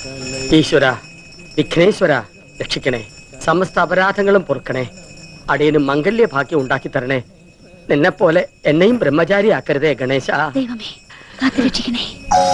ഈശ്വര വിഘ്നേശ്വര രക്ഷിക്കണേ സമസ്ത അപരാധങ്ങളും പൊറുക്കണേ അടിയന് മംഗല്യ ഭാഗ്യം ഉണ്ടാക്കി തരണേ നിന്നെ പോലെ എന്നെയും ബ്രഹ്മചാരിയാക്കരുതേ ഗണേശ ദൈവമേ കാത്തുരക്ഷിക്കണേ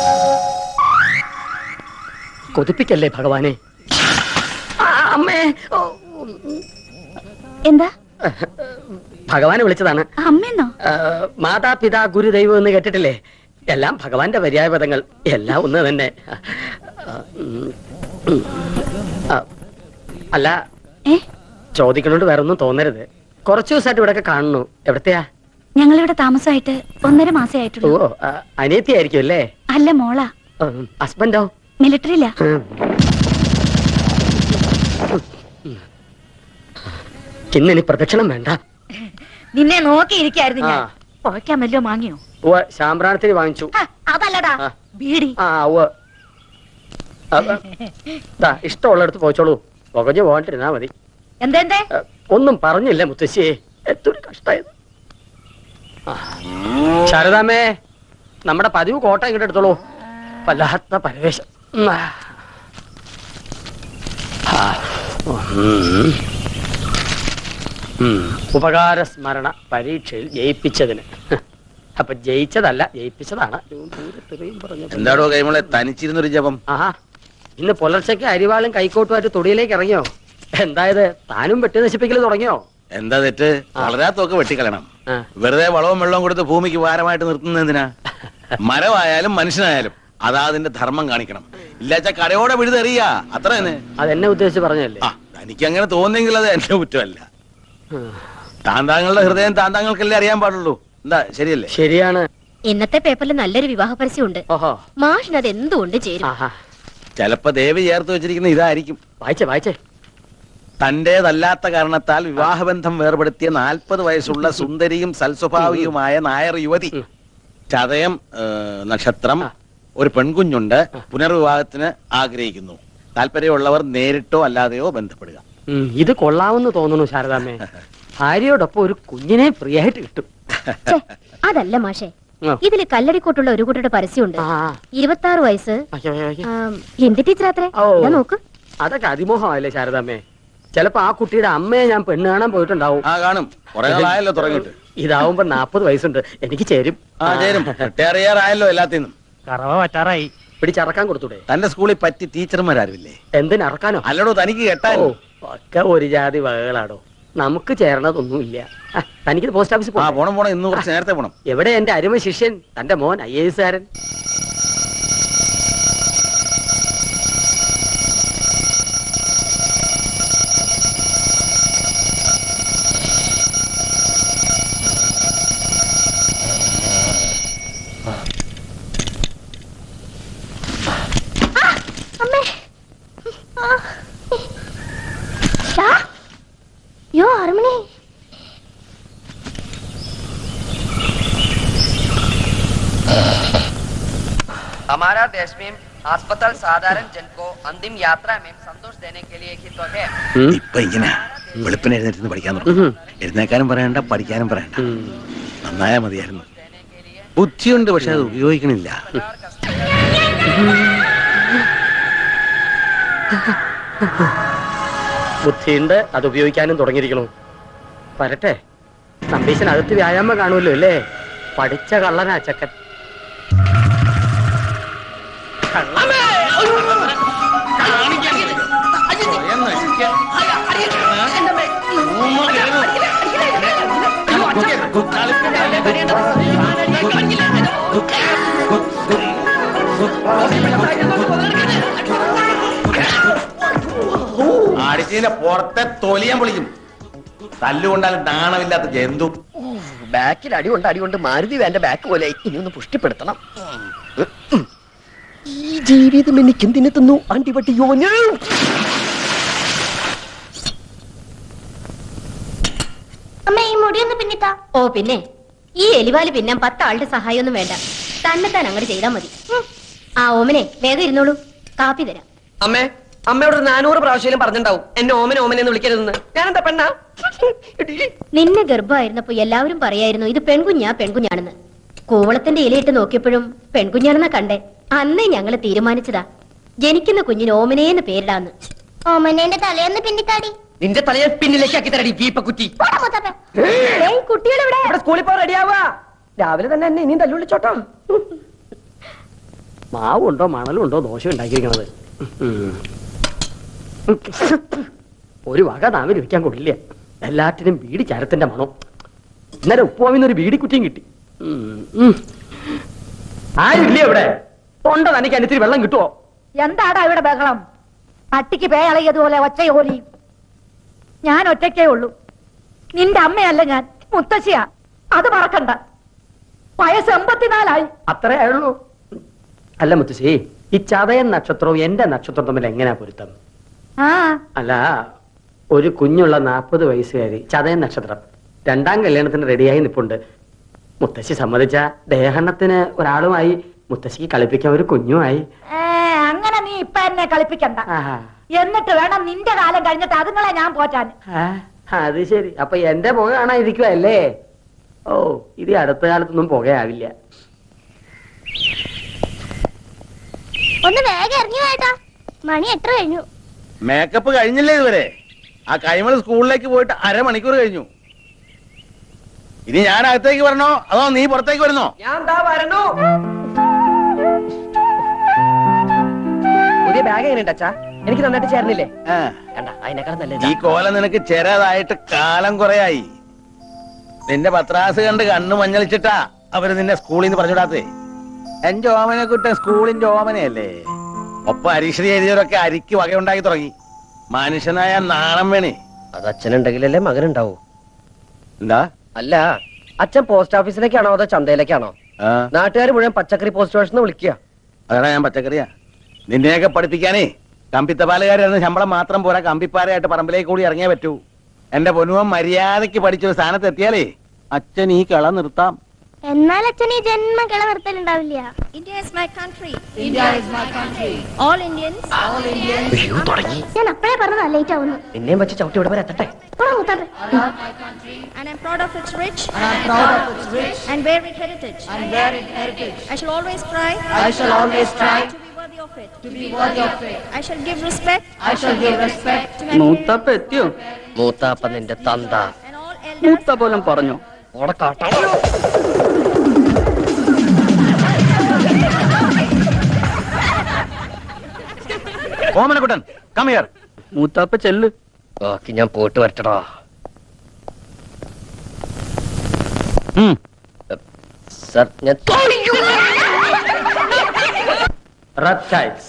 കൊതിപ്പിക്കല്ലേ ഭഗവാനെ ആ, അമ്മേ ഓ, എന്താ ഭഗവാനെ വിളിച്ചതാണ് അമ്മയെന്നോ ആ, മാതാപിതാ ഗുരുദൈവം എന്ന് കേട്ടിട്ടില്ലേ എല്ലാം ഭഗവാന്റെ പര്യായപദങ്ങൾ എല്ലാം ഒന്ന് തന്നെ ആ, ഉം, ഉം. ആ, അല്ല ഏ ചോദിക്കണോണ്ട് വേറെ ഒന്നും തോന്നരുത് കുറച്ചു ദിവസമായിട്ട് ഇവിടെ കാണുന്നു എവിടത്തെയാ ഞങ്ങളിവിടെ താമസമായിട്ട് ഒന്നര മാസേ ഓ ആയിട്ടുള്ളൂ ആ, അനിയത്തി ആയിരിക്കും അല്ലേ അല്ല മോളാ ഉം, ഹസ്ബൻഡോ മിലിറ്ററിയില്ല ഉം. ഇന്നിനി പ്രദക്ഷിണം വേണ്ട നിന്നെ നോക്കിയിരിക്കായിരുന്നു ഞാൻ. പുഴയ്ക്കാൻ വല്ലോ വാങ്ങിയോ ഉവ്വ ശാമ്പ്രാണത്തിന് വാങ്ങിച്ചു അതല്ലടാ ആ. ബീഡി ആ ഉവ്വ ആ, ആ. ദാ, ഇഷ്ടമുള്ളിടത്ത് പോയിച്ചോളൂ പുകഞ്ഞു പോകാണ്ടിരുന്നാ മതി എന്തെന്തേ ആ, ഒന്നും പറഞ്ഞില്ല മുത്തശ്ശിയെ എത്തൊരു കഷ്ടായത് ആ. ശാരദാമ്മേ നമ്മുടെ പതിവ് കോട്ട ഇങ്ങോട്ട് എടുത്തോളൂ വല്ലാത്ത പരവേശം ഉം. ആ. ഉം. ഉം. ഉപകാര സ്മരണ പരീക്ഷയിൽ ജയിപ്പിച്ചതിന് അപ്പൊ ജയിച്ചതല്ല ജയിപ്പിച്ചതാണ് ഇത്രയും പറഞ്ഞപ്പോ- എന്താടോ കൈമളെ തനിച്ചിരുന്നൊരു ജപം ആഹാ ഇന്ന് പുലർച്ചയ്ക്ക് അരിവാളും കൈക്കോട്ടുമായിട്ട് തൊടിയിലേക്ക് ഇറങ്ങിയോ എന്തായത് താനും വെട്ടി നശിപ്പിക്കൽ തുടങ്ങിയോ എന്താ തെറ്റ് വളരാത്തൊക്കെ വെട്ടിക്കളയണം ആ. വെറുതെ വളവും വെള്ളവും കൊടുത്ത് ഭൂമിക്ക് ഭാരമായിട്ട് നിർത്തുന്നത് എന്തിനാ മരമായാലും മനുഷ്യനായാലും അതാ അതിന്റെ ധർമ്മം കാണിക്കണം ഇല്ലാച്ച കരയോടെ വിഴുതെറിയ അത്ര തന്നെ അതെന്നെ ഉദ്ദേശിച്ച് പറഞ്ഞല്ലേ ആ തനിക്ക് അങ്ങനെ തോന്നിയെങ്കിൽ അത് എന്റെ കുറ്റമല്ല ഉം. താന്താങ്ങളുടെ ഹൃദയം താന്താങ്ങൾക്കല്ലേ അറിയാൻ പാടുള്ളൂ എന്താ ശരിയല്ലേ ശരിയാണ് ഇന്നത്തെ പേപ്പറിൽ നല്ലൊരു വിവാഹ പരസ്യമുണ്ട് ഓഹോ മാഷിന് അത് എന്തുകൊണ്ട് ചേരും ആഹാ ചിലപ്പോ ദേവി ചേർത്ത് വെച്ചിരിക്കുന്ന ഇതായിരിക്കും വായിച്ചേ വായിച്ചേ തന്റേതല്ലാത്ത കാരണത്താൽ വിവാഹബന്ധം വേർപെടുത്തിയ നാൽപ്പത് വയസ്സുള്ള സുന്ദരിയും സൽസ്വഭാവിയുമായ നായർ യുവതി ഉം. ചതയം ഏ, നക്ഷത്രം ഒരു പെൺകുഞ്ഞുണ്ട് പുനർവിവാഹത്തിന് ആഗ്രഹിക്കുന്നു താല്പര്യമുള്ളവർ നേരിട്ടോ അല്ലാതെയോ ബന്ധപ്പെടുക ഉം, ഇത് കൊള്ളാമെന്ന് തോന്നുന്നു ശാരദാമ്മേ ഭാര്യയോടൊപ്പം ഒരു കുഞ്ഞിനെ ഫ്രീ ആയിട്ട് കിട്ടും ഛെ, അതല്ല മാഷെ ആ. ഇതില് കല്ലടിക്കോട്ടുള്ള ഒരു കുട്ടിയുടെ പരസ്യമുണ്ട് ആ, ആ. ഇരുപത്തി ആറ് വയസ്സ് അയ്യോ, അയ്യോ, അയ്യോ. ആ, ഹിന്ദി ടീച്ചറാത്രേ ഓ. ഇതാ നോക്ക് അതൊക്കെ അതിമോഹമല്ലേ ശാരദാമ്മേ ചിലപ്പോ ആ കുട്ടിയുടെ അമ്മയെ ഞാൻ പെണ്ണ് കാണാൻ പോയിട്ടുണ്ടാവും ആ കാണും കുറെ നാളായല്ലോ തുടങ്ങിയിട്ട് ഇതാവുമ്പോ നാപ്പത് വയസ്സുണ്ട് എനിക്ക് ചേരും ആ ചേരും റിട്ടയർ ചെയ്യാറായല്ലോ എല്ലാത്തിനും കറവ പറ്റാറായി പിടിച്ചറക്കാൻ കൊടുത്തൂടെ തന്റെ സ്കൂളിൽ പറ്റി ടീച്ചർമാരാരുമില്ലേ എന്തിനറക്കാനോ അല്ലടോ തനിക്ക് കെട്ടാൻ ഓ ഒക്കെ ഒരു ജാതി വകകളാടോ നമുക്ക് ചേരണതൊന്നുമില്ല ആ, തനിക്ക് പോസ്റ്റ് ഓഫീസിൽ ആ പോകണം പോണം പോണം ഇന്ന് കുറച്ച് നേരത്തെ പോണം എവിടെ എന്റെ അരുമ ശിഷ്യൻ തന്റെ മോൻ ഐ എസ് കാരൻ അമ്മേ ആ. ഷാ. യോ അരമണി हमारा देश में अस्पताल साधारण जन को अंतिम यात्रा में संतोष देने के लिए ही तो है ഉം. ഇപ്പൊ ഇങ്ങനെ വെളുപ്പിന് എഴുന്നേറ്റ് പഠിക്കാൻ തുടങ്ങും ഉം. എഴുന്നേക്കാനും പറയണ്ട പഠിക്കാനും പറയണ്ട ഉം. നന്നായാ മതിയായിരുന്നു ബുദ്ധിയുണ്ട് പക്ഷെ അത് ഉപയോഗിക്കണില്ല ബുദ്ധിയുണ്ട് അത് ഉപയോഗിക്കാനും തുടങ്ങിയിരിക്കണു വരട്ടെ നമ്പീശൻ അകത്ത് വ്യായാമം കാണുമല്ലോ അല്ലേ പഠിച്ച കള്ളനാ ചക്കൻ അടിച്ചതിന്റെ പുറത്തെ തൊലിയാൻ പൊളിക്കും തല്ലുകൊണ്ടാലും നാണമില്ലാത്ത ജന്തു ബാക്കിൽ അടികൊണ്ട് അടികൊണ്ട് മാരുതി വേണ്ട ബാക്ക് പോലെ ഇനി ഒന്ന് പുഷ്ടിപ്പെടുത്തണം ഈ ജീവിതം എനിക്ക് എന്തിനു തന്നു അണ്ടിപട്ടി യോന് അമ്മ ഈ മുടിയൊന്ന് പിന്നിത്താ ഓ പിന്നെ ഈ എലിവാല് പിന്നാൻ പത്താളുടെ സഹായമൊന്നും വേണ്ട തന്നെത്താൻ അങ്ങോട്ട് ചെയ്താൽ മതി ഉം. ആ ഓമനെ വേഗം ഇരുന്നോളൂ കാപ്പി തരാം അമ്മേ അമ്മയോട് ഒരു നാനൂറ് പ്രാവശ്യം പറഞ്ഞിട്ടുണ്ടാവും എന്നെ ഓമന ഓമന എന്ന് വിളിക്കരുതെന്ന് ഞാനെന്താ പെണ്ണാ എടീ. നിന്നെ ഗർഭമായിരുന്നപ്പോ എല്ലാവരും പറയായിരുന്നു ഇത് പെൺകുഞ്ഞാ പെൺകുഞ്ഞാണെന്ന് കൂവളത്തിന്റെ ഇലയിട്ട് നോക്കിയപ്പോഴും പെൺകുഞ്ഞാണെന്നാ കണ്ടേ അന്നേ ഞങ്ങള് തീരുമാനിച്ചതാ ജനിക്കുന്ന കുഞ്ഞിന് ഓമനേന്ന് പേരിടാന്ന് ഓമനേന്റെ തലേന്ന് പിന്നിത്താടി നിന്റെ തലയെ പിന്നിലേക്കാക്കി തരടി വീപ്പക്കുറ്റി പോടാ മൂത്താപ്പ കുട്ടികളെവിടെ ഇവിടെ സ്കൂളിൽ പോ റെഡിയാവാ രാവിലെ തന്നെ എന്നെ ഇനിയും തല്ലുള്ളിച്ചോട്ടോ മാവുണ്ടോ മണലുണ്ടോ ദോശ ഉണ്ടാക്കിയിരിക്കണത് ഉം. ഒരു വക നാവിൽ വെക്കാൻ കൊള്ളില്ല എല്ലാറ്റിനും ബീഡി ചരത്തിന്റെ മണം ഇന്നലെ ഉപ്പുവാമിന്ന് ഒരു ബീഡി കുറ്റിയും കിട്ടി ഉം, ഉം. ആരുമില്ലേ ഇവിടെ തൊണ്ട നനയ്ക്കാൻ ഇത്തിരി വെള്ളം കിട്ടുമോ എന്താടാ ഇവിടെ ബഹളം പട്ടിക്ക് പേയളയതുപോലെ ഒച്ചയോലി ഞാൻ ഒറ്റയ്ക്കേ ഉള്ളൂ നിന്റെ അമ്മയല്ല ഞാൻ മുത്തശ്ശിയാ അത് മറക്കണ്ട വയസ്സ് എൺപത്തിനാലായി അത്രേ ആയുള്ളൂ അല്ല മുത്തശ്ശി ഈ ചതയൻ നക്ഷത്രവും എന്റെ നക്ഷത്രവും തമ്മിൽ എങ്ങനെയാ പൊരുത്തം ആ അല്ല ഒരു കുഞ്ഞുള്ള നാൽപ്പത് വയസ്സുകാരി ചതയൻ നക്ഷത്രം രണ്ടാം കല്യാണത്തിന് റെഡിയായി നിപ്പുണ്ട് മുത്തശ്ശി സമ്മതിച്ച ദേഹണ്ണത്തിന് ഒരാളുമായി മുത്തശ്ശിക്ക് കളിപ്പിക്കാൻ ഒരു കുഞ്ഞുമായി ഏ, അങ്ങനെ നീ ഇപ്പൊ എന്നെ കളിപ്പിക്കണ്ട ആഹാ. എന്നിട്ട് വേണം നിന്റെ കാലം കഴിഞ്ഞിട്ട് അതുങ്ങളെ ഞാൻ പോറ്റാൻ ആ, അത് ശരി അപ്പൊ എന്റെ പുക കാണാതിരിക്കുവല്ലേ ഓ ഇത് ഈ അടുത്ത കാലത്തൊന്നും പുകയാവില്ല ഒന്ന് വേഗം ഇറങ്ങി വേട്ടാ മണി എത്ര കഴിഞ്ഞു മേക്കപ്പ് കഴിഞ്ഞില്ലേ ഇതുവരെ ആ കൈമൾ സ്കൂളിലേക്ക് പോയിട്ട് അരമണിക്കൂർ കഴിഞ്ഞു ഇനി ഞാൻ അകത്തേക്ക് വരണോ അതോ നീ പുറത്തേക്ക് വരുന്നോ ഞാൻ എന്താ വരണു പുതിയ ബാഗ് എങ്ങനെയുണ്ട് അച്ഛാ എനിക്ക് നന്നായിട്ട് ചേർന്നില്ലേ ആ, കണ്ട അതിനേക്കാളും നല്ലത് ഈ കോല നിനക്ക് ചെറുതായിട്ട് കാലം കുറയായി നിന്റെ പത്രാസ് കണ്ട് കണ്ണു മഞ്ഞളിച്ചിട്ടാ അവര് നിന്നെ സ്കൂളിൽ നിന്ന് പറഞ്ഞുവിടാത്തേ എന്റെ ഓമനെ കുട്ടൻ സ്കൂളിന്റെ ഓമനയല്ലേ ഒപ്പം അരീക്ഷണി എഴുതിയവരൊക്കെ അരിക്ക് വകയുണ്ടാക്കി തുടങ്ങി മനുഷ്യനായ നാണം വേണേ അത് അച്ഛനുണ്ടെങ്കിലല്ലേ മകനുണ്ടാവൂ എന്താ അല്ല അച്ഛൻ പോസ്റ്റ് ഓഫീസിലേക്കാണോ അതോ ചന്തയിലേക്കാണോ ആ നാട്ടുകാർ മുഴുവൻ പച്ചക്കറി പോസ്റ്റ് സ്റ്റേഷൻ വിളിക്കുക അതാണ് ഞാൻ പച്ചക്കറിയാ നിന്നെയൊക്കെ പഠിപ്പിക്കാനേ കമ്പിത്തപാലുകാരായിരുന്ന ശമ്പളം മാത്രം പോരാ കമ്പിപ്പാരയായിട്ട് പറമ്പിലേക്ക് കൂടി ഇറങ്ങിയേ പറ്റൂ എന്റെ പൊന്നുവൻ മര്യാദയ്ക്ക് പഠിച്ചൊരു സ്ഥാനത്ത് എത്തിയാലേ അച്ഛൻ ഈ കള നിർത്താം എന്നാൽ അച്ഛൻ ഈ ജന്മ കിള നിർത്തലുണ്ടാവില്ല India is my country. India is my country. All Indians. All Indians. അയ്യോ തുടങ്ങി ഞാൻ അപ്പഴേ പറഞ്ഞതാ ലേറ്റ് ആവുന്നു നിന്നെയും വെച്ച് ചവിട്ടി ഇവിടെ വരെ എത്തട്ടെ പോടാ മൂത്താപ്പ And I'm proud of its rich. And I'm proud of its rich. And varied heritage. And varied heritage. I shall always try. I shall always try To be worthy of it. To be worthy of it. I shall give respect. I shall give respect. To my മൂത്താപ്പ എത്തിയോ മൂത്താപ്പ നിന്റെ തന്ത and all elders. മൂത്ത പോലും പറഞ്ഞു ഓടെ കാട്ടാ ഓമനക്കുട്ടൻ കമിയർ മൂത്താപ്പ ചെല്ല് ബാക്കി ഞാൻ പോയിട്ട് വരട്ടടാ സർ ഞാൻ reptiles.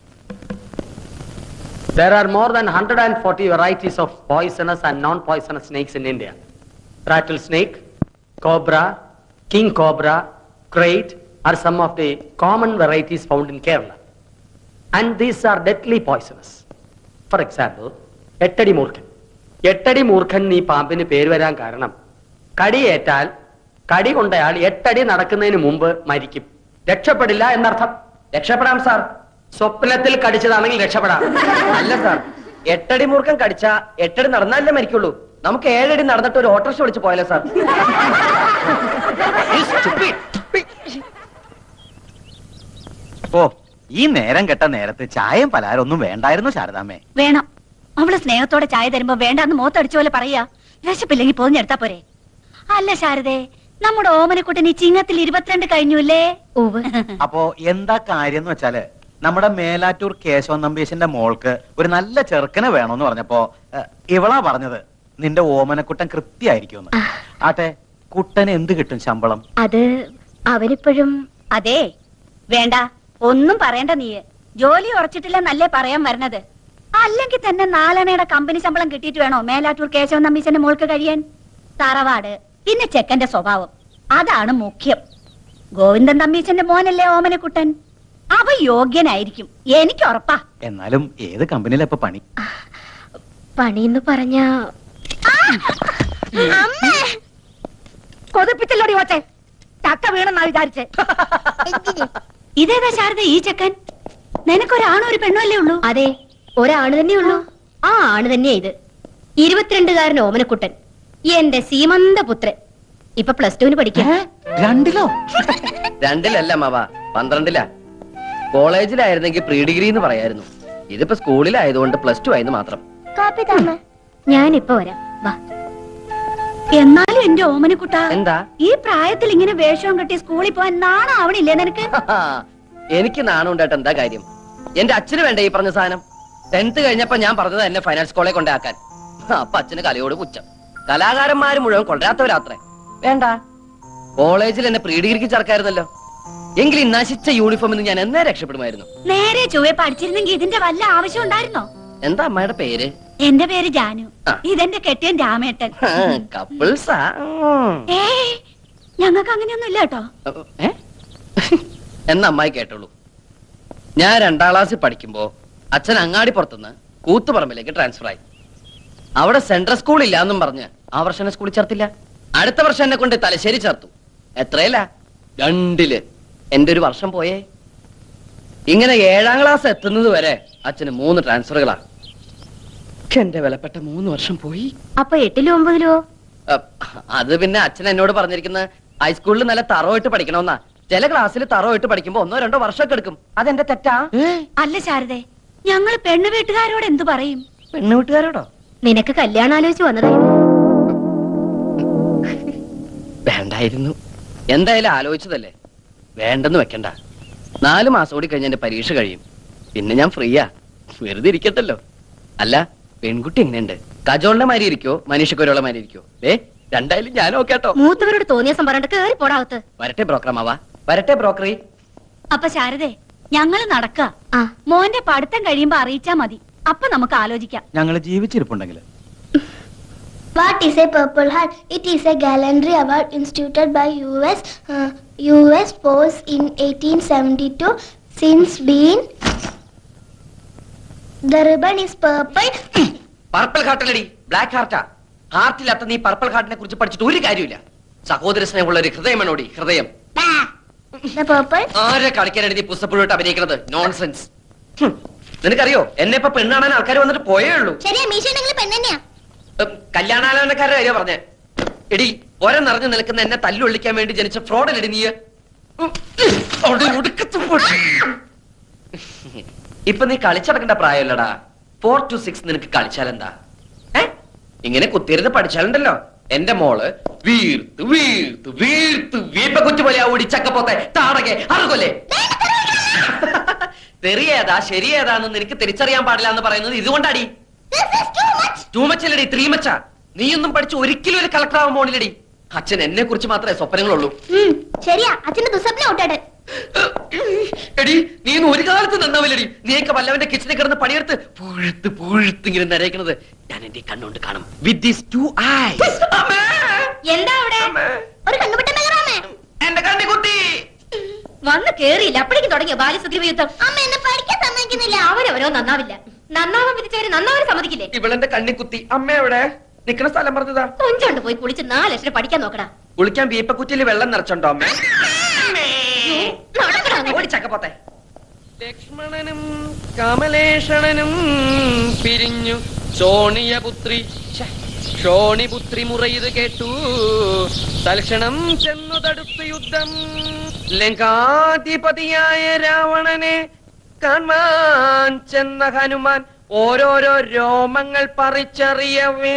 There are more than 140 varieties of poisonous and non-poisonous snakes in India. Rattlesnake, cobra, king cobra, crate are some of the common varieties found in Kerala. And these are deadly poisonous. For example, എട്ടടി മൂർഖൻ എട്ടടി മൂർഖൻ ഈ പാമ്പിന് പേര് വരാൻ കാരണം കടിയേറ്റാൽ കടി കൊണ്ടയാൾ എട്ടടി നടക്കുന്നതിന് മുമ്പ് മരിക്കും രക്ഷപ്പെടില്ല എന്നർത്ഥം രക്ഷപ്പെടാം സാർ സ്വപ്നത്തിൽ കടിച്ചതാണെങ്കിൽ രക്ഷപ്പെടാം അല്ല സാർ എട്ടടി മൂർഖം കടിച്ച എട്ടടി നടന്നാലേ മരിക്കുള്ളൂ നമുക്ക് ഏഴടി നടന്നിട്ട് ഒരു ഓട്ടോറിക്ഷ വിളിച്ച് പോയാലോ സാർ ഓ ഈ നേരം കെട്ട നേരത്ത് ചായയും പലഹാരം ഒന്നും വേണ്ടായിരുന്നു ശാരദാമ്മേ വേണം അവള് സ്നേഹത്തോടെ ചായ തരുമ്പോ വേണ്ടാന്ന് മുഖത്തടിച്ച പോലെ പറയാ വിശപ്പില്ലെങ്കിൽ പോഞ്ഞെടുത്താ പോരെ അല്ല ശാരദേ നമ്മുടെ ഓമനക്കുട്ടൻ ഈ ചിങ്ങത്തിൽ ഇരുപത്തിരണ്ട് കഴിഞ്ഞുല്ലേ അപ്പോ എന്താ കാര്യം എന്ന് വെച്ചാല് നമ്മുടെ മേലാറ്റൂർ കേശവൻ നമ്പീശന്റെ മോൾക്ക് ഒരു നല്ല ചെറുക്കനെ വേണമെന്ന് പറഞ്ഞപ്പോ ഏഹ്, ഇവളാ പറഞ്ഞത് നിന്റെ ഓമനക്കുട്ടൻ കൃത്യായിരിക്കുമെന്ന് ആട്ടെ കുട്ടന് എന്ത് കിട്ടും ശമ്പളം അത് അവരിപ്പോഴും അതെ വേണ്ട ഒന്നും പറയണ്ട നീ ജോലി ഉറച്ചിട്ടില്ല നല്ലേ പറയാൻ വരണത് അല്ലെങ്കിൽ തന്നെ നാലണയുടെ കമ്പനി ശമ്പളം കിട്ടിയിട്ട് വേണോ മേലാറ്റൂർ കേശവൻ നമ്പീശന്റെ മോൾക്ക് കഴിയാൻ തറവാട് പിന്നെ ചെക്കന്റെ സ്വഭാവം അതാണ് മുഖ്യം ഗോവിന്ദൻ തമ്പീശന്റെ മോനല്ലേ ഓമനക്കുട്ടൻ അവ യോഗ്യനായിരിക്കും എനിക്ക് ഉറപ്പാ എന്നാലും ഏത് കമ്പനിയിലാ ഇപ്പൊ പണി പണിന്ന് പറഞ്ഞ കൊതിപ്പിച്ചല്ലോടി ഓച്ചെ ചക്ക വീണെന്നാ വിചാരിച്ചേ ഇതേതാ ശാരദ ഈ ചെക്കൻ നിനക്കൊരാണോ ഒരു പെണ്ണോ അല്ലേ ഉള്ളൂ അതെ ഒരാണ് തന്നെയുള്ളൂ ആ ആണ് തന്നെയാ ഇത് ഇരുപത്തിരണ്ടുകാരൻ ഓമനക്കുട്ടൻ എന്റെ സീമന്ത പുത്രൻ ഇപ്പൊ പ്ലസ് ടുവിന് പഠിക്കാം രണ്ടിലോ രണ്ടിലല്ല മാവ പന്ത്രണ്ടിലാ കോളേജിലായിരുന്നെങ്കിൽ പ്രീ ഡിഗ്രി എന്ന് പറയായിരുന്നു ഇതിപ്പോ സ്കൂളിലായതുകൊണ്ട് പ്ലസ് ടു ആയെന്ന് മാത്രം കാപ്പി താമ ഞാനിപ്പോ വരാം വാ എന്നാലും എന്റെ ഓമനക്കുട്ട എന്താ ഈ പ്രായത്തിൽ ഇങ്ങനെ വേഷവും കെട്ടി സ്കൂളിൽ പോവാൻ നാണം ആവണില്ലേ നിനക്ക് എനിക്ക് നാണം ഉണ്ടായിട്ട് എന്താ കാര്യം എന്റെ അച്ഛന് വേണ്ട ഈ പറഞ്ഞ സാധനം ടെൻത്ത് കഴിഞ്ഞപ്പോ ഞാൻ പറഞ്ഞത് എന്നെ ഫൈനാൻസ് കോളേജ് കൊണ്ടാക്കാൻ അപ്പൊ അച്ഛന് കലയോട് പുച്ഛം കലാകാരന്മാര് മുഴുവൻ കൊണ്ടുവരാത്തവരാത്രേ വേണ്ട കോളേജിൽ എന്നെ പ്രീ ഡിഗ്രിക്ക് ചേർക്കായിരുന്നല്ലോ എങ്കിലും ഈ നശിച്ച യൂണിഫോമിൽ നിന്ന് ഞാൻ എന്നേ രക്ഷപ്പെടുമായിരുന്നു നേരെ ചൊവ്വെ പഠിച്ചിരുന്നെങ്കിൽ ഇതിന്റെ വല്ല ആവശ്യം ഉണ്ടായിരുന്നോ എന്താ അമ്മയുടെ പേര് എന്റെ പേര് ജാനു ആ. ഇതെന്റെ കെട്ടിയൻ രാമേട്ടൻ കപ്പിൾസാ ഏ ഞങ്ങൾക്ക് അങ്ങനെയൊന്നും ഇല്ല കേട്ടോ ഏ എന്ന അമ്മായി കേട്ടോളൂ ഞാൻ രണ്ടാം ക്ലാസ്സിൽ പഠിക്കുമ്പോ അച്ഛൻ അങ്ങാടി പുറത്തുനിന്ന് കൂത്തുപറമ്പിലേക്ക് ട്രാൻസ്ഫർ ആയി അവിടെ സെൻട്രൽ സ്കൂൾ ഇല്ല എന്നും പറഞ്ഞ് ആ വർഷം എന്നെ സ്കൂളിൽ ചേർത്തില്ല അടുത്ത വർഷം എന്നെ കൊണ്ട് തലശ്ശേരി ചേർത്തു എത്രയല്ല രണ്ടില് എന്റെ ഒരു വർഷം പോയേ ഇങ്ങനെ ഏഴാം ക്ലാസ് എത്തുന്നത് വരെ അച്ഛന് മൂന്ന് ട്രാൻസ്ഫറുകളാ എന്റെ വിലപ്പെട്ട മൂന്ന് വർഷം പോയി അപ്പൊ എട്ടിലോ ഒമ്പതിലോ അഹ് അത് പിന്നെ അച്ഛൻ എന്നോട് പറഞ്ഞിരിക്കുന്നത് ഹൈസ്കൂളിൽ നല്ല തറവായിട്ട് പഠിക്കണമെന്നാ ചില ക്ലാസ്സിൽ തറവായിട്ട് പഠിക്കുമ്പോ ഒന്നോ രണ്ടോ വർഷമൊക്കെ എടുക്കും അതെന്റെ തെറ്റാ അല്ല ശാരദേ ഞങ്ങൾ പെണ്ണു വീട്ടുകാരോട് എന്തു പറയും പെണ്ണു വീട്ടുകാരോടോ നിനക്ക് കല്യാണം ആലോചിച്ച് വന്നതായിരുന്നു വേണ്ടായിരുന്നു എന്തായാലും ആലോചിച്ചതല്ലേ വേണ്ടെന്ന് വെക്കണ്ട നാല് മാസം കൂടി കഴിഞ്ഞ് എന്റെ പരീക്ഷ കഴിയും പിന്നെ ഞാൻ ഫ്രീയാ വെറുതെ ഇരിക്കത്തല്ലോ അല്ല പെൺകുട്ടി എങ്ങനെയുണ്ട് കജോളിന്റെ മാതിരി ഇരിക്കോ മനുഷ്യക്കൊരുള്ള മാതിരി ഇരിക്കോ ഏ രണ്ടായാലും ഞാൻ ഓക്കേട്ടോ മൂത്തവരോട് തോന്നിയ സംഭരണം കേറി പോടാവത്ത് വരട്ടെ ബ്രോക്കറമാവാ വരട്ടെ ബ്രോക്കറി അപ്പൊ ശാരദേ ഞങ്ങള് നടക്ക ആ മോന്റെ പഠിത്തം കഴിയുമ്പോ അറിയിച്ചാ മതി അപ്പൊ നമുക്ക് ആലോചിക്കാം ഞങ്ങൾ ജീവിച്ചിരിപ്പുണ്ടെങ്കിൽ What is a Purple Heart? It is a gallantry award instituted by US uh, US Force in 1872. Since been the ribbon is purple. Purple ഹാർട്ടല്ലടി ബ്ലാക്ക് ഹാർട്ടാ ഹാർട്ടില്ലാത്ത നീ പർപ്പിൾ ഹാർട്ടിനെ കുറിച്ച് പഠിച്ചിട്ട് ഒരു കാര്യമില്ല സഹോദര സ്നേഹമുള്ള ഒരു ഹൃദയമാണോടി ഹൃദയം Bah. The purple. ആരെ കളിക്കാനാണ് നീ പുസ്തപ്പുഴോട്ട് അഭിനയിക്കുന്നത് നോൺസെൻസ് ഹും. നിനക്കറിയോ എന്നെ ഇപ്പൊ പെണ്ണാണാൻ ആൾക്കാർ വന്നിട്ട് പോയേ ഉള്ളൂ ശരിയാ മീശ നിങ്ങൾ പെണ്ണെന്നെയാ ഉം, കല്യാണാലോചനക്കാരുടെ കാര്യം പറഞ്ഞേ എടി ഒര നിറഞ്ഞു നിൽക്കുന്ന എന്നെ തല്ലുള്ളിക്കാൻ വേണ്ടി ജനിച്ച ഫ്രോഡല്ലടി നീ ഉം, അവിടെ ഒടുക്കത്ത് പോട്ടെ. ഇപ്പൊ നീ കളിച്ചടക്കേണ്ട പ്രായമല്ലടാ ഫോർ ടു സിക്സ് നിനക്ക് കളിച്ചാലെന്താ ഏ ഇങ്ങനെ കുത്തിയിരുന്ന് പഠിച്ചാലുണ്ടല്ലോ എന്റെ മോള് വീർത്ത് വീർത്ത് വീർത്ത് വീപ്പ കുറ്റു പോലെ ഓടി ചക്കപ്പോത്തെ താടകെ അറുകൊല്ലേ തെറിയേതാ ശരിയേതാന്ന് നിനക്ക് തിരിച്ചറിയാൻ പാടില്ല എന്ന് പറയുന്നത് ഇതുകൊണ്ടാടി This is too much. Too മച്ചല്ലടി ത്രീ മച്ച നീയൊന്നും പഠിച്ച് ഒരിക്കലും ഒരു കളക്ടർ ആവാൻ പോണില്ലടി അച്ഛൻ എന്നെ കുറിച്ച് മാത്രമേ സ്വപ്നങ്ങളുള്ളൂ ഉം, ശരിയാ അച്ഛന്റെ ദുസ്വപ്നം ഔട്ടാട് എടി നീ ഒന്നും ഒരു കാലത്ത് നന്നാവില്ലടി നീയൊക്കെ വല്ലവന്റെ കിച്ചണിൽ കിടന്ന് പണിയെടുത്ത് പുഴുത്ത് പുഴുത്ത് ഇങ്ങനെ നരയിക്കണത് ഞാൻ എന്റെ കണ്ണുകൊണ്ട് കാണും വിത്ത് ദീസ് ടു ഐസ് എന്താ അവിടെ ഒരു കണ്ണുപിട്ട മെഗറാമേ എന്റെ കണ്ണി കുത്തി വന്ന് കേറിയില്ല അപ്പോഴേക്കും തുടങ്ങിയ ബാല്യസുഗ്രീവ യുദ്ധം അമ്മ എന്നെ പഠിക്കാൻ സമ്മതിക്കുന്നില്ല അവരവരോ നന്നാവില്ല നന്നാവാൻ വിധിച്ചവര് നന്നാവാൻ സമ്മതിക്കില്ലേ ഇവളെന്റെ കണ്ണി കുത്തി അമ്മ എവിടെ നിക്കണ സ്ഥലം പറഞ്ഞതാ കൊഞ്ചോണ്ട് പോയി കുളിച്ച് നാല് ലക്ഷം പഠിക്കാൻ നോക്കടാ കുളിക്കാൻ വീപ്പക്കുറ്റിയിൽ വെള്ളം നിറച്ചുണ്ടോ അമ്മ നടക്കടാ അങ്ങ്. ഓടിച്ചക്കപ്പോത്തെ ലക്ഷ്മണനും കമലേഷണനും പിരിഞ്ഞു ശോണിയപുത്രി ഛെ, ശോണിപുത്രി മുറയത് കേട്ടു തൽക്ഷണം ചെന്നു തടുത്തു യുദ്ധം ലങ്കാധിപതിയായ രാവണനെ കാണാൻ ചെന്ന ഹനുമാൻ ഓരോരോ രോമങ്ങൾ പറിച്ചറിയവേ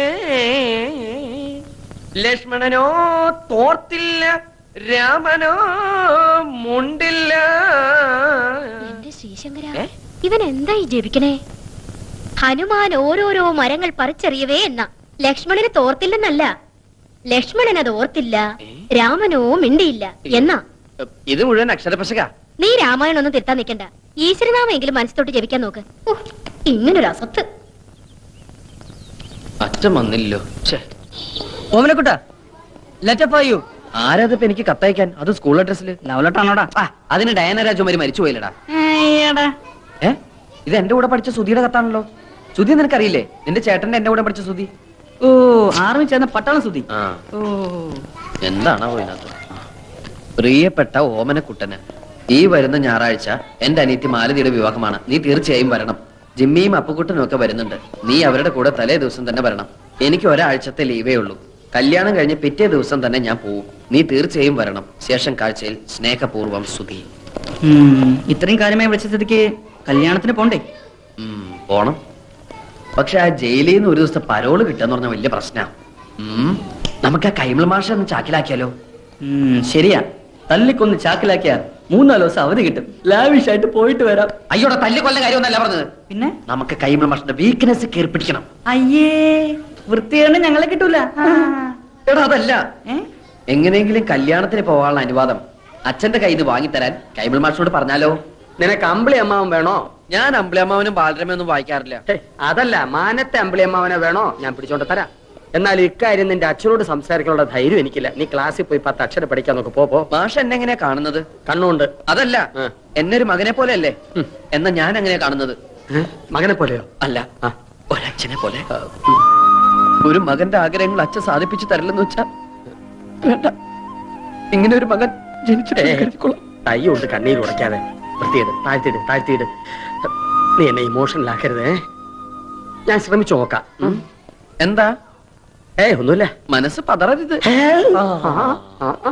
ലക്ഷ്മണനോ തോർത്തില്ല രാമനോ മുണ്ടില്ല എന്റെ ശ്രീശങ്കര ഏ? ഇവൻ എന്തായി ജപിക്കണേ ഹനുമാൻ ഓരോരോ മരങ്ങൾ പറിച്ചെറിയവേ എന്ന ലക്ഷ്മണന് തോർത്തില്ലെന്നല്ല ലക്ഷ്മണൻ അത് ഓർത്തില്ല ഏ? രാമനോ മിണ്ടിയില്ല എന്നാ ഇത് മുഴുവൻ അക്ഷരപശക നീ രാമായണം ഒന്നും തിരുത്താൻ നിൽക്കണ്ട ഈശ്വരനാമെങ്കിലും മനസ്സിലോട്ട് ജപിക്കാൻ നോക്ക് ഉഫ്, ഇങ്ങനൊരു അസത്ത് അച്ഛൻ വന്നില്ലല്ലോ ഛെ, ഓമനക്കുട്ട ലെറ്റർ ഫോർ യു ആരാതിപ്പോ എനിക്ക് കത്തയക്കാൻ അത് സ്കൂൾ അഡ്രസ്സിൽ ലവ് ലെറ്റർ ആണോടാ അതിന് ഡയന രാജകുമാരി മരിച്ചു പോയില്ലടാ ഏ ഇത് എന്റെ കൂടെ പഠിച്ച സുധിയുടെ കത്താണല്ലോ സുധി നിനക്കറിയില്ലേ നിന്റെ ചേട്ടന്റെ എന്റെ കൂടെ പഠിച്ച സുധി ഓ ആർമി ചേർന്ന പട്ടാളം സുതി ആ ഓ എന്താണോ ഇതിനകത്ത് പ്രിയപ്പെട്ട ഓമനക്കുട്ടന് ഈ വരുന്ന ഞായറാഴ്ച എന്റെ അനിയത്തി മാലതിയുടെ വിവാഹമാണ് നീ തീർച്ചയായും വരണം ജിമ്മിയും അപ്പുക്കുട്ടനും ഒക്കെ വരുന്നുണ്ട് നീ അവരുടെ കൂടെ തലേ ദിവസം തന്നെ വരണം എനിക്ക് ഒരാഴ്ചത്തെ ലീവേ ഉള്ളൂ കല്യാണം കഴിഞ്ഞ് പിറ്റേ ദിവസം തന്നെ ഞാൻ പോവും നീ തീർച്ചയായും വരണം ശേഷം കാഴ്ചയിൽ സ്നേഹപൂർവ്വം സുധി ഉം, ഇത്രയും കാര്യമായി വിളിച്ച സ്ഥിതിക്ക് കല്യാണത്തിന് പോണ്ടേ ഉം, പോണം പക്ഷെ ആ ജയിലിൽ നിന്ന് ഒരു ദിവസത്തെ പരോള് കിട്ടാന്ന് പറഞ്ഞ വലിയ പ്രശ്നമാണ് നമുക്ക് ആ കൈമൾ മാഷ ഒന്ന് ചാക്കിലാക്കിയാലോ ഉം, ശരിയാ തല്ലിക്കൊന്ന് ചാക്കിലാക്കിയാ മൂന്നാല് ദിവസം അവധി കിട്ടും ലാവിഷ് ആയിട്ട് പോയിട്ട് വരാം അയ്യോടെ തല്ലിക്കൊല്ല കാര്യമൊന്നല്ല പറഞ്ഞത് പിന്നെ നമുക്ക് കൈമൾ മാഷിന്റെ വീക്ക്നെസ് കയറി പിടിക്കണം അയ്യേ വൃത്തിയാണ് ഞങ്ങളെ കിട്ടൂല ആ. എടാ അതല്ല ഏ? എങ്ങനെയെങ്കിലും കല്യാണത്തിന് പോകാനുള്ള അനുവാദം അച്ഛന്റെ കയ്യിൽ നിന്ന് വാങ്ങിത്തരാൻ കൈമൾ മാഷിനോട് പറഞ്ഞാലോ നിനക്ക് അമ്പിളി അമ്മാവൻ വേണോ ഞാൻ അമ്പിളിയമ്മാവനും ബാലരമയൊന്നും വായിക്കാറില്ല ഹേ, അതല്ല മാനത്തെ അമ്പിളി അമ്മാവനെ വേണോ ഞാൻ പിടിച്ചോണ്ട് തരാം എന്നാൽ ഇക്കാര്യം നിന്റെ അച്ഛനോട് സംസാരിക്കാനുള്ള ധൈര്യം എനിക്കില്ല നീ ക്ലാസ്സിൽ പോയി പത്ത് അക്ഷരം പഠിക്കാൻ നോക്ക് പോ പോ മാഷ് എന്നെ എങ്ങനെയാ കാണുന്നത് കണ്ണുണ്ട് അതല്ല ആ. എന്നെ ഒരു മകനെ പോലെ അല്ലേ എന്നാ ഞാൻ എങ്ങനെയാ കാണുന്നത് ഏ? മകനെ പോലെയോ അല്ല ആ. ഒരച്ഛനെ പോലെ ഒരു മകന്റെ ആഗ്രഹങ്ങൾ അച്ഛൻ സാധിപ്പിച്ചു തരില്ലെന്ന് വെച്ചാ വേണ്ട ഇങ്ങനെ ഒരു മകൻ ജനിച്ചിട്ട് ഏ, കരുതിക്കൊള്ളാം. കൈ കൊണ്ട് കണ്ണീര് ഉടയ്ക്കാതെ വൃത്തിയിട് താഴ്ത്തിയിട് താഴ്ത്തിയിട് നീ എന്നെ ഇമോഷണൽ ആക്കരുതേ ഞാൻ ശ്രമിച്ചു നോക്കാം ഉം. എന്താ ഏയ് ഒന്നുമില്ല മനസ്സ് പതറരുത് ആ, ആ, ആ.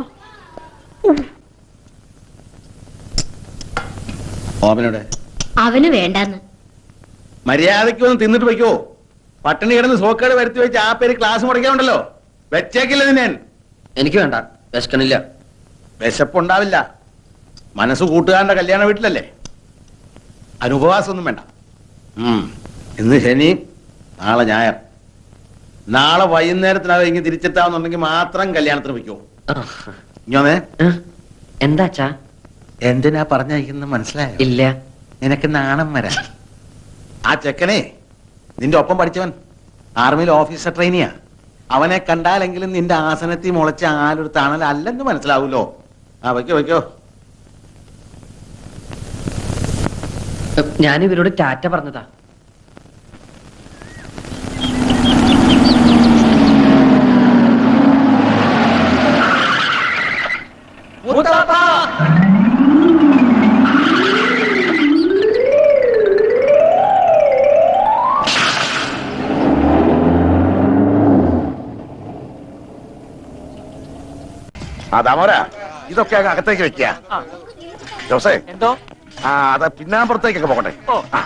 ഓമനോടെ അവന് വേണ്ടാന്ന് മര്യാദയ്ക്ക് വന്ന് തിന്നിട്ട് വയ്ക്കോ പട്ടിണി കിടന്ന് സോക്കേട് വരുത്തി വെച്ച് ആ പേര് ക്ലാസ് മുടക്കാനുണ്ടല്ലോ വെച്ചേക്കില്ല നിന്നെ എനിക്ക് വേണ്ട വിശക്കണില്ല വിശപ്പുണ്ടാവില്ല മനസ്സ് കൂട്ടുകാരന്റെ കല്യാണ വീട്ടിലല്ലേ അനുപവാസമൊന്നും വേണ്ട ഉം. ഇന്ന് ശനി നാളെ ഞായർ നാളെ വൈകുന്നേരത്തിനകം ഇങ്ങനെ തിരിച്ചെത്താവുന്നുണ്ടെങ്കിൽ മാത്രം കല്യാണത്തിന് വയ്ക്കോ ഇങ്ങനെ ഏ? എന്താ അച്ഛാ എന്തിനാ പറഞ്ഞയക്കുന്നത് മനസ്സിലായോ ഇല്ല നിനക്ക് നാണം വരാൻ ആ ചെക്കനെ നിന്റെ ഒപ്പം പഠിച്ചവൻ ആർമിയിൽ ഓഫീസർ ട്രെയിനിയാ അവനെ കണ്ടാലെങ്കിലും നിന്റെ ആസനത്തിൽ മുളച്ച ആലൊരു തണൽ അല്ലെന്ന് മനസ്സിലാവൂലോ ആ വയ്ക്കോ വയ്ക്കോ ഞാൻ ഇവരോട് ടാറ്റ പറഞ്ഞതാ ആ ദാമോര ഇതൊക്കെ അങ്ങ് അകത്തേക്ക് വെക്കുക ജോസേ എന്തോ ആ അത് പിന്നാമ്പുറത്തേക്കൊക്കെ പോകട്ടെ ആ.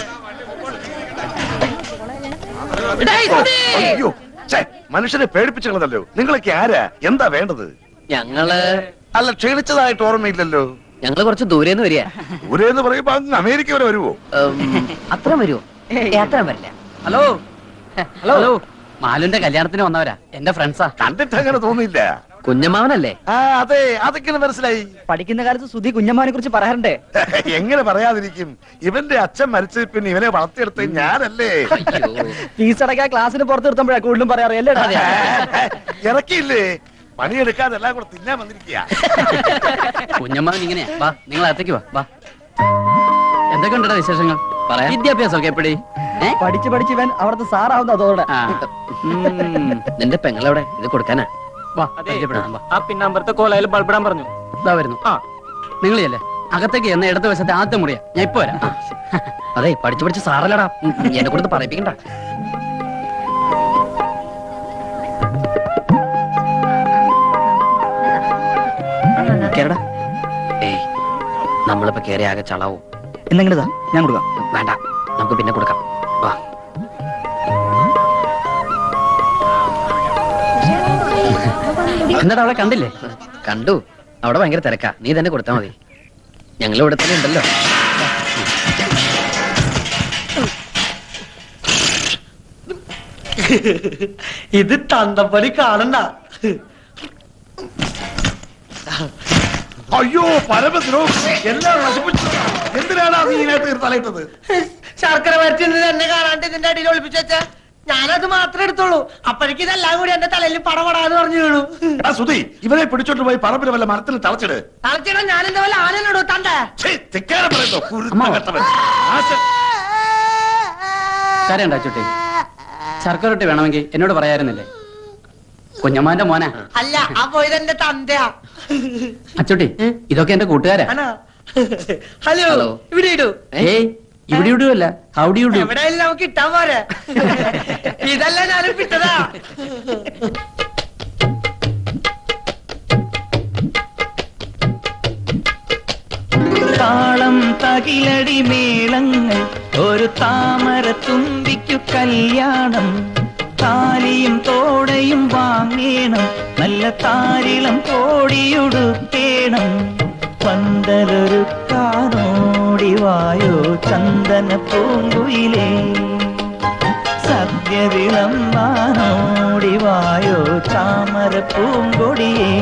അയ്യോ ഛേ, മനുഷ്യനെ പേടിപ്പിച്ചുള്ളതല്ലോ നിങ്ങളൊക്കെ ആരാ എന്താ വേണ്ടത് ഞങ്ങള് അല്ല ക്ഷീണിച്ചതായിട്ട് ഓർമ്മയില്ലല്ലോ ഞങ്ങള് കുറച്ച് ദൂരേന്ന് വരിക ഒരേന്ന് പറയുമ്പോ അങ്ങ് അമേരിക്ക വരെ വരുവോ അത്ര വരുമോ അത്ര വരില്ല ഹലോ ഹലോ മാലുന്റെ കല്യാണത്തിന് വന്നവരാ എന്റെ ഫ്രണ്ട്സാ കണ്ടിട്ട് അങ്ങനെ തോന്നിയില്ല കുഞ്ഞമ്മാവനല്ലേ ആ അതെ അതൊക്കെ മനസ്സിലായി പഠിക്കുന്ന കാലത്ത് സുധി കുഞ്ഞമ്മാനെ കുറിച്ച് പറയാറുണ്ട് എങ്ങനെ പറയാതിരിക്കും ഇവന്റെ അച്ഛൻ മരിച്ച പിന്നെ ഇവനെ വളർത്തിയെടുത്ത ഞാനല്ലേ അയ്യോ ഫീസ് അടക്കാൻ ക്ലാസ്സിന് പുറത്ത് നിർത്തുമ്പോഴാ കൂടുതലും പറയാറ് അല്ലേ ഇറക്കിയില്ലേ പണിയെടുക്കാതെ എല്ലാം കൂടെ തിന്നാൻ വന്നിരിക്കുക കുഞ്ഞമ്മാവൻ ഇങ്ങനെയാ വാ നിങ്ങൾ അകത്തേക്ക് വാ വാ എന്തൊക്കെ ഉണ്ടടാ വിശേഷങ്ങൾ പറയാം. വിദ്യാഭ്യാസം ഒക്കെ എപ്പടി പഠിച്ച് പഠിച്ച് ഇവൻ അവിടുത്തെ സാറാവുന്ന അതോടെ നിന്റെ പെങ്ങളെവിടെ ഇത് കൊടുക്കാനാ വാ പരിചയപ്പെടാം വാ ആ പിന്നമ്പറത്തെ കോലയിൽ ബൾബിടാൻ പറഞ്ഞു ഇതാ വരുന്നു ആ നിങ്ങൾ ചെല്ലേ അകത്തേക്ക് എന്ന ഇടത് വശത്തെ ആദ്യത്തെ മുറിയാ ഞാൻ ഇപ്പൊ വരാം അതെ പഠിച്ചു പഠിച്ച് സാറല്ലടാ ഉം, ഉം, എന്നെ കൊടുത്ത് പറയിപ്പിക്കണ്ട കേരടാ ഏയ് നമ്മളിപ്പോ കേറി ആകെ ചളാവും എന്നെങ്കിലതാ ഞാൻ കൊടുക്കാം വേണ്ട നമുക്ക് പിന്നെ കൊടുക്കാം വാ എന്നിട്ട് അവളെ കണ്ടില്ലേ കണ്ടു അവിടെ ഭയങ്കര തിരക്കാ നീ തന്നെ കൊടുത്താ മതി ഞങ്ങൾ ഇവിടെ തന്നെ ഉണ്ടല്ലോ ഇത് തന്തപ്പടി കാണണ്ട അയ്യോ പരമത്തിനോ എല്ലാം നശിപ്പിച്ചു എന്തിനാണ് നീ ഇതിനകത്ത് തലയിട്ടത് ശർക്കര വരട്ടി എന്നെ കാണാണ്ട് ഇതിന്റെ അടിയിൽ ഒളിപ്പിച്ചു വെച്ചാ ഞാനത് മാത്രമേ എടുത്തോളൂ അപ്പോഴേക്കും ഇതെല്ലാം കൂടി എന്റെ തലയിൽ പടപടാന്ന് പറഞ്ഞു വീണു എടാ സുധി ഇവനെ പിടിച്ചോണ്ട് പോയി പറമ്പിൽ വല്ല മരത്തിൽ തളച്ചിട് തളച്ചിടാൻ ഞാൻ എന്താ വല്ല ആനയിലിടൂ തണ്ട ഛേ, ധിക്കാരം പറയുന്നു കുരുത്തകെട്ടവൻ. ആശ- കരയണ്ട ചുട്ടി ശർക്കര റൊട്ടി വേണമെങ്കിൽ എന്നോട് പറയായിരുന്നില്ലേ കുഞ്ഞമ്മാന്റെ മോനാ അല്ല ആ പോയത് എന്റെ തന്തയാ അച്ചുട്ടി ഇതൊക്കെ എന്റെ കൂട്ടുകാരാ ആണോ ഹലോ ഹലോ. ഇവിടെ ഇടൂ ഏയ് ഇവിടെ ഇടുവല്ല ഹൗഡി ഇടൂ എവിടെയെങ്കിലും നമുക്ക് ഇട്ടാ പോരെ ഇതല്ല ഞാനും വിട്ടതാ തകിലടി മേളങ്ങൾ ഒരു താമര തുമ്പിക്കു കല്യാണം താലിയും തോടയും വാങ്ങേണം നല്ല താരിളം കോടിയുടുക്കേണം പന്തലൊരുക്കാനോടി വായോ ചന്ദന പൂങ്കുയിലേ സദ്യ വിളമ്പാനോടി വായോ താമര പൂങ്കൊടിയേ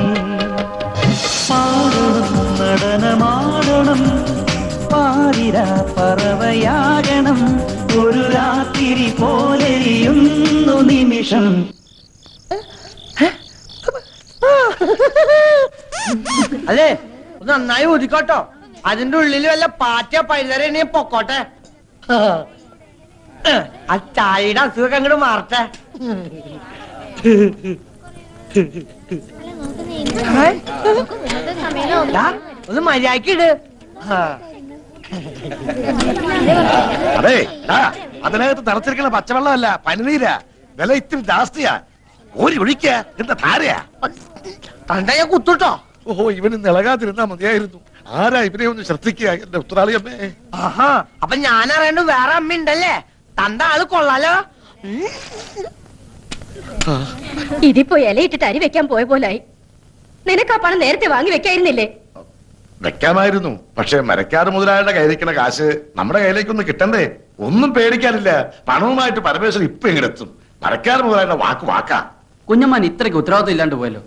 പാടണം നടനമാടണം പാതിര പറവയാകണം ഒരു രാത്രി പോലെയുന്നു നിമിഷം അല്ലേ ഒന്ന് നന്നായി ഊതിക്കോട്ടോ അതിന്റെ ഉള്ളിൽ വല്ല പാറ്റ പഴുതരണേ പൊക്കോട്ടെ ആ ചായയുടെ അസുഖം അങ്ങോട്ട് മാറട്ടെ ദാ, ഒന്ന് മര്യാദക്കിട് അതെ ആ, അതിനകത്ത് നിറച്ചിരിക്കുന്ന പച്ചവെള്ളമല്ല പനിനീരാ വില ഇത്തിരി ജാസ്തിയാ ഓരി ഒഴിക്ക എന്താ ധാരയാ തണ്ട ഞാൻ കുത്തുട്ടോ ഓഹോ ഇവന് നിളകാതിരുന്നാ മതിയായിരുന്നു ആരാ ഇവനെ ഒന്ന് ശ്രദ്ധിക്കുക എന്റെ ഉത്തരാളിയമ്മേ ആഹാ അപ്പൊ ഞാൻ അറിയണ്ട വേറെ അമ്മ ഉണ്ടല്ലേ തന്റെ ആള് കൊള്ളാലോ ഉം. ഇതിപ്പോ ഇലയിട്ടിട്ട് അരി വെക്കാൻ പോയ പോലായി നിനക്ക് ആ പണം നേരത്തെ വാങ്ങി വെക്കായിരുന്നില്ലേ വെക്കാമായിരുന്നു പക്ഷെ മരക്കാട് മുതലാളിയുടെ കയ്യിലിരിക്കുന്ന കാശ് നമ്മുടെ കയ്യിലേക്കൊന്നും കിട്ടണ്ടേ ഒന്നും പേടിക്കാനില്ല പണവുമായിട്ട് പരമേശ്വരൻ ഇപ്പൊ ഇങ്ങടെത്തും മരക്കാട് മുതലാളിയുടെ വാക്ക് വാക്കാ കുഞ്ഞമ്മാൻ ഇത്രയ്ക്ക് ഉത്തരവാദിത്വം ഇല്ലാണ്ട് പോയല്ലോ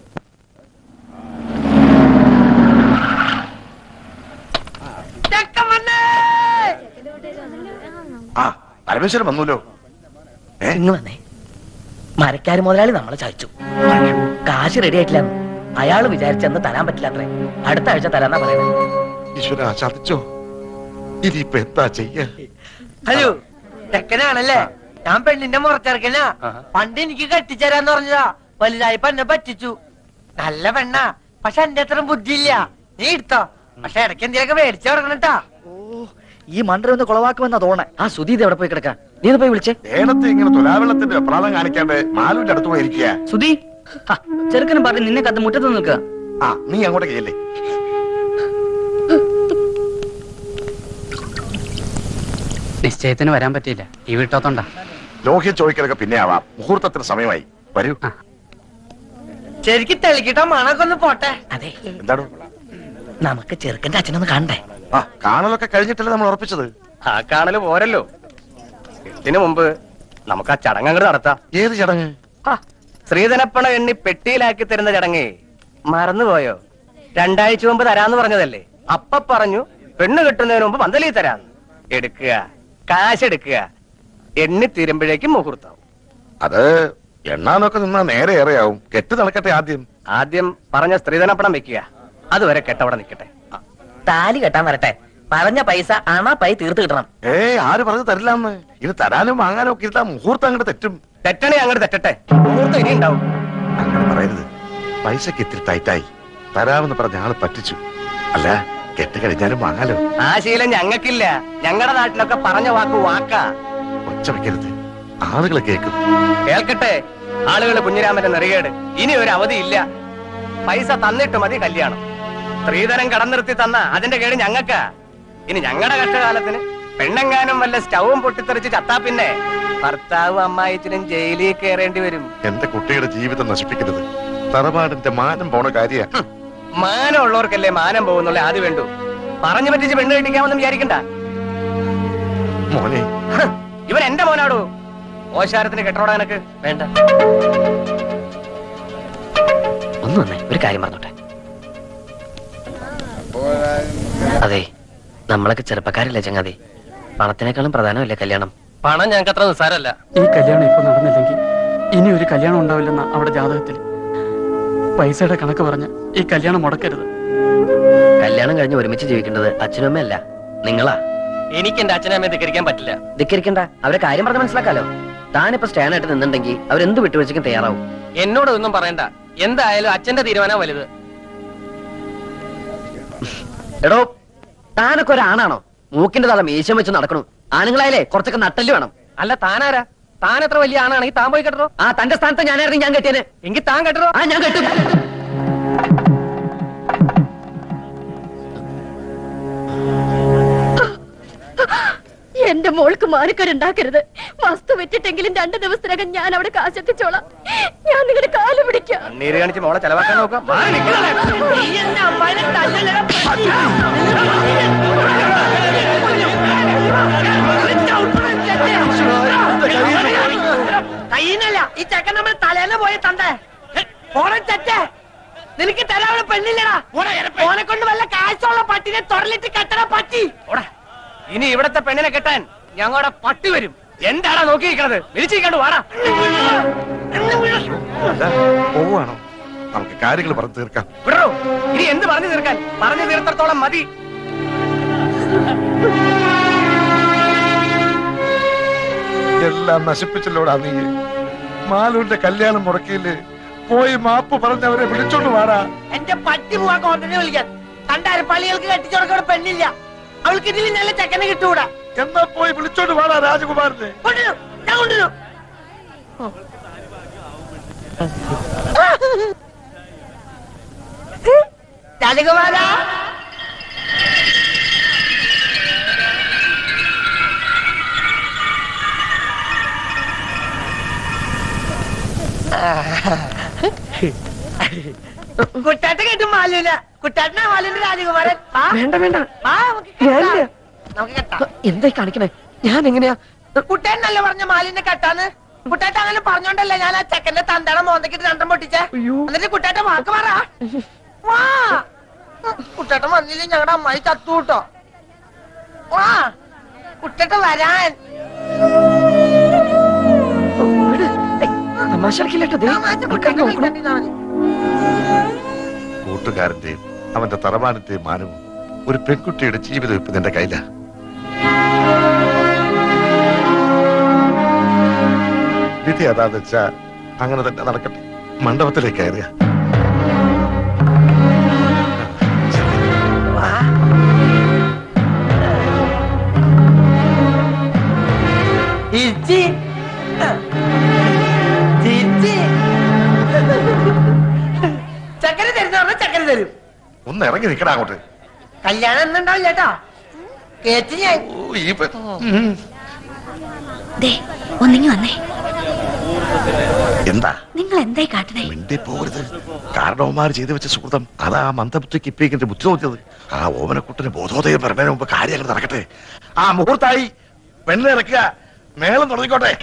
ആ പരമേശ്വരൻ വന്നല്ലോ ഇങ്ങ് വന്നേ മരക്കാര് മുതലാളി നമ്മളെ ചതിച്ചു കാശ് റെഡി ആയിട്ടില്ല അയാള് വിചാരിച്ചെന്ന് തരാൻ പറ്റില്ല അത്രേ അടുത്ത ആഴ്ച തരാന്നാ പറയുന്നത് ഈശ്വര ചതിച്ചോ ഇനിയിപ്പൊ എന്താ ചെയ്യാ ഹലോ ചെക്കനാണല്ലേ ഞാൻ പെണ്ണിന്റെ മുറച്ചെറുക്കനാ പണ്ട് എനിക്ക് കെട്ടിച്ചേരാന്ന് പറഞ്ഞതാ വലുതായപ്പോ എന്നെ പറ്റിച്ചു നല്ല പെണ്ണാ പക്ഷെ എന്റെ അത്ര ബുദ്ധിയില്ല നീ എടുത്തോ പക്ഷെ ഇടയ്ക്ക് എന്തെങ്കിലുമൊക്കെ മേടിച്ചു കൊടുക്കണട്ടാ ഈ മണ്ടര ഒന്ന് കുളവാക്കുമെന്നാ തോന്നേ ആ സുധീത് എവിടെ പോയി കിടക്കാം നീ ഒന്ന് പോയി വിളിച്ചേ നേരത്തെ ഇങ്ങനെ തുലാവെള്ളത്തിന്റെ വെപ്രാളം കാണിക്കാണ്ട് മാലുവിന്റെ അടുത്ത് പോയിരിക്കുക സുധി ഹ, ചെറുക്കനും പറഞ്ഞ് നിന്നെ കത്ത് മുറ്റത്ത് നിൽക്കുക ആ നീ അങ്ങോട്ട് ചെയ്യല്ലേ നിശ്ചയത്തിന് വരാൻ പറ്റിയില്ല ഈ വീട്ടോത്തോണ്ടാ ലോഹ്യ ചോദിക്കലൊക്കെ പിന്നെ ആവാം മുഹൂർത്തത്തിന് സമയമായി വരൂ ശരിക്കും തെളിക്കിട്ടോ മണൊക്കെ ഒന്ന് പോട്ടെ അതെ എന്താണ് നമുക്ക് ചെറുക്കന്റെ അച്ഛനൊന്ന് കാണണ്ടേ ആ കാണലൊക്കെ കഴിഞ്ഞിട്ടല്ലേ നമ്മൾ ഉറപ്പിച്ചത് ആ കാണല് പോരല്ലോ ഇതിനു മുമ്പ് നമുക്ക് ആ ചടങ്ങ് അങ്ങോട്ട് നടത്താം ഏത് ചടങ്ങ് ശ്രീധനപ്പണ എണ്ണി പെട്ടിയിലാക്കി തരുന്ന ചടങ്ങേ മറന്നുപോയോ രണ്ടാഴ്ച മുമ്പ് തരാന്ന് പറഞ്ഞതല്ലേ അപ്പ പറഞ്ഞു പെണ്ണ് കെട്ടുന്നതിന് മുമ്പ് പന്തലി തരാന്ന് എടുക്കുക കാശ് എടുക്കുക എണ്ണി തീരുമ്പോഴേക്കും മുഹൂർത്തം അത് എണ്ണാനൊക്കെ നിന്നാ നേരെ ഏറെയാവും കെട്ട് നടക്കട്ടെ ആദ്യം ആദ്യം പറഞ്ഞ സ്ത്രീധനപ്പണം വെക്കുക അതുവരെ കെട്ടവിടെ നിൽക്കട്ടെ താലി കെട്ടാൻ വരട്ടെ പറഞ്ഞ പൈസ അണ പൈ തീർത്ത് കിട്ടണം ഏയ് ആര് പറഞ്ഞു തരില്ലാന്ന് ഇത് തരാനും വാങ്ങാനും ഒക്കെ ഇരുത്താ മുഹൂർത്തം അങ്ങോട്ട് തെറ്റും തെറ്റണേ അങ്ങോട്ട് തെറ്റട്ടെ മുഹൂർത്തം ഇനി ഉണ്ടാവും അങ്ങനെ പറയരുത് പൈസക്ക് ഇത്തിരി ടൈറ്റായി തരാമെന്ന് പറഞ്ഞ ആള് പറ്റിച്ചു അല്ല കെട്ട് കഴിഞ്ഞാലും വാങ്ങാലോ ആ ശീലം ഞങ്ങൾക്കില്ല ഞങ്ങളുടെ നാട്ടിലൊക്കെ പറഞ്ഞ വാക്ക് വാക്കാ ഒച്ച വെക്കരുത് ആളുകൾ കേൾക്കും കേൾക്കട്ടെ ആളുകള് കുഞ്ഞിരാമന്റെ നെറികേട് ഇനി ഒരു അവധി ഇല്ല പൈസ തന്നിട്ട് മതി കല്യാണം സ്ത്രീധനം കടന്നിർത്തി തന്ന അതിന്റെ കേട് ഞങ്ങക്കാ ഇനി ഞങ്ങളുടെ കഷ്ടകാലത്തിന് പെണ്ണെങ്ങാനും വല്ല സ്റ്റൗവും പൊട്ടിത്തെറിച്ച് ചത്താ പിന്നെ ഭർത്താവും അമ്മായിച്ചനും ജയിലിൽ കയറേണ്ടി വരും എന്റെ കുട്ടിയുടെ ജീവിതം നശിപ്പിക്കരുത് തറവാടിന്റെ മാനം പോണ കാര്യ മാനം ഉള്ളവർക്കല്ലേ മാനം പോകുന്നുള്ള ആദ്യം വേണ്ടു പറഞ്ഞു പറ്റിച്ച് പെണ്ണ് കെട്ടിക്കാമെന്ന് വിചാരിക്കണ്ട മോനെ ഹ്, ഇവൻ എന്റെ മോനാടോ ഓശാരത്തിന് കെട്ടോടാ എനക്ക് വേണ്ട ഒന്ന് വന്നേ ഒരു കാര്യം പറഞ്ഞോട്ടെ അതെ നമ്മളൊക്കെ ചെറുപ്പക്കാരല്ലേ ചങ്ങാതി പണത്തിനേക്കാളും പ്രധാനമല്ലേ കല്യാണം പണം ഞങ്ങൾക്ക് അത്ര നിസ്സാരല്ല ഈ കല്യാണം ഇപ്പൊ നടന്നില്ലെങ്കിൽ ഇനി ഒരു കല്യാണം ഉണ്ടാവില്ലെന്ന അവിടെ ജാതകത്തിൽ പൈസയുടെ കണക്ക് പറഞ്ഞ് ഈ കല്യാണം മുടക്കരുത് കല്യാണം കഴിഞ്ഞ് ഒരുമിച്ച് ജീവിക്കേണ്ടത് അച്ഛനും അമ്മയല്ല നിങ്ങളാ എനിക്ക് എന്റെ അച്ഛനെ അമ്മയെ ധിക്കരിക്കാൻ പറ്റില്ല ധിക്കരിക്കണ്ട അവരെ കാര്യം പറഞ്ഞ് മനസ്സിലാക്കാലോ താനിപ്പോ സ്റ്റാൻഡ് ആയിട്ട് നിന്നുണ്ടെങ്കിൽ അവരെന്ത് വിട്ടുവീഴ്ചയ്ക്കും തയ്യാറാവും എന്നോട് ഒന്നും പറയണ്ട എന്തായാലും അച്ഛന്റെ തീരുമാനം വലുത് എടോ താനൊക്കെ ഒരാണാണോ മൂക്കിന്റെ തല മീശം വെച്ച് നടക്കണു ആണുങ്ങളായാലേ കുറച്ചൊക്കെ നട്ടല് വേണം അല്ല താനാരാ താൻ എത്ര വലിയ ആണാണെങ്കിൽ താൻ പോയി കെട്ടോ ആ തന്റെ സ്ഥാനത്ത് ഞാനായിരുന്നു ഞാൻ കെട്ടിയന് എങ്കിൽ താൻ കെട്ടോ ആ ഞാൻ കെട്ടും എന്റെ മോൾക്ക് മാനക്കേടുണ്ടാക്കരുത് വസ്തു വെച്ചിട്ടെങ്കിലും രണ്ടു ദിവസത്തിനകം ഞാൻ അവിടെ കാശെത്തിച്ചോളാം ഞാൻ നിങ്ങളുടെ കാല് പിടിക്കാം കണ്ണീര് കാണിച്ച് മോളെ ചെലവാക്കാൻ നോക്കാം മാറി നിൽക്കണേ നീ എന്റെ അമ്മായിനെ തല്ലല്ലടാ, പട്ടി. കയ്യിന്നല്ല ഈ ചെക്കൻ നമ്മൾ തലേന്ന് പോയ തണ്ടേ പോണ ചെറ്റേ നിനക്ക് തരാവുന്ന പെണ്ണില്ലടാ ഓനെ കൊണ്ട് വല്ല കാശുള്ള പട്ടിനെ തൊടലിട്ട് കെട്ടണ പട്ടി ഓടാ. ഇനി ഇവിടത്തെ പെണ്ണിനെ കെട്ടാൻ ഞങ്ങളുടെ പട്ടി വരും എന്താടാ നോക്കിയിരിക്കണത് വിളിച്ചിരിക്കണ്ടു വാടാ അല്ല പോവാണോ നമുക്ക് കാര്യങ്ങൾ പറഞ്ഞു തീർക്കാം വിടറോ ഇനി എന്ത് പറഞ്ഞു തീർക്കാൻ പറഞ്ഞു തീർത്തത്തോളം മതി എല്ലാം നശിപ്പിച്ചല്ലോടാ നീ മാലൂരിന്റെ കല്യാണം മുടക്കിയില്ലേ പോയി മാപ്പ് പറഞ്ഞവരെ വിളിച്ചോണ്ട് വാടാ എന്റെ പട്ടി പോവാ കോണ്ടനെ വിളിക്കാൻ കണ്ടാര് പള്ളികൾക്ക് കെട്ടിച്ചോടക്കോടെ പെണ്ണില്ല അവൾക്ക് ഇതിൽ നല്ല ചെക്കനെ കിട്ടൂടാ എന്നാ പോയി വിളിച്ചോണ്ട് വാടാ രാജകുമാരനെ കൊണ്ടുവരും ഞാൻ കൊണ്ടുവരും രാജകുമാരാ കുട്ടാട്ട കേട്ടു മാലൂല കുട്ടാട്ടനാ മാലൂന്റെ രാജകുമാരൻ വാ. വേണ്ട വേണ്ട വാ, നമുക്ക് കെട്ടാം. നമുക്ക് കെട്ടാം എന്തായി കാണിക്കണേ ഞാൻ എങ്ങനെയാ കുട്ടേനല്ല പറഞ്ഞ മാലിനെ കെട്ടാന്ന് കുട്ടേട്ട അങ്ങനെ പറഞ്ഞോണ്ടല്ലേ ഞാൻ ആ ചെക്കന്റെ തന്തട മോന്തക്കിട്ട് രണ്ടും പൊട്ടിച്ചേ എന്നിട്ട് കുട്ടേട്ട വാക്ക് പറ വാ കുട്ടേട്ട വന്നില്ലേ ഞങ്ങളുടെ അമ്മായി ചത്തു കേട്ടോ വാ കുട്ടേട്ട വരാൻ തമാശ കളിക്കില്ലട്ടോ ദേ, ആൾക്കാര് നോക്കണം. കൂട്ടുകാരന്റെയും അവന്റെ തറവാനന്റെയും മാനവും ഒരു പെൺകുട്ടിയുടെ ജീവിതം ഇപ്പൊ നിന്റെ കയ്യിലാ വിധി അതാന്ന് വെച്ചാ അങ്ങനെ തന്നെ നടക്കട്ടെ മണ്ഡപത്തിലേക്ക് കയറിയ ഇച്ചി ചിച്ചി ചക്കര തരുന്ന പറഞ്ഞ ചക്കര തരും ഒന്ന് ഇറങ്ങി നിക്കടാ അങ്ങോട്ട് കല്യാണം എന്നുണ്ടാവില്ല കേട്ടോ കേച്ചു ഞാൻ ഓ, ഈ പെ- ഉം. ദേ ഒന്നിങ്ങി വന്നേ എന്താ നിങ്ങൾ എന്തായി കാട്ടണേ മിണ്ടി പോകരുത് കാരണവന്മാർ ചെയ്തു വെച്ച സുഹൃതം അതാ ആ മന്ദബുദ്ധിക്ക് ഇപ്പിക്കിന്റെ ബുദ്ധി തോന്നിയത് ആ ഓമനക്കുട്ടിന് ബോധോദയം വരുന്നതിന് മുമ്പ് കാര്യങ്ങൾ നടക്കട്ടെ ആ മുഹൂർത്തായി പെണ്ണിനെ ഇറക്കുക മേളം തുടങ്ങിക്കോട്ടെ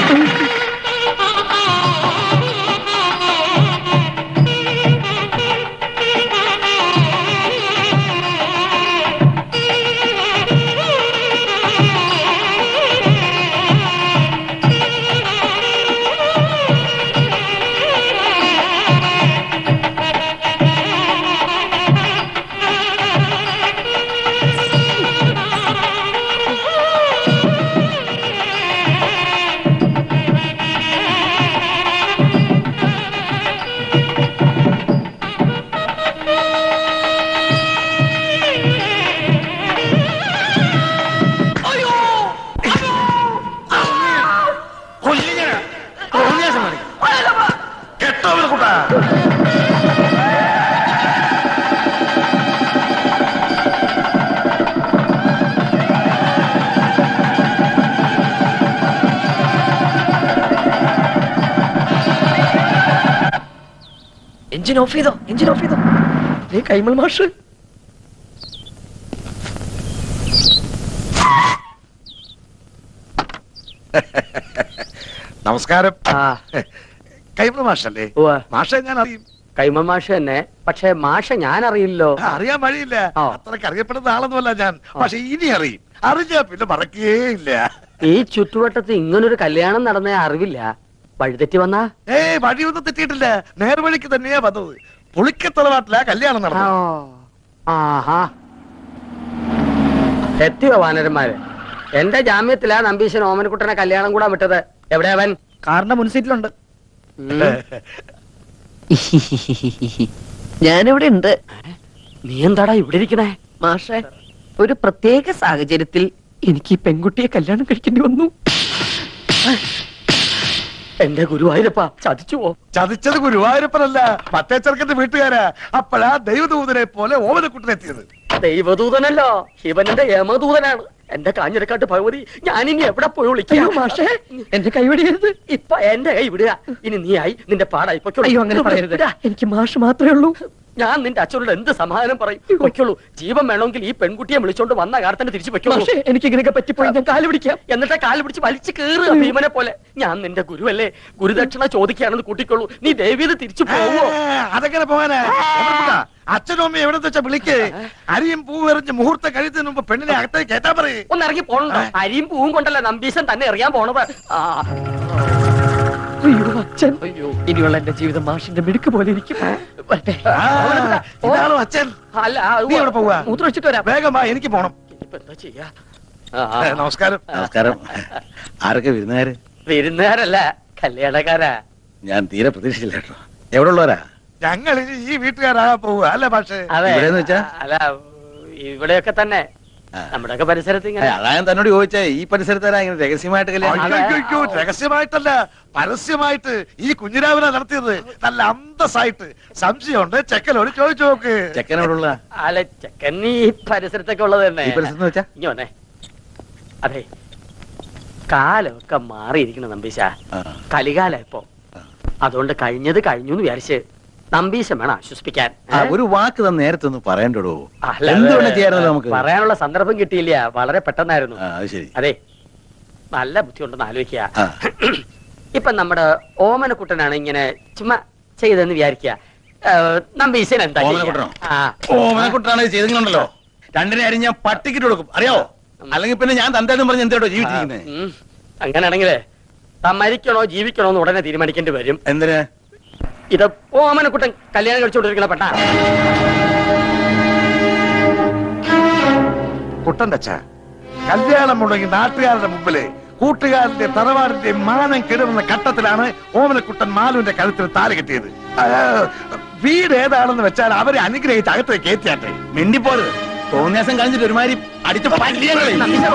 കെട്ടവനെ കൂട്ടാ എഞ്ചിൻ ഓഫ് ചെയ്തോ എഞ്ചിൻ ഓഫ് ചെയ്തോ ദേ കൈമൾ മാഷ് നമസ്കാരം കൈമള മാഷല്ലേ മാഷെ ഞാൻ അറിയും കൈമ മാഷ തന്നെ പക്ഷെ മാഷ ഞാൻ അറിയില്ലോ ആ, അറിയാൻ വഴിയില്ല അത്രക്ക് അറിയപ്പെടുന്ന ആളൊന്നുമല്ല ഞാൻ പക്ഷെ ഇനി അറിയും അറിഞ്ഞാ പിന്നെ മറക്കേ ഇല്ല ഈ ചുറ്റുവട്ടത്ത് ഇങ്ങനൊരു കല്യാണം നടന്ന അറിവില്ല വഴിതെറ്റി വന്നാ ഏ വഴിയൊന്നും തെറ്റിയിട്ടില്ല നേർവഴിക്ക് തന്നെയാ വന്നത് പുളിക്കത്തലവാട്ടിലാ കല്യാണം നടന്നത് ആഹാ എത്തിയോ വാനരന്മാര് എന്റെ ജാമ്യത്തിലാ നമ്പീശൻ ഓമനക്കുട്ടനെ കല്യാണം കൂടാൻ വിട്ടത് എവിടെ അവൻ കാറിന്റെ മുൻസീറ്റിലുണ്ട് ഞാനിവിടെ ഉണ്ട് നീ എന്താടാ ഇവിടെ ഇരിക്കണേ മാഷെ ഒരു പ്രത്യേക സാഹചര്യത്തിൽ എനിക്ക് ഈ പെൺകുട്ടിയെ കല്യാണം കഴിക്കേണ്ടി വന്നു എന്റെ ഗുരുവായൂരപ്പ ചതിച്ചുവോ ചതിച്ചത് ഗുരുവായൂരപ്പനല്ല മറ്റേ ചെറുക്കന്റെ വീട്ടുകാരാ അപ്പോഴാ ദൈവദൂതനെ പോലെ ഓമനക്കുട്ടനെത്തിയത് ദൈവദൂതനല്ലോ ശിവനന്റെ യമദൂതനാണ് എന്റെ കാഞ്ഞിരക്കാട്ട് ഭഗവതി ഞാനിനി എവിടെ പോയി വിളിക്കാം മാഷേ എന്റെ കൈ വിടരുത് ഇപ്പൊ എന്റെ കൈ വിടുക ഇനി നീ ആയി നിന്റെ പാടായി പൊയ്ക്കോളൂ. അയ്യോ അങ്ങനെ പറയരുത് വിടാ. എനിക്ക് മാഷ് മാത്രമേ ഉള്ളൂ ഞാൻ നിന്റെ അച്ഛനോട് എന്ത് സമാധാനം പറയും പൊയ്ക്കോളൂ ജീവൻ വേണമെങ്കിൽ ഈ പെൺകുട്ടിയെ വിളിച്ചോണ്ട് വന്ന കാലത്തന്നെ തിരിച്ചു പൊയ്ക്കോളൂ മാഷേ എനിക്ക് ഇങ്ങനെയൊക്കെ പറ്റിപ്പോയി ഞാൻ കാല് പിടിക്കാം എന്നിട്ട് കാല് പിടിച്ച് വലിച്ചു കയറുക ഭീമനെ പോലെ ഞാൻ നിന്റെ ഗുരുവല്ലേ ഗുരുദക്ഷിണ ചോദിക്കുകയാണെന്ന് കൂട്ടിക്കോളൂ നീ ദേവിയത് തിരിച്ചു പോവോ അതെങ്ങനെ പോകാനാ ഓമനക്കുട്ടാ, അച്ഛനും അമ്മയും എവിടെ വെച്ചാ വിളിക്ക് അരിയും പൂവെറിഞ്ഞ് മുഹൂർത്തം കഴിയുന്നതിന് മുമ്പ് പെണ്ണിനെ അകത്തേക്ക് കേട്ടാ പറയേ ഒന്ന് ഇറങ്ങി പോണോ അരിയും പൂവും കൊണ്ടല്ല നമ്പീശൻ തന്നെ എറിയാൻ പോണത് ആ അയ്യോ അച്ഛൻ അയ്യോ ഇനിയുള്ള എന്റെ ജീവിതം മാഷിന്റെ മിടുക്ക് പോലെ ഇരിക്കും വരട്ടെ. ഇതാണോ അച്ഛൻ അല്ല നീ എവിടെ പോവാ മൂത്രം ഒഴിച്ചിട്ട് വരാം വേഗം വാ എനിക്ക് പോണം ഇനിയിപ്പോ എന്താ ചെയ്യാ ഏ, നമസ്കാരം നമസ്കാരം ആരൊക്കെ വിരുന്നുകാര് വിരുന്നുകാരല്ല കല്യാണക്കാരാ ഞാൻ തീരെ പ്രതീക്ഷിച്ചില്ല കേട്ടോ എവിടെ ഉള്ളവരാ ഞങ്ങൾ ഇനി ഈ വീട്ടുകാരാ പോവുക അല്ലേ പക്ഷേ അതെ ഇവിടെന്ന് വെച്ചാ? അല്ല ഇവിടെയൊക്കെ തന്നെ നമ്മുടെയൊക്കെ പരിസരത്ത് ഇങ്ങനെ അതാ ഞാൻ തന്നോട് ചോദിച്ചേ ഈ പരിസരത്താരാ ഇങ്ങനെ രഹസ്യമായിട്ട് കല്യാണം അയ്യോ, അയ്യോ, രഹസ്യമായിട്ടല്ല പരസ്യമായിട്ട് ഈ കുഞ്ഞിരാവിനെ നടത്തിയത് നല്ല അന്തസ്സായിട്ട് സംശയമുണ്ട് ചെക്കലോട് ചോദിച്ചു നോക്ക് ചെക്കൻ എവിടെ ഉള്ള അല്ല ചെക്കൻ ഈ പരിസരത്തൊക്കെ ഉള്ളത് തന്നെ ഈ പരിസരത്ത് വെച്ചാ ഇനി വന്നേ അതെ കാലമൊക്കെ മാറിയിരിക്കണം നമ്പീശ കലികാല ഇപ്പൊ അതുകൊണ്ട് കഴിഞ്ഞത് കഴിഞ്ഞു എന്ന് വിചാരിച്ച് നമ്പീശം വേണം ആശ്വസിപ്പിക്കാൻ ആ, ഒരു വാക്ക് തന്നെ നേരത്തെ ഒന്ന് പറയണ്ടോ അല്ല, എന്ത് അത് വേണം ചെയ്യാറുള്ളത് നമുക്ക് പറയാനുള്ള സന്ദർഭം കിട്ടിയില്ല വളരെ പെട്ടെന്നായിരുന്നു ആ, അത് ശരി അതെ നല്ല ബുദ്ധിയുണ്ടെന്ന് ആലോചിക്കുക ആ. ഇപ്പൊ നമ്മുടെ ഓമനക്കുട്ടനാണ് ഇങ്ങനെ ചുമ്മാ ചെയ്തെന്ന് വിചാരിക്കുക നമ്പീശൻ എന്താ ചെയ്യാ? ഓമനക്കുട്ടനോ? ആ ഓമനക്കുട്ടാണ് ഇത് ചെയ്തിട്ടുണ്ടല്ലോ രണ്ടിനെ അരിഞ്ഞ പട്ടിക്കിട്ട് കൊടുക്കും അറിയാവോ അല്ലെങ്കിൽ പിന്നെ ഞാൻ തന്തേന്നും പറഞ്ഞ് എന്തേട്ടോ ജീവിച്ചിരിക്കുന്നത് ഉം. അങ്ങനെയാണെങ്കിലേ താൻ മരിക്കണോ ജീവിക്കണോ എന്ന് ഉടനെ തീരുമാനിക്കേണ്ടി വരും എന്തിന് ഇത് ഓമനക്കുട്ടൻ കല്യാണം കഴിച്ചുകൊണ്ടിരിക്കണ പെട്ട കുട്ടന്റെ അച്ഛ കല്യാണം മുടങ്ങി നാട്ടുകാരുടെ മുമ്പില് കൂട്ടുകാരന്റെ തറവാടിന്റെ മാനം കെടുന്ന ഘട്ടത്തിലാണ് ഓമനക്കുട്ടൻ മാലുവിന്റെ കഴുത്തിൽ താല് കെട്ടിയത് ആ, വീട് ഏതാണെന്ന് വെച്ചാൽ അവരെ അനുഗ്രഹിച്ച് അകത്തേക്ക് കയറ്റിയാട്ടെ മിണ്ടിപ്പോരുത് തോന്നിയാസം കഴിഞ്ഞിട്ട് ഒരുമാതിരി അടിച്ച് പല്ലിയങ്ങളെ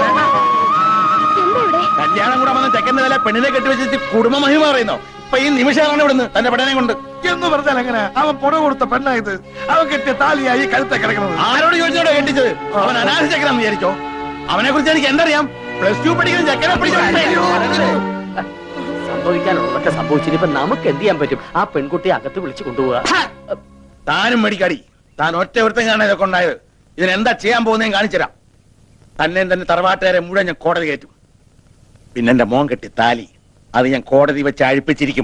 കല്യാണം കൂടെ വന്ന ചെക്കന്റെ വില പെണ്ണിനെ കെട്ടിവെച്ചിട്ട് കുടുംബ മഹിമ പറയുന്നോ ഇപ്പൊ ഈ നിമിഷമാണ് ഇവിടുന്ന് തന്റെ പെടനെ കൊണ്ട് എന്ന് പറഞ്ഞാൽ എങ്ങനെ അവൻ പുറ കൊടുത്ത പെണ്ണായത് അവൻ കെട്ടിയ താലിയായി കഴുത്തെ കിടക്കുന്നത് ആരോട് ചോദിച്ചോടോ കെട്ടിച്ചത് അവൻ അനാഥ ചെക്കനാന്ന് വിചാരിച്ചോ അവനെ കുറിച്ച് എനിക്ക് എന്തറിയാം പ്ലസ് ടു പഠിക്കുന്ന ചെക്കനെ പിടിച്ചോ സംഭവിക്കാനുള്ളതൊക്കെ സംഭവിച്ചിട്ട് ഇപ്പൊ നമുക്ക് എന്ത് ചെയ്യാൻ പറ്റും ആ പെൺകുട്ടിയെ അകത്ത് വിളിച്ചു കൊണ്ടുപോവുക താനും മേടിക്കാടി താൻ ഒറ്റ ഒരുത്തം കാണാൻ ഇതൊക്കെ ഉണ്ടായത് ഇതിനെന്താ ചെയ്യാൻ പോകുന്നതെന്ന് കാണിച്ചുതരാം തന്നെ തന്നെ തറവാട്ടുകാരെ മുഴുവൻ ഞാൻ കോടതി കയറ്റും പിന്നെ എന്റെ മോൻ കെട്ടി താലി അത് ഞാൻ കോടതി വെച്ച് അഴിപ്പിച്ചിരിക്കും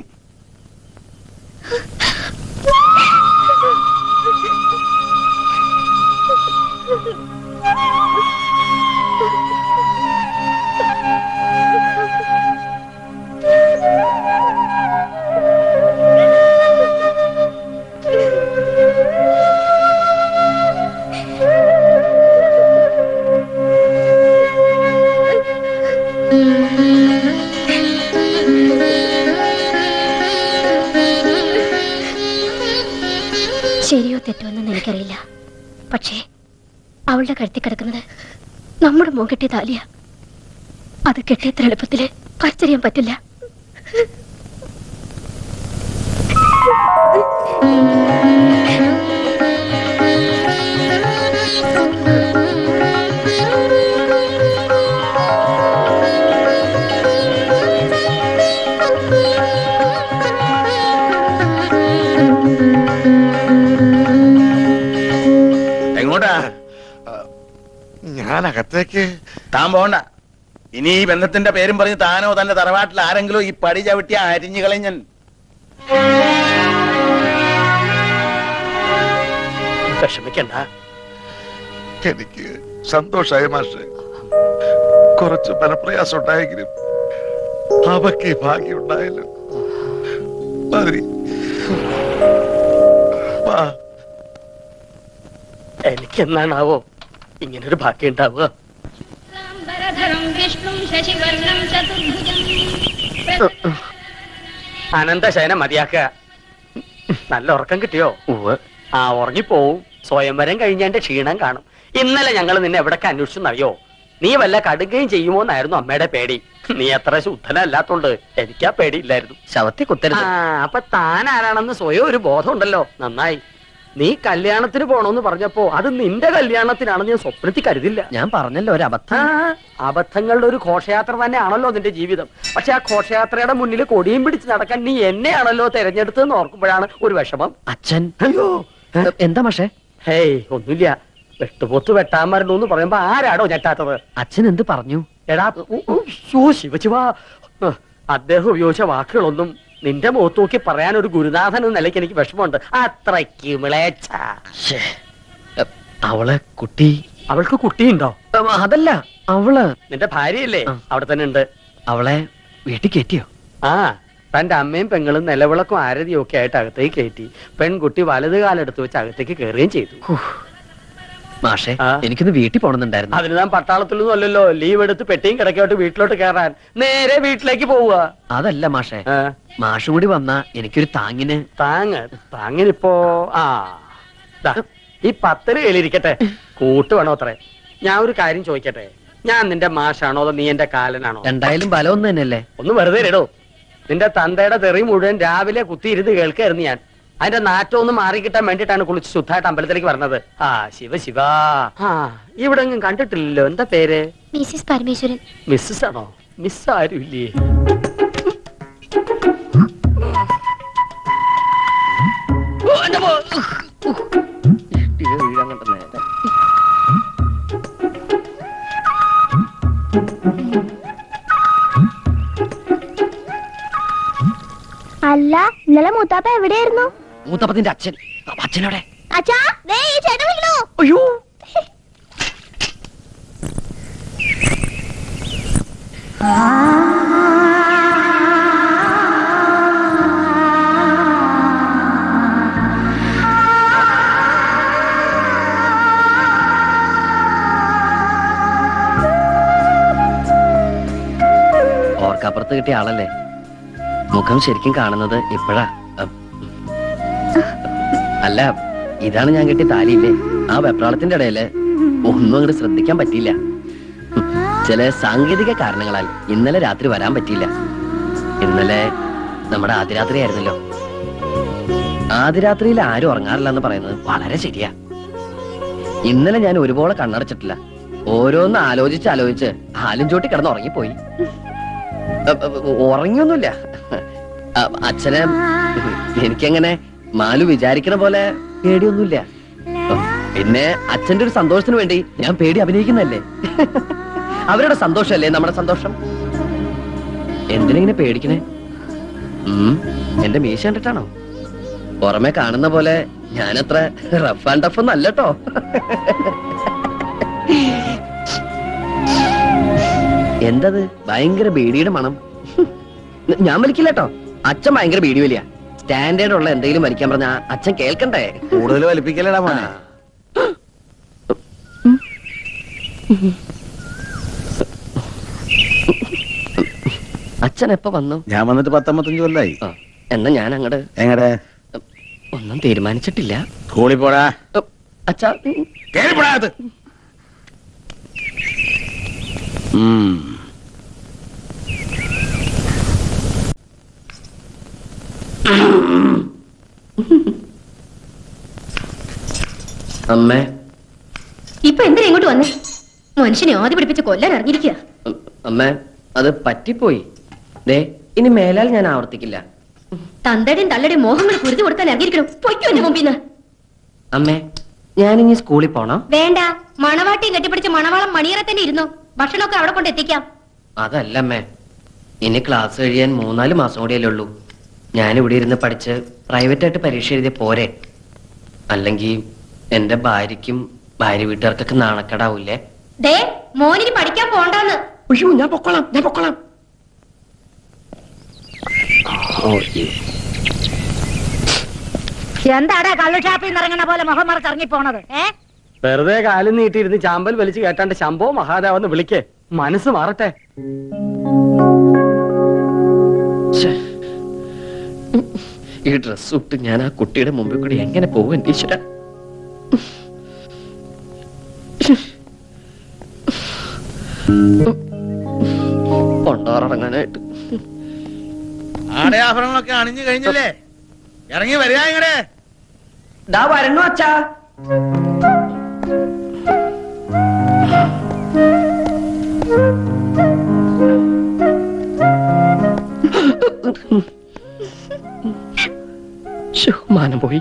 ശരിയോ തെറ്റോ എന്നൊന്നും എനിക്കറിയില്ല പക്ഷേ അവളുടെ കഴുത്തി കിടക്കുന്നത് നമ്മുടെ മോൻ കെട്ടിയ താലിയ അത് കെട്ടിയത്ര എളുപ്പത്തില് പറിച്ചറിയാൻ പറ്റില്ല എങ്ങോട്ടാ ഞാൻ അകത്തേക്ക് താൻ പോകണ്ട ഇനി ഈ ബന്ധത്തിന്റെ പേരും പറഞ്ഞ് താനോ തന്റെ തറവാട്ടിൽ ആരെങ്കിലും ഈ പടി ചവിട്ടി അരിഞ്ഞു കളഞ്ഞൻ വിഷമിക്കണ്ട എനിക്ക് സന്തോഷായ മാഷെ കുറച്ച് ബലപ്രയാസം ഉണ്ടായെങ്കിലും അവക്ക് ഈ ഭാഗ്യം ഉണ്ടായല്ലോ മാതിരി വാ എനിക്ക് എന്നാണാവോ ഇങ്ങനൊരു ഭാഗ്യം ഉണ്ടാവുക അനന്തശയനം മതിയാക്കുക നല്ല ഉറക്കം കിട്ടിയോ ആ ഉറങ്ങിപ്പോവും സ്വയംവരം കഴിഞ്ഞാന്റെ ക്ഷീണം കാണും ഇന്നലെ ഞങ്ങൾ നിന്നെ എവിടൊക്കെ അന്വേഷിച്ചെന്നറിയോ നീ വല്ല കടുകയും ചെയ്യുമോ എന്നായിരുന്നു അമ്മയുടെ പേടി നീ അത്ര ശുദ്ധനല്ലാത്തോണ്ട് എനിക്കാ പേടിയില്ലായിരുന്നു ശവത്തെ കുത്തരുത് ആ അപ്പൊ താൻ ആരാണെന്ന് സ്വയം ഒരു ബോധം ഉണ്ടല്ലോ നന്നായി നീ കല്യാണത്തിന് പോണോന്ന് പറഞ്ഞപ്പോ അത് നിന്റെ കല്യാണത്തിനാണെന്ന് ഞാൻ സ്വപ്നത്തിൽ കരുതില്ല ഞാൻ പറഞ്ഞല്ലോ ഒരു അബദ്ധം ആ, അബദ്ധങ്ങളുടെ ഒരു ഘോഷയാത്ര തന്നെയാണല്ലോ നിന്റെ ജീവിതം പക്ഷെ ആ ഘോഷയാത്രയുടെ മുന്നിൽ കൊടിയും പിടിച്ച് നടക്കാൻ നീ എന്നെയാണല്ലോ തെരഞ്ഞെടുത്തതെന്ന് ഓർക്കുമ്പോഴാണ് ഒരു വിഷമം അച്ഛൻ അയ്യോ എന്താ പക്ഷേ ഹേയ് ഒന്നുമില്ല വെട്ടുപോത്ത് വെട്ടാൻ മരണു എന്ന് പറയുമ്പോ ആരാടോ ഞെട്ടാത്തത് അച്ഛൻ എന്ത് പറഞ്ഞു എടാ ഉ, ഉ, ശോ, ശിവശിവ ഹ്, അദ്ദേഹം ഉപയോഗിച്ച വാക്കുകളൊന്നും നിന്റെ മുഖത്ത് നോക്കി പറയാൻ ഒരു ഗുരുനാഥൻ എന്ന നിലയ്ക്ക് എനിക്ക് വിഷമമുണ്ട് അത്രയ്ക്ക് വിളേച്ച ശ്ശേ. എ, അവളെ കുട്ടി അവൾക്ക് കുട്ടിയുണ്ടോ ഉം, അതല്ല അവള് നിന്റെ ഭാര്യയല്ലേ അവിടെ തന്നെ ഉണ്ട് അവളെ വീട്ടിൽ കയറ്റിയോ ആ തന്റെ അമ്മയും പെങ്ങളും നിലവിളക്കും ആരതിയും ഒക്കെ ആയിട്ട് അകത്തേക്ക് കയറ്റി പെൺകുട്ടി വലത് കാലെടുത്ത് വെച്ച് അകത്തേക്ക് കയറുകയും ചെയ്തു മാഷെ എനിക്കൊന്ന് വീട്ടിൽ പോണെന്നുണ്ടായിരുന്നു അതിന് താൻ പട്ടാളത്തിലൊന്നും അല്ലല്ലോ ലീവ് എടുത്ത് പെട്ടിയും കിടക്കോട്ട് വീട്ടിലോട്ട് കയറാൻ നേരെ വീട്ടിലേക്ക് പോവുക അതല്ല മാഷെ മാഷും കൂടി വന്നാ എനിക്കൊരു താങ്ങിന് താങ്ങ് താങ്ങിനിപ്പോ ആ ദാ, ഈ പത്തര കയ്യിലിരിക്കട്ടെ കൂട്ട് വേണോ അത്രേ ഞാൻ ഒരു കാര്യം ചോദിക്കട്ടെ ഞാൻ നിന്റെ മാഷാണോ അതോ നീ എന്റെ കാലനാണോ രണ്ടായാലും ബലം ഒന്ന് തന്നെയല്ലേ ഒന്ന് വെറുതെ ഇടോ നിന്റെ തന്തയുടെ തെറി മുഴുവൻ രാവിലെ കുത്തിയിരുന്ന് കേൾക്കായിരുന്നു ഞാൻ അതിന്റെ നാറ്റം ഒന്ന് മാറിക്കിട്ടാൻ വേണ്ടിയിട്ടാണ് കുളിച്ച് ശുദ്ധമായിട്ട് അമ്പലത്തിലേക്ക് പറഞ്ഞത് ആ ശിവ ശിവ ആ ഇവിടെ എങ്ങും കണ്ടിട്ടില്ലല്ലോ എന്താ പേര് മിസ്സിസ് പരമേശ്വരൻ മിസ്സസ് ആണോ മിസ് ആരും ഇല്ലേ അല്ല ഇന്നലെ മൂത്താപ്പ എവിടെയായിരുന്നു മൂത്തപ്പത്തിന്റെ അച്ഛൻ അച്ഛനോടെ അച്ഛാ ദേ ഈ ചേട്ടൻ വിളിക്കണു അയ്യോ ഓർക്കപ്പുറത്ത് കിട്ടിയ ആളല്ലേ മുഖം ശരിക്കും കാണുന്നത് ഇപ്പോഴാ അം. അല്ല ഇതാണ് ഞാൻ കിട്ടിയ താലിയില്ലേ ആ വെപ്രാളത്തിന്റെ ഇടയില് ഒന്നും അങ്ങോട്ട് ശ്രദ്ധിക്കാൻ പറ്റിയില്ല ചില സാങ്കേതിക കാരണങ്ങളാൽ ഇന്നലെ രാത്രി വരാൻ പറ്റിയില്ല ഇന്നലെ നമ്മുടെ ആദ്യരാത്രി ആയിരുന്നല്ലോ ആദ്യരാത്രിയിൽ ആരും ഉറങ്ങാറില്ല എന്ന് പറയുന്നത് വളരെ ശരിയാ ഇന്നലെ ഞാൻ ഒരുപോലെ കണ്ണടച്ചിട്ടില്ല ഓരോന്ന് ആലോചിച്ച് ആലോചിച്ച് ആലും ചോട്ടി കിടന്ന് ഉറങ്ങിപ്പോയി അ- അ- ഉറങ്ങിയൊന്നുമില്ല അ- അച്ഛനെ എനിക്കങ്ങനെ മാലു വിചാരിക്കണ പോലെ പേടിയൊന്നുമില്ല പിന്നെ അച്ഛന്റെ ഒരു സന്തോഷത്തിന് വേണ്ടി ഞാൻ പേടി അഭിനയിക്കുന്നല്ലേ അവരുടെ സന്തോഷമല്ലേ നമ്മുടെ സന്തോഷം എന്തിനെങ്ങനെ പേടിക്കണേ ഉം, എന്റെ മീശ കണ്ടിട്ടാണോ പുറമെ കാണുന്ന പോലെ ഞാനത്ര റഫ് ആൻഡ് ടഫ് ഒന്നും അല്ലട്ടോ എന്തത് ഭയങ്കര ബീഡിയുടെ മണം ഞാൻ വലിക്കില്ല കേട്ടോ അച്ഛൻ ഭയങ്കര ബീഡി വലിയ സ്റ്റാൻഡേർഡ് ഉള്ള എന്തെങ്കിലും വലിക്കാൻ പറഞ്ഞ അച്ഛൻ കേൾക്കണ്ടേ കൂടുതൽ വലിപ്പിക്കലടാ മോനെ അച്ഛൻ എപ്പോ വന്നു ഞാൻ വന്നിട്ട് പത്തൊമ്പത്തഞ്ച് കൊല്ലായി എന്നാ ഞാൻ അങ്ങട് എങ്ങടെ ഒന്നും തീരുമാനിച്ചിട്ടില്ല സ്കൂളിൽ പോടാ അച്ഛാ കേറി പോടാ അകത്ത്. ഉം. അമ്മേ ഇപ്പൊ എന്തിനാ ഇങ്ങോട്ട് വന്നേ മനുഷ്യനെ ആദ്യ പിടിപ്പിച്ച് കൊല്ലാൻ ഇറങ്ങിയിരിക്കുക അമ്മേ അത് പറ്റിപ്പോയി ദേ ഇനി മേലാൽ ഞാൻ ആവർത്തിക്കില്ല തന്തയുടെയും തള്ളയുടെയും മോഹങ്ങൾ കുരുതി കൊടുക്കാൻ ഇറങ്ങിയിരിക്കണം പൊയ്ക്കോ എന്റെ മുമ്പിൽ നിന്ന് അമ്മേ ഞാനിനി സ്കൂളിൽ പോണം വേണ്ട മണവാട്ടിയും കെട്ടിപ്പിടിച്ച് മണവാളം മണിയറ തന്നെ ഇരുന്നു ഭക്ഷണമൊക്കെ അവിടെ കൊണ്ട് എത്തിക്കാം അതല്ല അമ്മേ ഇനി ക്ലാസ് കഴിയാൻ മൂന്നാല് മാസം കൂടിയല്ലേ ഉള്ളൂ ഞാനിവിടെ ഇരുന്ന് പഠിച്ച് പ്രൈവറ്റായിട്ട് പരീക്ഷ എഴുതിയ പോരെ അല്ലെങ്കിൽ എന്റെ ഭാര്യയ്ക്കും ഭാര്യ വീട്ടുകാർക്കൊക്കെ നാണക്കേടാവൂലേ ദേ മോനിനി പഠിക്കാൻ പോണ്ടാന്ന് അയ്യോ ഞാൻ പൊക്കോളാം ഞാൻ പൊക്കോളാം എന്താടാ കള്ളു ഷാപ്പിൽ നിന്ന് ഇറങ്ങണ പോലെ മുഖം മറച്ച് ഇറങ്ങി പോണത് ഏ വെറുതെ കാലും നീട്ടിയിരുന്ന് ചാമ്പൽ വലിച്ചു കേട്ടാണ്ട് ശംഭോ മഹാദേവെന്ന് വിളിക്കേ മനസ്സ് മാറട്ടെ ഈ ഡ്രസ് ഇട്ട് ഞാൻ ആ കുട്ടിയുടെ മുമ്പിൽ കൂടി എങ്ങനെ പോകും എന്റെ ഈശ്വര കൊണ്ടോറങ്ങാനായിട്ട് ആടയാഭരണങ്ങളൊക്കെ അണിഞ്ഞു കഴിഞ്ഞില്ലേ ഇറങ്ങി വരിക ഇങ്ങടെ ദാ വരണു അച്ഛാ ശ്ശോ, മാനം പോയി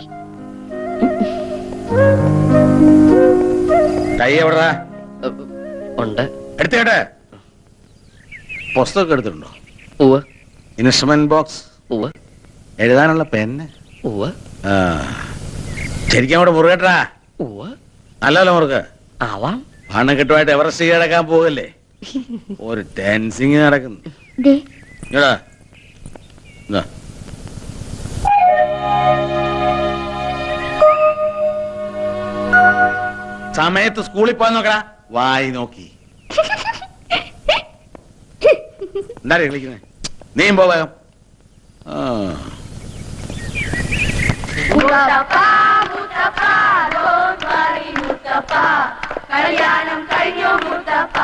കൈ എവിടാ ഉണ്ട് എടുത്തേട്ടെ പുസ്തകം എടുത്തിട്ടുണ്ടോ ഉവ്വ് ഇൻസ്ട്രുമെന്റ് ബോക്സ് ഉവ്വ് എഴുതാനുള്ള പെന്ന് ഉവ്വ് ആ ശരിക്കും അവിടെ മുറുകട്ടാ ഉവ്വ് നല്ലല്ലോ മുറുക്ക് ആവാം അണക്കെട്ടുമായിട്ട് എവറസ്റ്റ് കീഴടക്കാൻ പോകല്ലേ ഒരു ടെൻസിങ് നടക്കുന്നു ദേ ഇങ്ങടാ. ഇതാ. സമയത്ത് സ്കൂളിൽ പോയി നോക്കടാ വായി നോക്കി എന്താ കളിക്കുന്നേ നീയും പോ വേഗം ആ കല്യാണം കഴിഞ്ഞു മുത്തപ്പ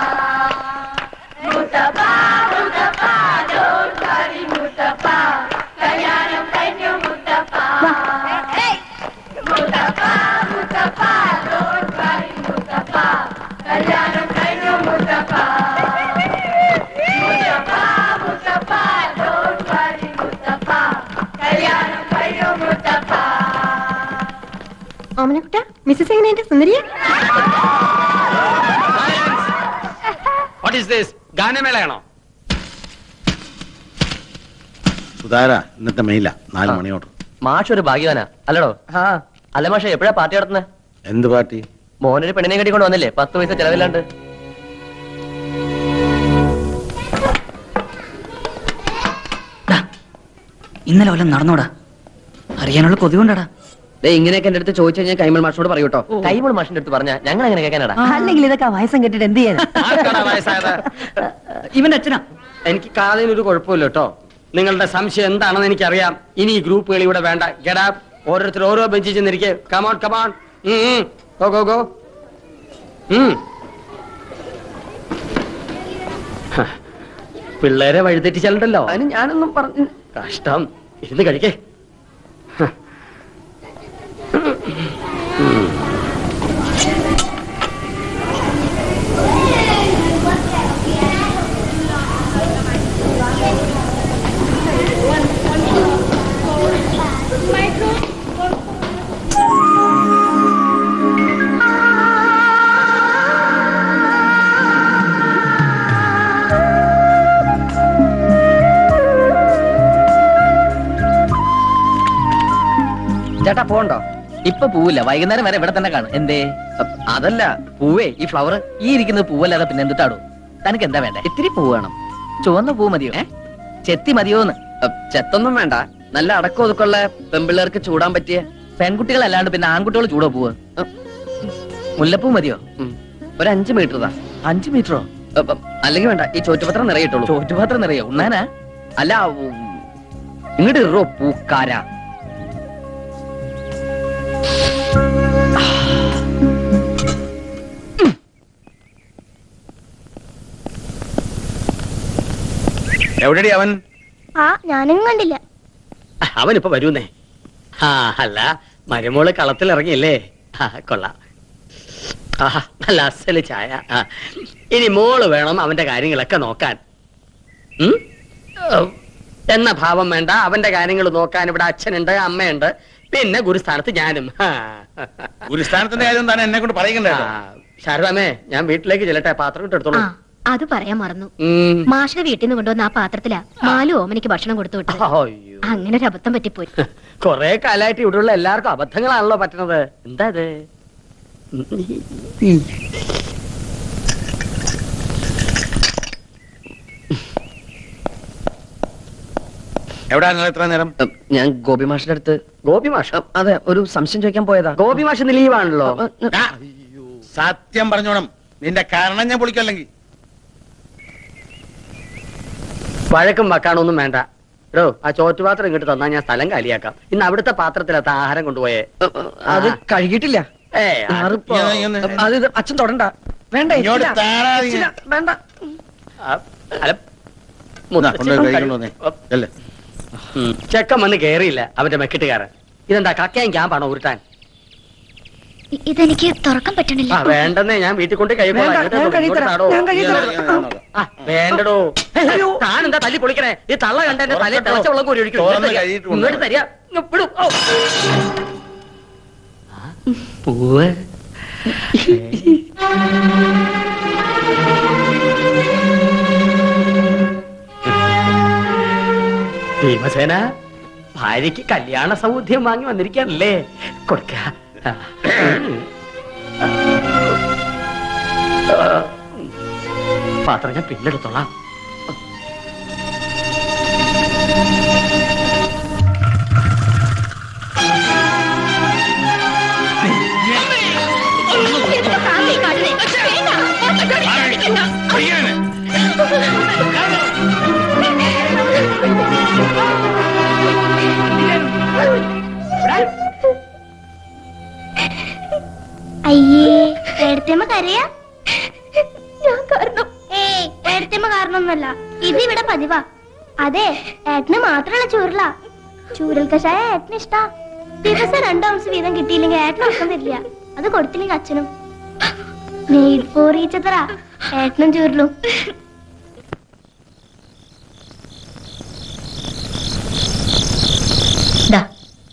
മുത്തപ്പ മുത്തപ്പ don't worry മുത്തപ്പ കല്യാണം കഴിഞ്ഞു മുത്തപ്പ മുത്തപ്പ മുത്തപ്പ don't worry മുത്തപ്പ കല്യാണം കഴിഞ്ഞു മുത്തപ്പ മുത്തപ്പ മുത്തപ്പ don't worry മുത്തപ്പ കല്യാണം കഴിഞ്ഞു മുത്തപ്പ ഓമനക്കുട്ട മിസ്സസ് എങ്ങനെയുണ്ട് സുന്ദരിയ വാട്ട് ഈസ് ദിസ് ഗാനമേളയാണോ സുധാര ഇന്നത്തെ മെയില നാല് മണിയോട്ട് മാഷ് ഒരു ഭാഗ്യവാനാ അല്ലടോ അല്ല മാഷ എപ്പോഴാ പാർട്ടി നടത്തുന്നത് എന്ത് പാർട്ടി മോനൊരു പെണ്ണിനെ കെട്ടിക്കൊണ്ട് വന്നില്ലേ പത്ത് പൈസ ചെലവില്ലാണ്ട് ഇന്നലെ വല്ലതും നടന്നോടാ അറിയാനുള്ള കൊതികൊണ്ടാടാ ദേ ഇങ്ങനെയൊക്കെ എന്റെ അടുത്ത് ചോദിച്ചു കഴിഞ്ഞാൽ കൈമൾ മാഷിനോട് പറയൂട്ടോ കൈമൾ മാഷിന്റെ അടുത്ത് പറഞ്ഞാ ഞങ്ങൾ എങ്ങനെ കേൾക്കാനാടാ അല്ലെങ്കിൽ ഇതൊക്കെ വയസ്സം കെട്ടിട്ട് എന്ത് ചെയ്യാൻ ഇവന്റെ അച്ഛനാ എനിക്ക് കാതിനൊരു കുഴപ്പമില്ല കേട്ടോ നിങ്ങളുടെ സംശയം എന്താണെന്ന് എനിക്കറിയാം ഇനി ഈ ഗ്രൂപ്പുകൾ ഇവിടെ വേണ്ട ഗെടാ ഓരോരുത്തർ ഓരോ ബെഞ്ചിൽ ചെന്നിരിക്കെ come on come on go go go പിള്ളേരെ വഴിതെറ്റിച്ചാലുണ്ടല്ലോ അതിന് ഞാനൊന്നും പറഞ്ഞു കഷ്ടം ഇരുന്ന് കഴിക്കേ ചേട്ടാ പോണ്ടോ ഇപ്പൊ പൂവില്ല വൈകുന്നേരം വരെ ഇവിടെ തന്നെ കാണും എന്തേ അ- അതല്ല പൂവേ ഈ ഫ്ലവർ ഈ ഇരിക്കുന്നത് പൂവല്ലാതെ പിന്നെ എന്തിട്ടാടോ തനിക്ക് എന്താ വേണ്ട ഇത്തിരി പൂ വേണം ചുവന്ന പൂ മതിയോ ഏ ചെത്തി മതിയോന്ന് അ, ചെത്തൊന്നും വേണ്ട നല്ല അടക്കം ഒതുക്കുള്ള പെമ്പിള്ളേർക്ക് ചൂടാൻ പറ്റിയ പെൺകുട്ടികളല്ലാണ്ട് പിന്നെ ആൺകുട്ടികൾ ചൂടോ പൂവ് അ, മുല്ലപ്പൂ മതിയോ ഒരു അഞ്ച് മീറ്റർ താ അഞ്ച് മീറ്ററോ അല്ലെങ്കിൽ വേണ്ട ഈ ചോറ്റുപത്രം നിറയിട്ടുള്ളൂ ചോറ്റുപാത്രം നിറയോ ഉണ്ണാനാ അല്ല ഉം, ഇങ്ങോട്ട് ഇറോ പൂക്കാരാ എവിടെടി അവൻ ആ ഞാനും കണ്ടില്ല അവനിപ്പോ വരൂന്നേ ആ അല്ല മരുമോള് കളത്തിലിറങ്ങിയല്ലേ ആ കൊള്ളാം ആ നല്ല അസല് ചായ ആ ഇനി മോള് വേണം അവന്റെ കാര്യങ്ങളൊക്കെ നോക്കാൻ ഉം? ഓ, എന്ന ഭാവം വേണ്ട അവന്റെ കാര്യങ്ങൾ നോക്കാൻ ഇവിടെ അച്ഛനുണ്ട് അമ്മയുണ്ട് പിന്നെ ഗുരുസ്ഥാനത്ത് ഞാനും ആ. ഗുരുസ്ഥാനത്തിന്റെ കാര്യം താൻ എന്നെ കൊണ്ട് പറയിക്കണ്ടേ ആ, ശാരദാമേ ഞാൻ വീട്ടിലേക്ക് ചെല്ലട്ടെ പാത്രം ഇട്ട് എടുത്തോളൂ ആ അത് പറയാൻ മറന്നു ഉം. മാഷിനെ വീട്ടിൽ നിന്ന് കൊണ്ടുവന്ന ആ പാത്രത്തിലാ മാലു ഓമനിക്ക് ഭക്ഷണം കൊടുത്തു വിട്ടത് അയ്യോ. അങ്ങനെ ഒരു അബദ്ധം പറ്റിപ്പോയി കൊറേ കാലായിട്ട് ഇവിടെയുള്ള എല്ലാവർക്കും അബദ്ധങ്ങളാണല്ലോ പറ്റുന്നത് എന്താ ഇത് എവിടാ നിങ്ങൾ എത്ര നേരം ഞാൻ ഗോപി മാഷിന്റെ അടുത്ത് ഗോപി മാഷ് അതെ ഒരു സംശയം ചോദിക്കാൻ പോയതാ ഗോപി മാഷ് ഇന്ന് ലീവാണല്ലോ ആ, സത്യം പറഞ്ഞോണം നിന്റെ കാരണം ഞാൻ പൊളിക്കല്ലെങ്കിൽ വഴക്കും വക്കാണൊന്നും വേണ്ട എടോ ആ ചോറ്റുപാത്രം ഇങ്ങോട്ട് തന്നാ ഞാൻ സ്ഥലം കാലിയാക്കാം ഇന്ന് അവിടുത്തെ പാത്രത്തിലത്ത ആഹാരം കൊണ്ടുപോയേ അത് കഴുകിയിട്ടില്ല ഏ ആറിപ്പോ- അത് ഇത് അച്ഛൻ തൊടണ്ട വേണ്ട ഇങ്ങോട്ട് ഇല്ല. താടാ നീ. ഇല്ല, വേണ്ട അല്ല കൊണ്ടുപോയി കഴിക്കണോ നീ? ചെല്ല്. ചെക്കൻ വന്ന് കേറിയില്ല അവന്റെ മെക്കിട്ടുകാരൻ ഇതെന്താ കക്കയും ക്യാമ്പാണോ ഉരുട്ടാൻ ഇ- ഇതെനിക്ക് തുറക്കാൻ പറ്റണില്ല ആ വേണ്ടെന്നേ ഞാൻ വീട്ടിൽ കൊണ്ട് കൈ വേണ്ട, ഞാൻ കഴിത്തരാം, ഞാൻ കഴിത്തരാം. വേണ്ടടോ താനെന്താ തല്ലി പൊളിക്കണേ ഈ തള്ള കണ്ട എന്റെ തലയിൽ തിളച്ച വെള്ളം കോരി ഒഴിക്കും തുറന്ന് ഇങ്ങോട്ട് കഴിയിട്ട് തരിക. ഇങ്ങോട്ട് തരിക ഇങ്ങ് വിടൂ. ഔ. പൂവ് ഭീമസേന ഭാര്യയ്ക്ക് കല്യാണ സൗദ്യം വാങ്ങി വന്നിരിക്കാനല്ലേ കൊടുക്ക ആ. പാത്രം ഞാൻ പിന്നെടുത്തോളാം അയ്യേ ഏടത്തേമ്മ കരയാ ഞാൻ കാരണം ഏയ് ഏടത്തേമ്മ കാരണമൊന്നുമല്ല ഇത് ഇവിടെ പതിവാ അതെ ഏട്ടന് മാത്രമുള്ള ചൂരല ചൂരൽ കഷായ ഏട്ടന് ഇഷ്ടാ ദിവസം രണ്ടു ഔൺസ് വീതം കിട്ടിയില്ലെങ്കിൽ ഏട്ടന് ഉറക്കം തരില്ല അത് കൊടുത്തില്ലെങ്കിൽ അച്ഛനും നെയ്ഡ് ഫോർ ഈച്ചത്ര ഏട്ടനും ചൂരലും ദാ.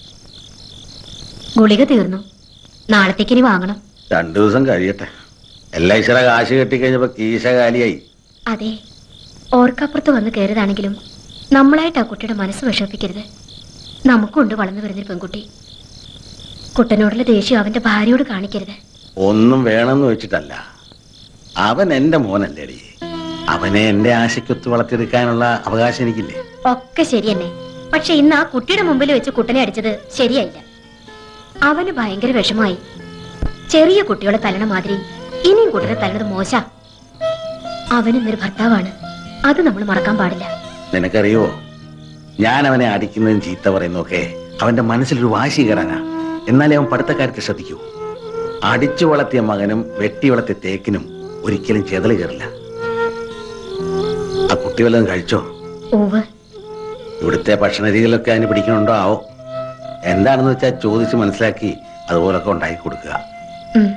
ഗുളിക തീർന്നു നാളത്തേക്ക് ഇനി വാങ്ങണം രണ്ടു ദിവസം കഴിയട്ടെ എല്ലാ ഈശ്വര കാശ് കെട്ടിക്കഴിഞ്ഞപ്പോ കീശ കാലിയായി അതെ ഓർക്കപ്പുറത്ത് വന്ന് കയറിയതാണെങ്കിലും നമ്മളായിട്ട് ആ കുട്ടിയുടെ മനസ്സ് വിഷമിപ്പിക്കരുത് നമുക്കുണ്ട് വളർന്നു വരുന്നൊരു പെൺകുട്ടി കുട്ടനോടുള്ള ദേഷ്യം അവന്റെ ഭാര്യയോട് കാണിക്കരുത് ഒന്നും വേണമെന്ന് വെച്ചിട്ടല്ല അവൻ എന്റെ മോനല്ലേടി അവനെ എന്റെ ആശയ്ക്കൊത്ത് വളർത്തിയെടുക്കാനുള്ള അവകാശം എനിക്കില്ലേ ഒക്കെ ശരി തന്നെ പക്ഷെ ഇന്ന് ആ കുട്ടിയുടെ മുമ്പിൽ വെച്ച് കുട്ടനെ അടിച്ചത് ശരിയായില്ല അവന് ഭയങ്കര വിഷമായി ചെറിയ കുട്ടികളെ തല്ലണ മാതിരി ഇനിയും കുട്ടനെ തല്ലണത് മോശ അവൻ ഇന്നൊരു ഭർത്താവാണ് അത് നമ്മൾ മറക്കാൻ പാടില്ല നിനക്കറിയോ ഞാൻ അവനെ അടിക്കുന്നതും ചീത്ത പറയുന്നതൊക്കെ അവന്റെ മനസ്സിലൊരു വാശി കയറാനാ എന്നാലേ അവൻ പഠിത്തക്കാര്യത്തെ ശ്രദ്ധിക്കൂ അടിച്ചു വളർത്തിയ മകനും വെട്ടി വളർത്തിയ തേക്കിനും ഒരിക്കലും ചെതല് കയറില്ല ആ കുട്ടി വല്ലതും കഴിച്ചോ ഓവ് ഇവിടുത്തെ ഭക്ഷണ രീതികളൊക്കെ അതിന് പിടിക്കണുണ്ടോ ആവോ എന്താണെന്ന് വെച്ചാൽ ചോദിച്ച് മനസ്സിലാക്കി അതുപോലൊക്കെ ഉണ്ടാക്കി കൊടുക്കുക ഉം.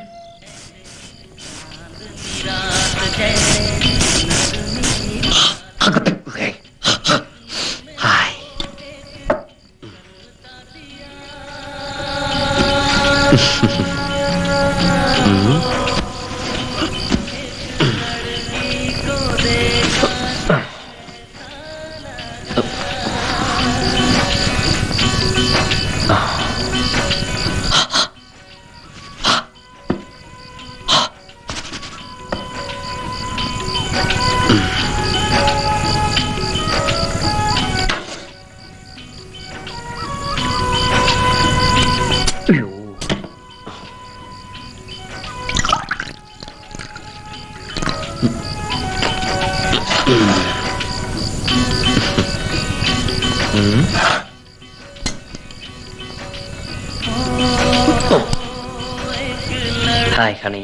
ഹായ് ഹണി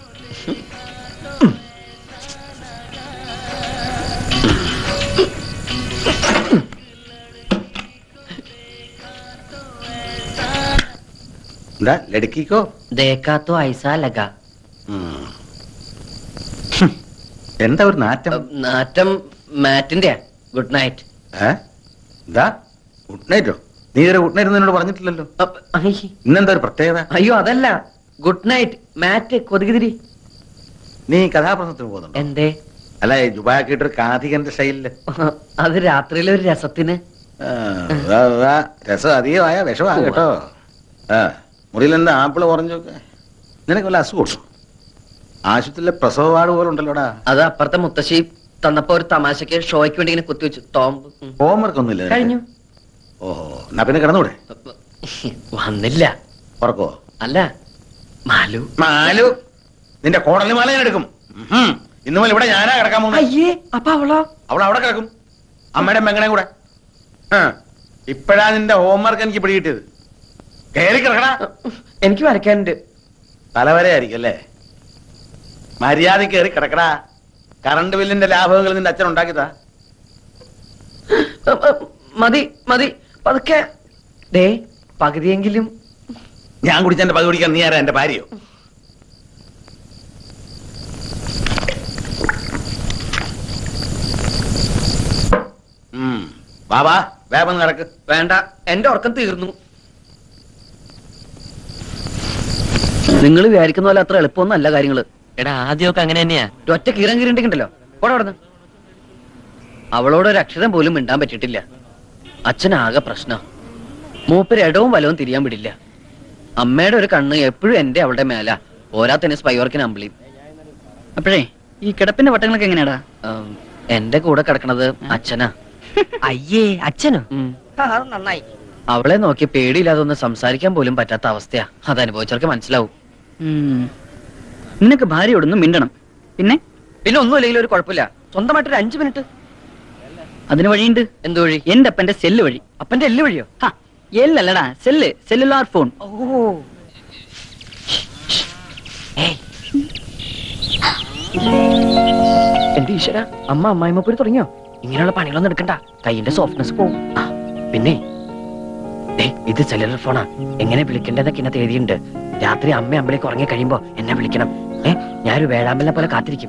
എന്താ ലടുക്കിക്കോ ദേക്കാത്തോ ഐസാ ലഗ എന്താ ഒരു നാറ്റം നാറ്റം മാറ്റിന്റെ ഗുഡ് നൈറ്റ് ഏ എന്താ ഗുഡ് നൈറ്റോ നീ ഇതുവരെ ഗുഡ് നൈറ്റ് എന്നോട് പറഞ്ഞിട്ടില്ലല്ലോ ഇന്നെന്താ ഒരു പ്രത്യേകത അയ്യോ അതല്ല ഗുഡ് നൈറ്റ് മാറ്റ് കൊതുകുതിരി നീ കഥാപ്രസംഗത്തിന് പോകുന്നുണ്ടോ എന്തേ അല്ല ഈ ജുബാക്കിട്ടൊരു കാഥികന്റെ സ്റ്റൈലില് അത് രാത്രിയിലെ ഒരു രസത്തിന് ആ, ഉവ്വ, ഉവ്വ. രസം അധികമായ വിഷമാ കേട്ടോ ആ മുറിയിൽ എന്താ ആപ്പിള് കുറഞ്ഞൊക്കെ നിനക്ക് വല്ല അസുഖം ആശുപത്രിയിലെ പ്രസവ വാർഡ് പോലെ ഉണ്ടല്ലോടാ അത് അപ്പുറത്തെ മുത്തശ്ശി തന്നപ്പോ ഒരു തമാശക്ക് ഷോയ്ക്ക് വേണ്ടി ഇങ്ങനെ കുത്തിവെച്ചു ടോംബ് ഉം. ഹോംവർക്ക് ഒന്നുമില്ല നിനക്ക്? കഴിഞ്ഞു ഓഹോ എന്നാ പിന്നെ കിടന്നൂടെ വന്നില്ല ഉറക്കോ അല്ല മാലു മാലു നിന്റെ കോടലി മാല ഞാൻ എടുക്കും ഉം. ഇന്ന് മുതൽ ഇവിടെ ഞാനാ കിടക്കാൻ പോകുന്നത് അയ്യേ അപ്പൊ അവളോ അവൾ അവിടെ കിടക്കും അമ്മയുടെ മെങ്ങണേ കൂടെ ആ, ഇപ്പഴാ നിന്റെ ഹോംവർക്ക് എനിക്ക് പിടികിട്ടിയത് കയറി കിടക്കണ എനിക്ക് വരയ്ക്കാനുണ്ട് തലവരെ ആയിരിക്കും അല്ലേ മര്യാദ കയറി കിടക്കടാ കറണ്ട് ബില്ലിന്റെ ലാഭങ്ങൾ നിന്റെ അച്ഛൻ ഉണ്ടാക്കിയതാ മതി മതി പതുക്കെ ദേ പകുതിയെങ്കിലും ഞാൻ കുടിച്ചെന്റെ പകുതി കുടിക്കാൻ നീ ആരാ എന്റെ ഭാര്യയോ ഉം. ബാബാ വേഗം നടക്ക് വേണ്ട എന്റെ ഉറക്കം തീർന്നു നിങ്ങൾ വിചാരിക്കുന്ന പോലെ അത്ര എളുപ്പമൊന്നും അല്ല കാര്യങ്ങള് എടാ ആദ്യമൊക്കെ അങ്ങനെ തന്നെയാ ഒറ്റ കീറം കീറിണ്ടെങ്കിണ്ടല്ലോ പോടെ അവിടുന്ന് അവളോട് ഒരു അക്ഷരം പോലും മിണ്ടാൻ പറ്റിയിട്ടില്ല അച്ഛനാകെ പ്രശ്നം മൂപ്പര് ഇടവും വലവും തിരിയാൻ വിടില്ല അമ്മയുടെ ഒരു കണ്ണ് എപ്പോഴും എന്റെ അവളുടെ മേല പോരാത്തന്നെ സ്പൈവർക്കിന് അമ്പിളിയും അപ്പോഴേ ഈ കിടപ്പിന്റെ വട്ടങ്ങളൊക്കെ എങ്ങനെയാടാ ഉം, എന്റെ കൂടെ കിടക്കണത് അച്ഛനാ അയ്യേ അച്ഛനോ അത് നന്നായി അവളെ നോക്കി പേടിയില്ലാതെ ഒന്ന് സംസാരിക്കാൻ പോലും പറ്റാത്ത അവസ്ഥയാ അത് അനുഭവിച്ചവർക്ക് മനസ്സിലാവും ഉം. നിനക്ക് ഭാര്യയോടൊന്നും മിണ്ടണം പിന്നെ പിന്നെ ഒന്നുമില്ലെങ്കിൽ ഒരു കുഴപ്പമില്ല സ്വന്തമായിട്ട് ഒരു അഞ്ചു മിനിറ്റ് അതിന് വഴിയുണ്ട് എന്ത് വഴി എന്റെ അപ്പന്റെ സെല്ല് വഴി അപ്പന്റെ എല്ല് വഴിയോ ഹാ, എല്ലല്ലടാ സെല്ല് സെല്ലുലാർ ഫോൺ ഓ എന്റെ ഈശ്വര അമ്മ അമ്മായിമ്മ പോയി തുടങ്ങിയോ ഇങ്ങനെയുള്ള പണികളൊന്നും എടുക്കണ്ട കൈയിന്റെ സോഫ്റ്റ്നെസ് പോവും ആ, പിന്നെ ദേ, ഇത് സെല്ലുലർ ഫോണാ എങ്ങനെ വിളിക്കേണ്ടതൊക്കെ ഇന്നത്തെ എഴുതിയിട്ടുണ്ട് രാത്രി അമ്മ അമ്പലേക്ക് ഉറങ്ങി കഴിയുമ്പോ എന്നെ വിളിക്കണം ഏ ഞാനൊരു വേഴാമ്പലിനെ പോലെ കാത്തിരിക്കും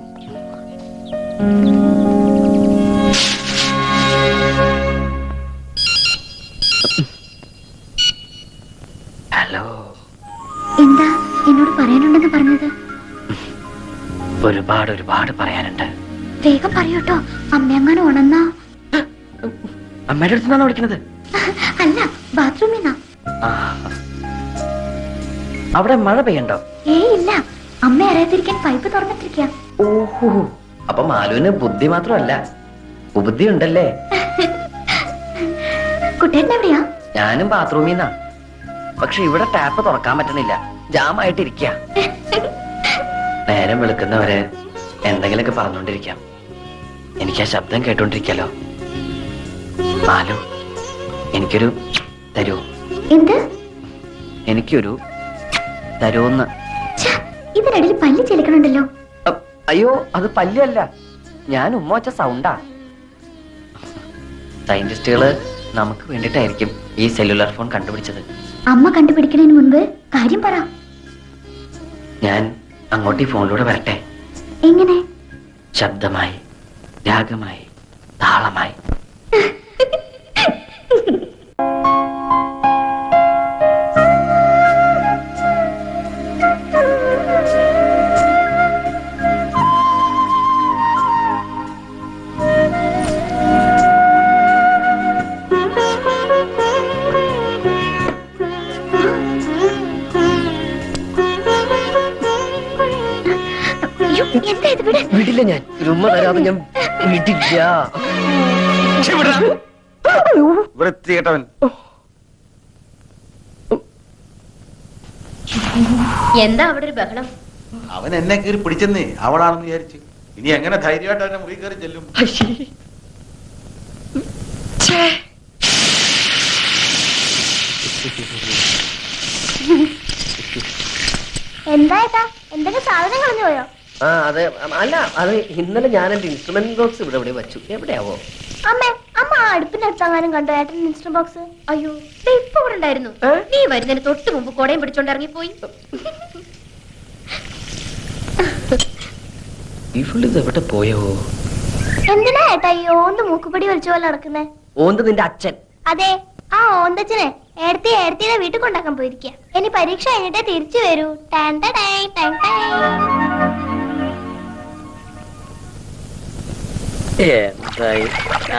ഹലോ എന്താ എന്നോട് പറയാനുണ്ടെന്ന് പറഞ്ഞത് ഒരുപാട് ഒരുപാട് പറയാനുണ്ട് വേഗം പറയൂട്ടോ അമ്മയങ്ങനെ ഉണന്നാ അമ്മയുടെ അടുത്ത് നിന്നാണ് വിളിക്കുന്നത് അല്ല ബാത്റൂമിന്നാ ആ. അവിടെ മഴ പെയ്യണ്ടോ ഏയ് ഇല്ല അമ്മ അറിയാതിരിക്കാൻ പൈപ്പ് തുറന്നിട്ടിരിക്കാം ഓഹോ അപ്പൊ മാലുവിന് ബുദ്ധി മാത്രമല്ല ഉപുദ്ധി ഉണ്ടല്ലേ കുട്ടേട്ടൻ എവിടെയാ ഞാനും ബാത്റൂമിൽ നിന്നാ പക്ഷെ ഇവിടെ ടാപ്പ് തുറക്കാൻ പറ്റണില്ല ജാം ആയിട്ടിരിക്ക നേരം വെളുക്കുന്നവരെ എന്തെങ്കിലുമൊക്കെ പറഞ്ഞുകൊണ്ടിരിക്കാം എനിക്ക് ആ ശബ്ദം കേട്ടോണ്ടിരിക്കാലോ മാലു എനിക്കൊരു തരൂ എന്ത് എനിക്കൊരു തരൂന്ന് ഇതിനിടയിൽ പല്ല് ചെലിക്കണുണ്ടല്ലോ അ- അയ്യോ അത് പല്ലല്ല ഞാൻ ഉമ്മ വച്ച സൗണ്ടാ സയന്റിസ്റ്റുകള് നമുക്ക് വേണ്ടിയിട്ടായിരിക്കും ഈ സെല്ലുലാർ ഫോൺ കണ്ടുപിടിച്ചത് അമ്മ കണ്ടുപിടിക്കുന്നതിന് മുൻപ് കാര്യം പറ ഞാൻ അങ്ങോട്ട് ഈ ഫോണിലൂടെ വരട്ടെ എങ്ങനെ ശബ്ദമായി രാഗമായി താളമായി അയ്യോ, എന്താ ഇത് വിട് വിടില്ല ഞാൻ ഒരു ഉമ്മ തരാതെ ഞാൻ വിടില്ല വൃത്തികെട്ടവൻ എന്താ അവിടെ ഒരു ബഹളം അവൻ എന്നെ കയറി പിടിച്ചെന്നേ അവളാണെന്ന് വിചാരിച്ചു ഇനി എങ്ങനെ ധൈര്യമായിട്ട് അവന്റെ മുറി കയറി ചെല്ലും എന്താ ഏട്ടാ എന്തൊക്കെ സാധനം കളഞ്ഞു പോയോ ആ അതെ അല്ല അത് ഇന്നലെ ഞാൻ എന്റെ ഇൻസ്ട്രുമെന്റ് ബോക്സ് ഇവിടെ ഇവിടെ വെച്ചു എവിടെയാവോ അമ്മേ അമ്മ ആ അടുപ്പിന്റെ അടുത്തെങ്ങാനും കണ്ടോ ഏട്ടൻ ഇൻസ്റ്റന്റ് ബോക്സ് അയ്യോ ദേ ഇപ്പൊ ഇവിടെ ഉണ്ടായിരുന്നു നീ വരുന്നതിന് തൊട്ട് മുമ്പ് കൊടയും പിടിച്ചോണ്ട് ഇറങ്ങിപ്പോയി ഈ ഫുള്ള് ഇത് എവിടെ പോയോ എന്തിനാ ഏട്ടാ ഈ ഓന്ത് മൂക്കുപടി വലിച്ച പോലെ നടക്കുന്നേ ഓന്ത് നിന്റെ അച്ഛൻ അതെ ആ ഓന്തച്ചനെ ഏടത്തി ഏടത്തിയുടെ വീട്ടിൽ കൊണ്ടാക്കാൻ പോയിരിക്കുക ഇനി പരീക്ഷ കഴിഞ്ഞിട്ടേ തിരിച്ചു വരൂ ടാൻ ടാ ടൈ, ടാൻ ടൈ. എന്തായി ആ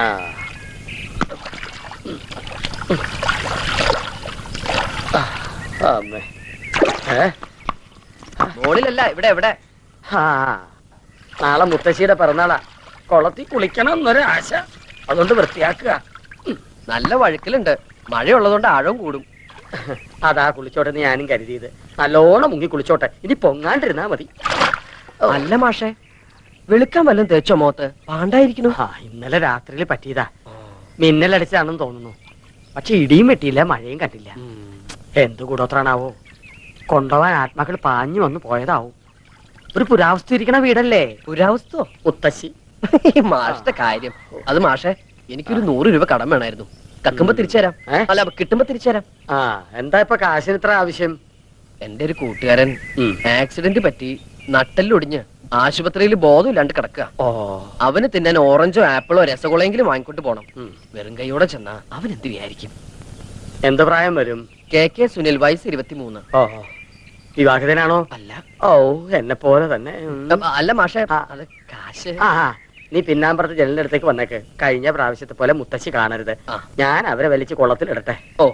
ആ, അമ്മേ ഏ മോളിലല്ല ഇവിടെ എവിടെ ആ നാളെ മുത്തശ്ശിയുടെ പിറന്നാളാ കുളത്തിൽ കുളിക്കണം എന്നൊരാശ അതുകൊണ്ട് വൃത്തിയാക്കുക നല്ല വഴുക്കലുണ്ട് മഴയുള്ളതുകൊണ്ട് ആഴവും കൂടും അതാ കുളിച്ചോട്ടെ എന്ന് ഞാനും കരുതിയത് നല്ലോണം മുങ്ങി കുളിച്ചോട്ടെ ഇനി പൊങ്ങാണ്ടിരുന്നാ മതി അല്ല മാഷേ വെളുക്കാൻ വല്ലതും തേച്ചോ മോത്ത് പാണ്ടായിരിക്കുന്നു ആ ഇന്നലെ രാത്രിയിൽ പറ്റിയതാ മിന്നലടിച്ചാണെന്ന് തോന്നുന്നു പക്ഷെ ഇടിയും വെട്ടിയില്ല മഴയും കണ്ടില്ല എന്ത് കൂടോത്രാണാവോ കൊണ്ടുപോവാൻ ആത്മാക്കൾ പാഞ്ഞു വന്ന് പോയതാവും ഒരു പുരാവസ്തു ഇരിക്കണ വീടല്ലേ പുരാവസ്തോ മുത്തശ്ശി മാഷിന്റെ കാര്യം അത് മാഷേ എനിക്കൊരു നൂറ് രൂപ കടം വേണമായിരുന്നു കക്കുമ്പോ തിരിച്ചു തരാം അല്ല കിട്ടുമ്പോ തിരിച്ചു തരാം ആ എന്താ ഇപ്പൊ കാശിന് ഇത്ര ആവശ്യം എന്റെ ഒരു കൂട്ടുകാരൻ ആക്സിഡന്റ് പറ്റി നട്ടെല്ലൊടിഞ്ഞ് ആശുപത്രിയിൽ ബോധമില്ലാണ്ട് കിടക്കുക ഓ അവന് തിന്നാൻ ഓറഞ്ചോ ആപ്പിളോ രസഗുളയെങ്കിലും വാങ്ങിക്കൊണ്ട് പോണം വെറും കൈയോടെ ചെന്നാ അവൻ എന്ത് വിചാരിക്കും എന്ത് പ്രായം വരും കെ കെ സുനിൽ വയസ്സ് ഇരുപത്തിമൂന്ന് ഓ വിവാഹിതനാണോ അല്ല ഓ എന്നെ പോലെ തന്നെ ഉം. അല്ല മാഷെ അത് കാശ് ആ ആ. നീ പിന്നാമ്പുറത്ത് ജനലിന്റെ അടുത്തേക്ക് വന്നേക്ക് കഴിഞ്ഞ പ്രാവശ്യത്തെ പോലെ മുത്തശ്ശി കാണരുത് ഞാൻ അവരെ വലിച്ച് കുളത്തിലിടട്ടെ ഓ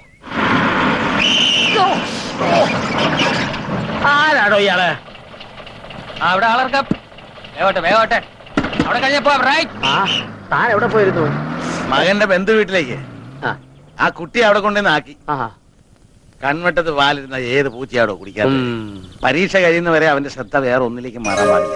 ആരാടോ ഇയാള് അവിടെ ആളർക്കാം വേവട്ടെ വേവട്ടെ അവിടെ കഴിഞ്ഞപ്പോ റൈറ്റ് ആ താൻ എവിടെ പോയിരുന്നു മകന്റെ ബന്ധു വീട്ടിലേക്ക് ആ. ആ കുട്ടി അവിടെ കൊണ്ടുവന്ന് ആക്കി ആ കൺവെട്ടത്ത് പാലിരുന്ന ഏത് പൂച്ചയാടോ കുടിക്കാൻ പരീക്ഷ കഴിയുന്നവരെ അവന്റെ ശ്രദ്ധ വേറെ ഒന്നിലേക്ക് മാറാൻ പാടില്ല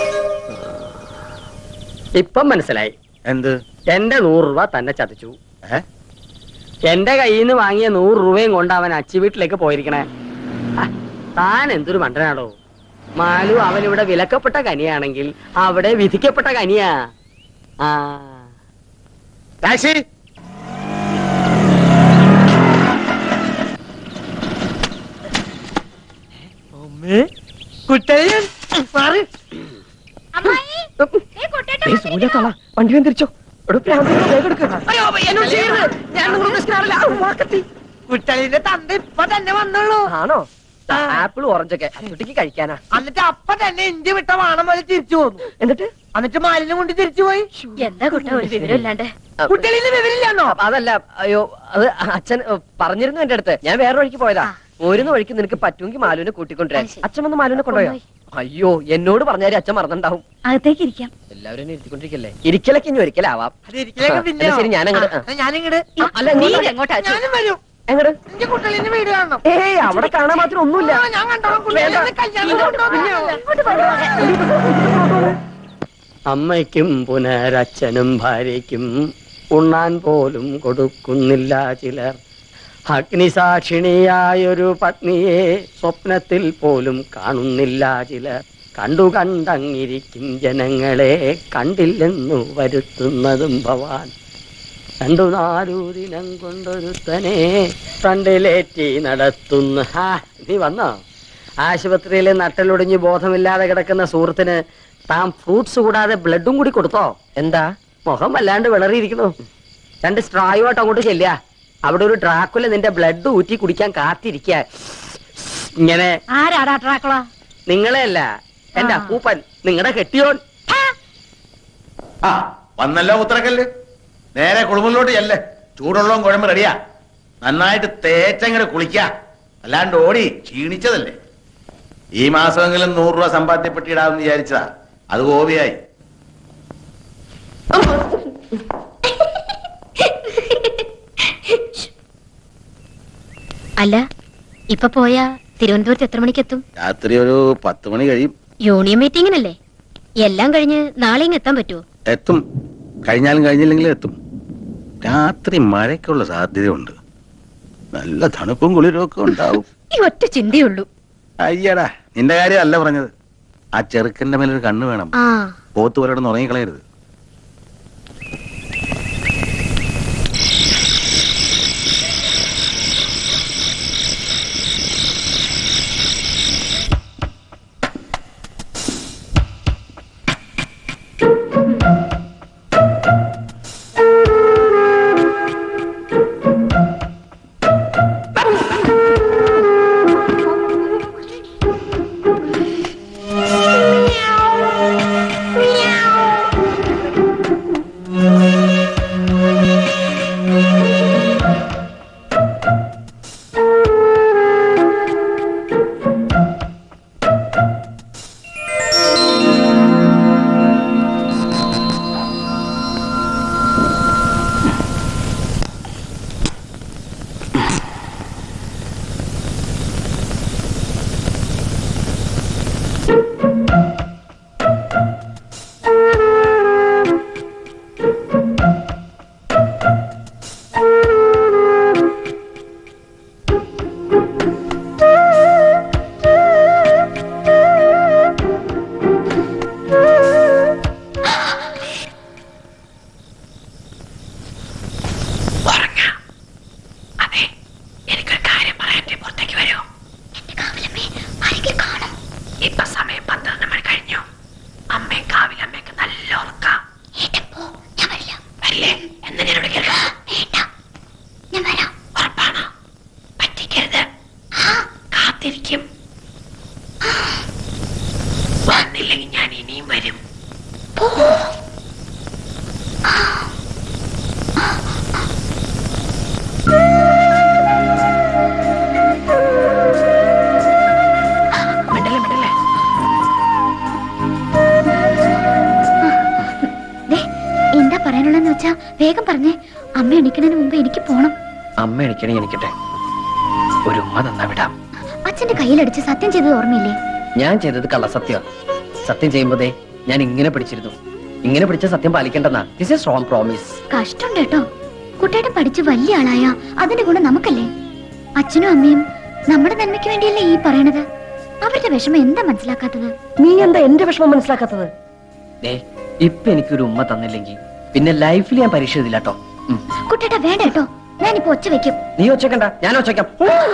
ഇപ്പം മനസ്സിലായി എന്ത് എന്റെ നൂറ് രൂപ തന്നെ ചതിച്ചു ഏ? എന്റെ കയ്യിൽ നിന്ന് വാങ്ങിയ നൂറ് രൂപയും കൊണ്ട് അവൻ അച്ചി വീട്ടിലേക്ക് പോയിരിക്കണേ ആ, താൻ എന്തൊരു മണ്ടനാടോ മാലു അവൻ ഇവിടെ വിലക്കപ്പെട്ട കനിയാണെങ്കിൽ അവിടെ വിധിക്കപ്പെട്ട കനിയാ ആ ടാക്സി കുട്ടയൻ മാറി വണ്ടി വന്നിരിച്ചോ കുട്ടളിന്റെ തന്ത ഇപ്പൊ തന്നെ വന്നുള്ളൂ ആണോ ആപ്പിൾ ഓറഞ്ചൊക്കെ കുട്ടിക്ക് കഴിക്കാനാ എന്നിട്ട് അപ്പൊ തന്നെ ഇന്ത്യ വിട്ട വാണം പോലെ തിരിച്ചു പോന്നു എന്നിട്ട് എന്നിട്ട് മാലിന്യം കൊണ്ട് തിരിച്ചു പോയി എന്താ കുട്ട ഒരു വിവരമില്ലാണ്ട് കുട്ടളിന് വിവരില്ലാന്നോ അതല്ല അയ്യോ അത് അച്ഛൻ ഏ, പറഞ്ഞിരുന്നു എന്റെ അടുത്ത് ഞാൻ വേറെ വഴിക്ക് പോയതാ പോരുന്ന വഴിക്ക് നിനക്ക് പറ്റുമെങ്കിൽ മാലുവിനെ കൂട്ടിക്കൊണ്ടുവരാൻ അച്ഛൻ വന്ന് മാലുവിനെ കൊണ്ടുപോയോ അയ്യോ എന്നോട് പറഞ്ഞാലും അച്ഛൻ മറന്നുണ്ടാവും അകത്തേക്ക് ഇരിക്കാം എല്ലാവരും എന്നെ ഇരുത്തിക്കൊണ്ടിരിക്കല്ലേ ഇരിക്കലൊക്കെ ഇനി ഒരിക്കലാവാം അത് ഇരിക്കലൊക്കെ ആ, പിന്നെ എന്നാ ശരി ഞാനങ്ങട് ആ. ഞാനിങ്ങട് അല്ല, നീ എങ്ങോട്ടാ? എങ്ങോട്ടാ ഞാനും വരും എങ്ങട് എന്റെ കുട്ടളിന്റെ വീട് കാണണം ഏയ് അവിടെ കാണാൻ മാത്രം ഒന്നുമില്ല ആ, ഞാൻ കണ്ടോളാം കുട്ടളിനെ കല്യാണം കൊണ്ടുപോകാം അമ്മയ്ക്കും പുനരച്ഛനും ഭാര്യയ്ക്കും ഉണ്ണാൻ പോലും കൊടുക്കുന്നില്ല ചിലർ അഗ്നിസാക്ഷിണിയായൊരു പത്നിയെ സ്വപ്നത്തിൽ പോലും കാണുന്നില്ല ചിലർ കണ്ടു കണ്ടങ്ങിരിക്കും ജനങ്ങളെ കണ്ടില്ലെന്നു വരുത്തുന്നതും ഭവാൻ രണ്ടു നാലു ദിനം കൊണ്ടൊരുത്തനെ ഫ്രണ്ടിലേറ്റി നടത്തുന്ന ഹാ നീ വന്നോ ആശുപത്രിയിൽ നട്ടലൊടിഞ്ഞ് ബോധമില്ലാതെ കിടക്കുന്ന സുഹൃത്തിന് താൻ ഫ്രൂട്ട്സ് കൂടാതെ ബ്ലഡും കൂടി കൊടുത്തോ എന്താ മുഖം വല്ലാണ്ട് വിളറിയിരിക്കുന്നു രണ്ട് സ്ട്രായുമായിട്ട് അങ്ങോട്ട് ചെല്ലുക അവിടെ ഒരു ഡ്രാക്കുല നിന്റെ ബ്ലഡ് ഊറ്റി കുടിക്കാൻ കാത്തിരിക്കുക ഇങ്ങനെ ആരാടാ ട്രാക്കുള നിങ്ങളെ അല്ല എന്റെ അപ്പൂപ്പൻ നിങ്ങളുടെ കെട്ടിയോൻ ആ വന്നല്ലോ ഉത്തരക്കല്ല് നേരെ കുളിമുറിലോട്ട് ചെല്ലേ ചൂടുള്ളവും കുഴമ്പ് റെഡിയാ നന്നായിട്ട് തേച്ചങ്ങട് കുളിക്ക അല്ലാണ്ട് ഓടി ക്ഷീണിച്ചതല്ലേ ഈ മാസമെങ്കിലും നൂറ് രൂപ സമ്പാദ്യപ്പെട്ടിടാമെന്ന് വിചാരിച്ചതാ അത് ഗോപിയായി അല്ല ഇപ്പൊ പോയാ തിരുവനന്തപുരത്ത് എത്ര മണിക്കെത്തും രാത്രി ഒരു പത്ത് മണി കഴിയും യൂണിയൻ മീറ്റിങ്ങിനല്ലേ എല്ലാം കഴിഞ്ഞ് നാളെ ഇങ്ങ് എത്താൻ പറ്റുമോ എത്തും കഴിഞ്ഞാലും കഴിഞ്ഞില്ലെങ്കിലും എത്തും രാത്രി മഴയ്ക്കുള്ള സാധ്യതയുണ്ട് നല്ല തണുപ്പും കുളിരും ഒക്കെ ഉണ്ടാവും ഈ ഒറ്റ ചിന്തയുള്ളൂ അയ്യടാ നിന്റെ കാര്യമല്ല പറഞ്ഞത് ആ ചെറുക്കന്റെ മേലൊരു കണ്ണ് വേണം ആ പോത്ത് പോലെ കിടന്ന് ഉറങ്ങിക്കളയരുത് Meow. വേഗം പറഞ്ഞേ അമ്മ എണിക്കുന്നതിന് മുമ്പ് എനിക്ക് പോണം അമ്മ എണിക്കണേ എനിക്കട്ടെ ഒരു ഉമ്മ തന്നാ വിടാം അച്ഛന്റെ കയ്യിലടിച്ച് സത്യം ചെയ്തത് ഓർമ്മയില്ലേ ഞാൻ ചെയ്തത് കള്ളസത്യ സത്യം ചെയ്യുമ്പോതേ ഞാൻ ഇങ്ങനെ പിടിച്ചിരുന്നു ഇങ്ങനെ പിടിച്ച സത്യം പാലിക്കേണ്ടെന്നാ ദിസ് ഇസ് റോങ് പ്രോമിസ് കഷ്ടമുണ്ട് കേട്ടോ കുട്ടേട്ടൻ പഠിച്ച് വലിയ ആളായ അതിന്റെ ഗുണം നമുക്കല്ലേ അച്ഛനും അമ്മയും നമ്മുടെ നന്മയ്ക്ക് വേണ്ടിയല്ലേ ഈ പറയണത് അവരുടെ വിഷമം എന്താ മനസ്സിലാക്കാത്തത് നീ എന്താ എന്റെ വിഷമം മനസ്സിലാക്കാത്തത് ദേ ഇപ്പൊ എനിക്കൊരു ഉമ്മ തന്നില്ലെങ്കിൽ പിന്നെ ലൈഫിൽ ഞാൻ പരീക്ഷ എഴുതില്ല കേട്ടോ കുട്ടേട്ട വേണ്ട കേട്ടോ ഞാനിപ്പോ ഒച്ച വെക്കും നീ ഒച്ചക്കണ്ട ഞാൻ ഒച്ചയ്ക്കാം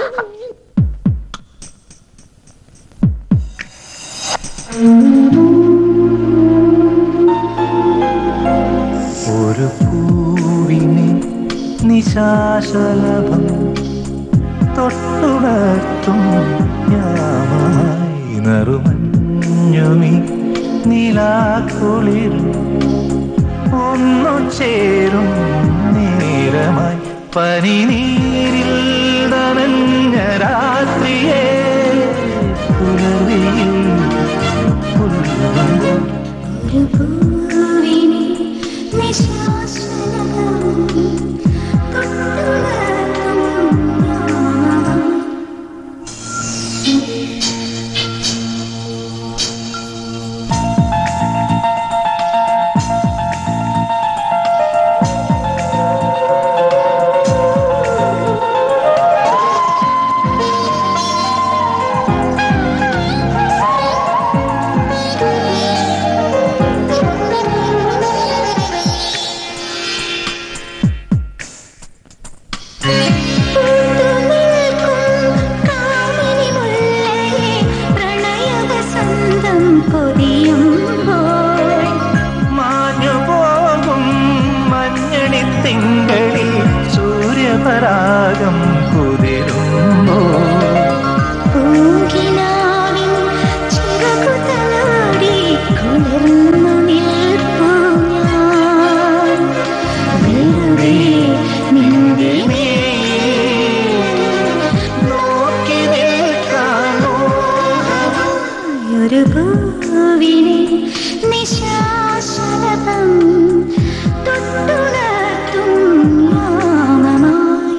ഒരു പൂവിനെ നിശാശലഭം തൊട്ടുണർത്തും യാമായി നറുമഞ്ഞുമി നിലാക്കുളിർ ഒന്നു ചേരും നേരമായി പനിനീരിൽ നനഞ്ഞ രാത്രിയെ പുലർവിയിൽ പുൽകുമ്പോൾ മാഞ്ഞു പോകും മഞ്ഞണി തിങ്കളിൽ സൂര്യപരാഗം കുതിരുമ്പോ നോക്കി നിൽക്കാനോ ഒരു പൂവിനെ നിശാശലഭം തൊട്ടുണർത്തും യാമമായി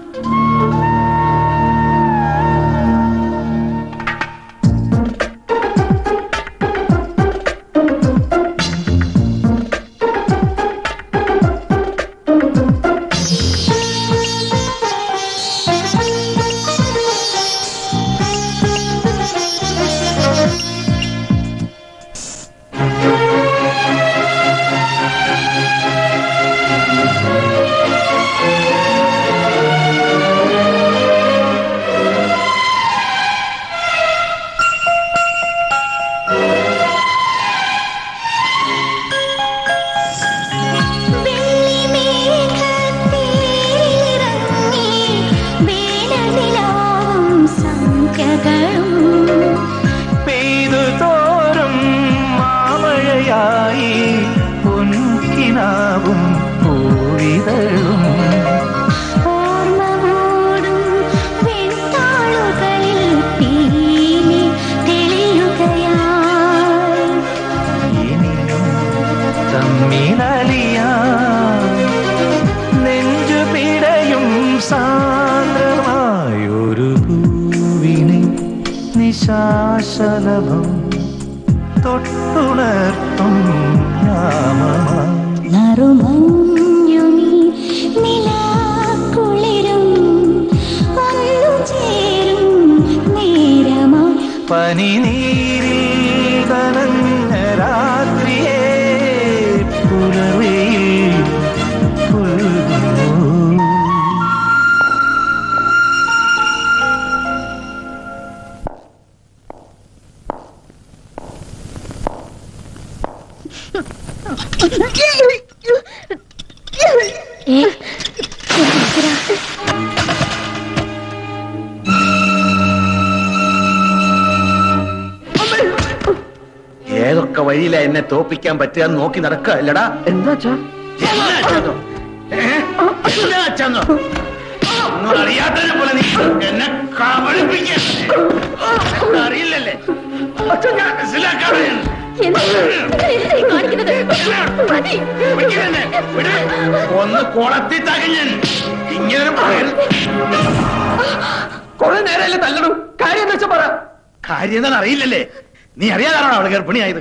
പെയ്തു തോറും മാമഴയായി പൊൻകിനാവും പൂവിതഴും തമ്മിലലിയാ നെഞ്ചു പിടയും സാന്ദ്രമായൊരു പൂവിനെ നിശാശലഭം തൊട്ടുണർത്തും യാമമായി നറുമഞ്ഞുമീ നിലാക്കുളിരും വന്നു ചേരും നേരമായി പനിനീരിൽ നനഞ്ഞ രാത്രിയെ പുലർവയിൽ പുൽകുന്നു ഏ ഏതൊക്കെ വഴിയിലാ എന്നെ തോപ്പിക്കാൻ പറ്റുക എന്ന് നോക്കി നടക്കുക അല്ലടാ എന്താ അറിയാത്തതിനെ പോലെ നീ എന്നെ കബളിപ്പിക്കാൻ അറിയില്ലല്ലേ ഞാൻ മനസ്സിലാക്കാതെ ഒന്ന് കുളത്തി തകഞ്ഞൻ ഇങ്ങനെ പറയരുത്. കുറെ നേരമല്ലേ തല്ലണു കാര്യം എന്ന് വെച്ചാ പറ കാര്യം എന്താണെന്ന് അറിയില്ലല്ലേ നീ അറിയാതാണോ അവള് ഗർഭിണിയായത്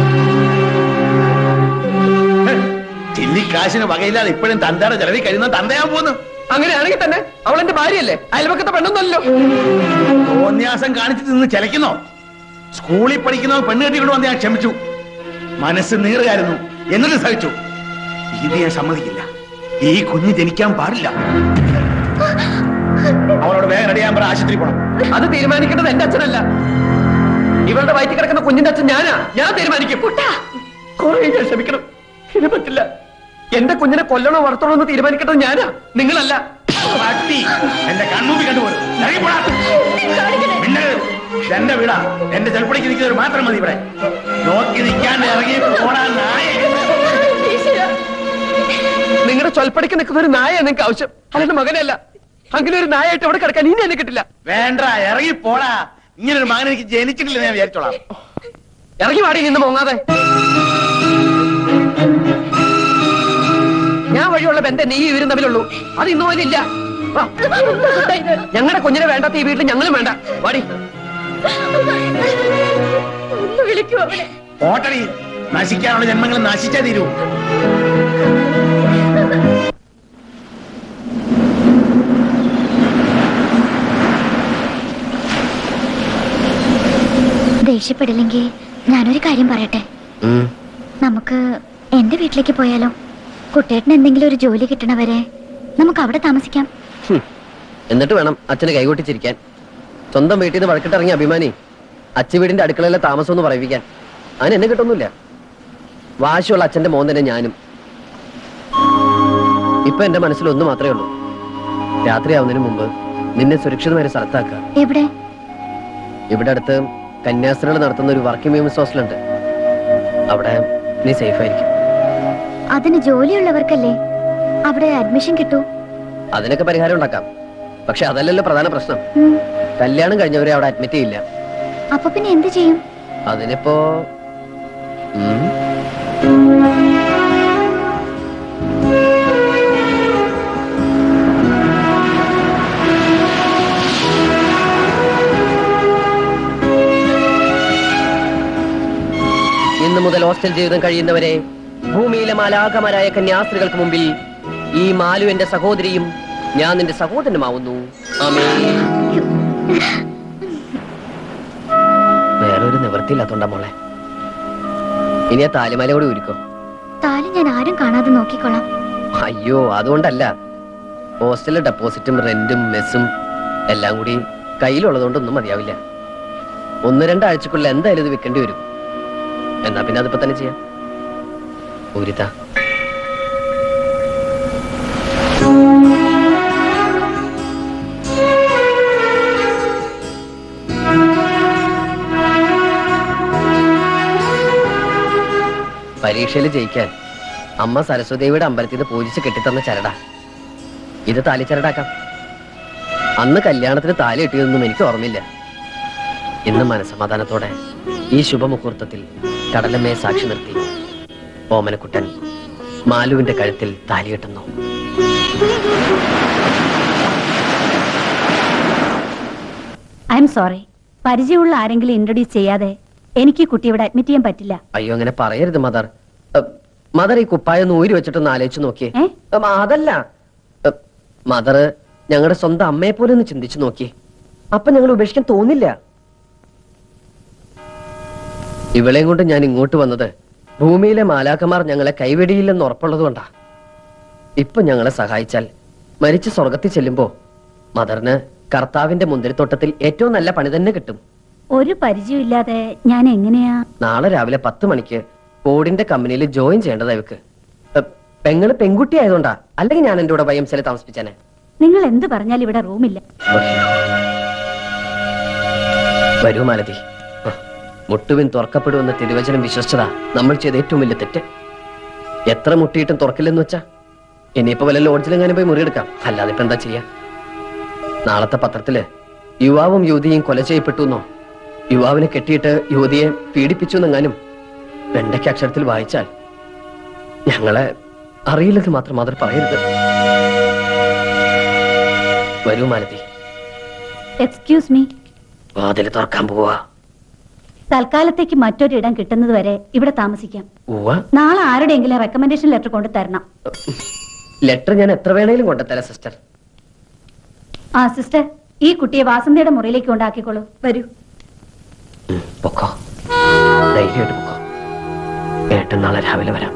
ഹെ, ചില്ലി കാശിന് വകയില്ലാതെ ഇപ്പോഴും തന്തയുടെ ചെലവിൽ കഴിയുന്ന തന്തയാൻ പോന്നു അങ്ങനെയാണെങ്കിൽ തന്നെ അവൾ എന്റെ ഭാര്യയല്ലേ അയൽപക്കത്തെ പെണ്ണൊന്നല്ലോ തോന്യാസം കാണിച്ചിട്ട് നിന്ന് ചിലക്കുന്നോ സ്കൂളിൽ പഠിക്കുന്നോ പെണ്ണ് കെട്ടിക്കൊണ്ട് വന്ന് ഞാൻ ക്ഷമിച്ചു മനസ്സ് നീറുകയായിരുന്നു എന്നിട്ട് സഹിച്ചു ഇത് ഞാൻ സമ്മതിക്കില്ല ഈ കുഞ്ഞ് ജനിക്കാൻ പാടില്ല അവളോട് വേഗം റെഡിയാൻ പറ ആശുപത്രി പോണം അത് തീരുമാനിക്കേണ്ടത് എന്റെ അച്ഛനല്ല ഇവളുടെ വയറ്റിൽ കിടക്കുന്ന കുഞ്ഞിന്റെ അച്ഛൻ ഞാനാ ഞാൻ തീരുമാനിക്കും കുറെ ഞാൻ ക്ഷമിക്കണം ഇത് പറ്റില്ല എന്റെ കുഞ്ഞിനെ കൊല്ലണോ വളർത്തണോ എന്ന് തീരുമാനിക്കേണ്ടത് ഞാനാ നിങ്ങളല്ല പട്ടി എന്റെ കൺമുമ്പിൽ കണ്ടുപോലും ഇറങ്ങിപ്പോടാ മിണ്ടരുത്. എന്റെ വീടാ എന്റെ ചെൽപ്പടിക്ക് നിൽക്കുന്നവർ മാത്രം മതി ഇവിടെ നോക്കി നിൽക്കാണ്ട് ഇറങ്ങി പോടാ നായ നിങ്ങളുടെ ചൊൽപ്പടിക്ക് നിൽക്കുന്ന ഒരു നായ നിങ്ങൾക്ക് ആവശ്യം അല്ലാണ്ട് മകനല്ല അങ്ങനെ ഒരു നായായിട്ട് അവിടെ കിടക്കാൻ ഇനി എന്നെ കിട്ടില്ല വേണ്ട ഇറങ്ങി പോടാ ഇങ്ങനെ ഒരു മകൻ എനിക്ക് ജനിച്ചിട്ടില്ല ഞാൻ വിചാരിച്ചോളാം ഇറങ്ങി വാടി നിന്ന് മോങ്ങാതെ ഞാൻ വഴിയുള്ള ബന്ധം നീ ഇവരും തമ്മിലുള്ളൂ അത് ഇന്നു പോലും ഇല്ല ഞങ്ങളുടെ കുഞ്ഞിനെ വേണ്ടാത്ത ഈ വീട്ടിൽ ഞങ്ങളും വേണ്ട വാടി വിളിക്കൂ അവനെ ഓട്ടടി നശിക്കാനുള്ള ജന്മങ്ങൾ നശിച്ചേ തീരൂ ദേഷ്യപ്പെടില്ലെങ്കിൽ ഞാനൊരു കാര്യം പറയട്ടെ നമുക്ക് എന്റെ വീട്ടിലേക്ക് പോയാലോ കുട്ടേട്ടന് എന്തെങ്കിലും ഒരു ജോലി കിട്ടണവരെ നമുക്ക് അവിടെ താമസിക്കാം എന്നിട്ട് വേണം അച്ഛന് കൈകൊട്ടിച്ചിരിക്കാൻ സ്വന്തം വീട്ടിൽ നിന്ന് വഴക്കിട്ടിറങ്ങിയ അഭിമാനി അച്ഛ വീടിന്റെ അടുക്കളയിലെ താമസം എന്ന് പറയിപ്പിക്കാൻ അതിന് എന്നെ കിട്ടൊന്നുമില്ല വാശിയുള്ള അച്ഛന്റെ മോൻ തന്നെ ഞാനും ഇപ്പൊ എന്റെ മനസ്സിൽ ഒന്ന് മാത്രമേ ഉള്ളൂ രാത്രിയാവുന്നതിന് മുമ്പ് നിന്നെ സുരക്ഷിതമായ ഒരു സ്ഥലത്താക്കുക എവിടെ ഇവിടെ അടുത്ത് കന്യാസ്ത്രീകൾ നടത്തുന്ന ഒരു വർക്കിംഗ് വിമൻസ് ഹോസ്റ്റലുണ്ട് അവിടെ നീ സേഫ് ആയിരിക്കും അതിന് ജോലിയുള്ളവർക്കല്ലേ അവിടെ അഡ്മിഷൻ കിട്ടൂ അതിനൊക്കെ പരിഹാരം ഉണ്ടാക്കാം പക്ഷെ അതല്ലല്ലോ പ്രധാന പ്രശ്നം ഉം. കല്യാണം കഴിഞ്ഞവരെ അവിടെ അഡ്മിറ്റ് ചെയ്യില്ല അപ്പൊ പിന്നെ എന്ത് ചെയ്യും അതിനിപ്പോ ഉം, ഇന്നു മുതൽ ഹോസ്റ്റൽ ജീവിതം കഴിയുന്നവരെ ഭൂമിയിലെ മാലാകമാരായ കന്യാസ്ത്രീകൾക്ക് മുമ്പിൽ ഈ മാലു എന്റെ സഹോദരിയും ഞാൻ നിന്റെ സഹോദരനുമാവുന്നു ആമേ വേറൊരു നിവൃത്തിയില്ലാത്തോണ്ടാ മോളെ ഇനി ആ താലിമാല കൂടി ഉരുക്കോ താലി ഞാൻ ആരും കാണാതെ നോക്കിക്കോളാം അയ്യോ അതുകൊണ്ടല്ല ഹോസ്റ്റലിലെ ഡെപ്പോസിറ്റും റെന്റും മെസ്സും എല്ലാം കൂടി കയ്യിലുള്ളതുകൊണ്ടൊന്നും മതിയാവില്ല ഒന്ന് രണ്ടാഴ്ചക്കുള്ളിൽ എന്തായാലും ഇത് വിൽക്കേണ്ടി വരും എന്നാ പിന്നെ അതിപ്പോ തന്നെ ചെയ്യാം ഊരിത പരീക്ഷയിൽ ജയിക്കാൻ അമ്മ സരസ്വതിയുടെ അമ്പലത്തിൽ നിന്ന് പൂജിച്ച് കെട്ടിത്തന്ന ചരടാ ഇത് താലിച്ചരടാക്കാം അന്ന് കല്യാണത്തിന് താലി കിട്ടിയതൊന്നും എനിക്ക് ഓർമ്മയില്ല ഇന്ന് മനസമാധാനത്തോടെ ഈ ശുഭമുഹൂർത്തത്തിൽ കടലമ്മയെ സാക്ഷി നിർത്തി ഓമനക്കുട്ടൻ മാലുവിന്റെ കഴുത്തിൽ താലി കെട്ടുന്നു ഐ എം സോറി പരിചയമുള്ള ആരെങ്കിലും ഇൻട്രൊഡ്യൂസ് ചെയ്യാതെ എനിക്ക് ഈ കുട്ടി ഇവിടെ അഡ്മിറ്റ് ചെയ്യാൻ പറ്റില്ല അയ്യോ അങ്ങനെ പറയരുത് മദർ മദർ ഈ കുപ്പായം ഊരി വെച്ചിട്ടൊന്ന് ആലോചിച്ച് നോക്കിയേ ഉം, അതല്ല മദർ ഞങ്ങളുടെ സ്വന്തം അമ്മയെ പോലെ ഒന്ന് ചിന്തിച്ചു നോക്കിയേ അപ്പൊ ഞങ്ങൾ ഉപേക്ഷിക്കാൻ തോന്നില്ല ഇവളെയും കൊണ്ട് ഞാൻ ഇങ്ങോട്ട് വന്നത് ഭൂമിയിലെ മാലാക്കന്മാർ ഞങ്ങളെ കൈവെടിയില്ലെന്ന് ഉറപ്പുള്ളതുകൊണ്ടാ ഇപ്പൊ ഞങ്ങളെ സഹായിച്ചാൽ മരിച്ച് സ്വർഗത്തിൽ ചെല്ലുമ്പോ മദറിന് കർത്താവിന്റെ മുന്തിരിത്തോട്ടത്തിൽ ഏറ്റവും നല്ല പണി തന്നെ കിട്ടും ഒരു പരിചയമില്ലാതെ ഞാൻ എങ്ങനെയാ നാളെ രാവിലെ പത്ത് മണിക്ക് ബോർഡിന്റെ കമ്പനിയിൽ ജോയിൻ ചെയ്യേണ്ടതാ ഇവക്ക് എ, പെങ്ങള് പെൺകുട്ടി ആയതുകൊണ്ടാ അല്ലെങ്കിൽ ഞാൻ എന്റെ കൂടെ വൈഎംസിലെ താമസിപ്പിച്ചേനെ നിങ്ങൾ എന്ത് പറഞ്ഞാലും ഇവിടെ റൂമില്ല വരൂ മാലതി ആ, മുട്ടുവിൻ തുറക്കപ്പെടുമെന്ന തിരുവചനം വിശ്വസിച്ചതാ നമ്മൾ ചെയ്ത ഏറ്റവും വലിയ തെറ്റ് എത്ര മുട്ടിയിട്ടും തുറക്കില്ലെന്ന് വെച്ചാ ഇനിയിപ്പോ വല്ല ലോഡ്ജിലെങ്ങാനും പോയി മുറിയെടുക്കാം അല്ലാതെ ഇപ്പൊ എന്താ ചെയ്യാ നാളത്തെ പത്രത്തില് യുവാവും യുവതിയും കൊല ചെയ്യപ്പെട്ടു എന്നോ യുവാവിനെ കെട്ടിയിട്ട് യുവതിയെ പീഡിപ്പിച്ചു എന്നെങ്ങാനും വെണ്ടയ്ക്ക് അക്ഷരത്തിൽ വായിച്ചാൽ ഞങ്ങളെ അറിയില്ലെന്ന് മാത്രം മാത്രം പറയരുത് വരൂ മാലതി എക്സ്ക്യൂസ് മീ വാതിൽ തുറക്കാൻ പോവാ തൽക്കാലത്തേക്ക് മറ്റൊരിടം കിട്ടുന്നത് വരെ ഇവിടെ താമസിക്കാം ഉവ്വ നാളെ ആരുടെയെങ്കിലും റെക്കമെൻഡേഷൻ ലെറ്റർ കൊണ്ട് തരണം ലെറ്റർ ഞാൻ എത്ര വേണേലും കൊണ്ടുത്തരാം സിസ്റ്റർ ആ സിസ്റ്റർ ഈ കുട്ടിയെ വാസന്തിയുടെ മുറിയിലേക്ക് കൊണ്ടാക്കിക്കോളൂ വരൂ പൊക്കോ ധൈര്യമായിട്ട് പൊക്കോ ഏട്ടൻ നാളെ രാവിലെ വരാം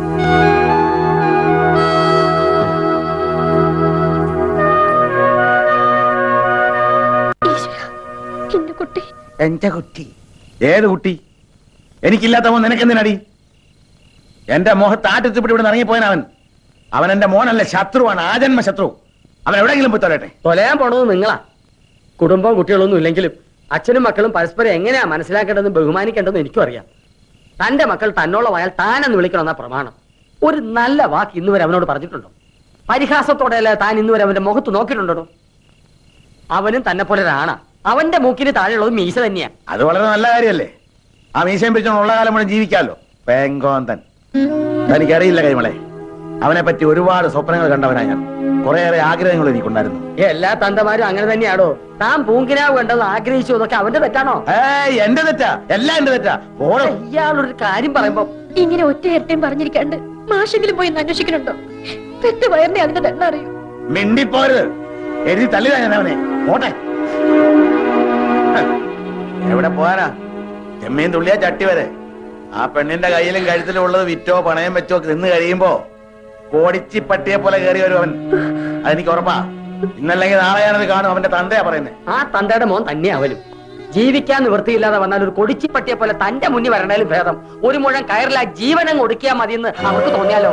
എന്റെ കുട്ടി എന്റെ കുട്ടി ഏത് കുട്ടി എനിക്കില്ലാത്ത മോൻ നിനക്കെന്തിനടി എന്റെ മോഹത്ത് ആറ്റത്തിപ്പിട്ട് ഇവിടെ ഇറങ്ങിപ്പോയൻ അവൻ അവൻ എന്റെ മോനല്ല ശത്രുവാണ് ആജന്മ ശത്രു അവൻ എവിടെയെങ്കിലും പോയി തൊലട്ടെ തൊലയാൻ പോണത് നിങ്ങളാ കുടുംബവും കുട്ടികളൊന്നും ഇല്ലെങ്കിലും അച്ഛനും മക്കളും പരസ്പരം എങ്ങനെയാ മനസ്സിലാക്കേണ്ടതെന്ന് ബഹുമാനിക്കേണ്ടതെന്ന് എനിക്കും അറിയാം തന്റെ മക്കൾ തന്നോളമായാൽ താനെന്ന് വിളിക്കണമെന്ന പ്രമാണം ഒരു നല്ല വാക്ക് ഇന്ന് വരെ അവനോട് പറഞ്ഞിട്ടുണ്ടോ പരിഹാസത്തോടെയല്ല താൻ ഇന്ന് വരെ അവന്റെ മുഖത്ത് നോക്കിയിട്ടുണ്ടോ അവനും തന്നെ പോലെ ഒരാണ അവന്റെ മൂക്കിന് താഴെയുള്ളത് മീശ തന്നെയാ അത് വളരെ നല്ല കാര്യമല്ലേ ആ മീശയും പിടിച്ചോണ്ട് ഉള്ള കാലം മുഴുവൻ ജീവിക്കാമല്ലോ പെങ്കോന്തൻ തനിക്കറിയില്ല കൈമളെ അവനെ പറ്റി ഒരുപാട് സ്വപ്നങ്ങൾ കണ്ടവനാ ഞാൻ കുറേയേറെ ആഗ്രഹങ്ങൾ എനിക്കുണ്ടായിരുന്നു എല്ലാ തന്തമാരും അങ്ങനെ തന്നെയാണോ താൻ പൂങ്കിനാവ് കണ്ടത് ആഗ്രഹിച്ചു അതൊക്കെ അവന്റെ തെറ്റാണോ ഏയ് എന്റെ തെറ്റാ എല്ലാം എന്റെ തെറ്റാ ഓടോ ഇയാളൊരു കാര്യം പറയുമ്പോ ഇങ്ങനെ ഒറ്റ ഇരട്ടയും പറഞ്ഞിരിക്കാണ്ട് മാഷെങ്കിലും പോയി ഒന്ന് അന്വേഷിക്കണുണ്ടോ പെറ്റ വയറിനെ അതിന്റെ ദണ്ണ അറിയൂ മിണ്ടിപ്പോരുത് എഴുതി തള്ളിതാ ഞാൻ അവനെ പോട്ടെ ഹ്, എവിടെ പോകാനാ ചെമ്മീൻ തുള്ളിയാ ചട്ടി വരെ ആ പെണ്ണിന്റെ കയ്യിലും കഴുത്തിലും ഉള്ളത് വിറ്റോ പണയം വെച്ചോ നിന്ന് കഴിയുമ്പോ കോടിച്ചി പട്ടിയെ പോലെ കയറി വരും അവൻ അതെനിക്ക് ഉറപ്പാ ഇന്നല്ലെങ്കിൽ നാളെ ഞാനത് കാണും അവന്റെ തന്തയാ പറയുന്നത് ആ തന്തയുടെ മോൻ തന്നെ അവലും ജീവിക്കാൻ നിവൃത്തിയില്ലാതെ വന്നാൽ ഒരു കൊടിച്ചിപ്പട്ടിയെ പോലെ തന്റെ മുന്നിൽ വരണേലും ഭേദം ഒരു മുഴം കയറില്ല ജീവനം ഒടുക്കിയാൽ മതിയെന്ന് അവർക്ക് തോന്നിയാലോ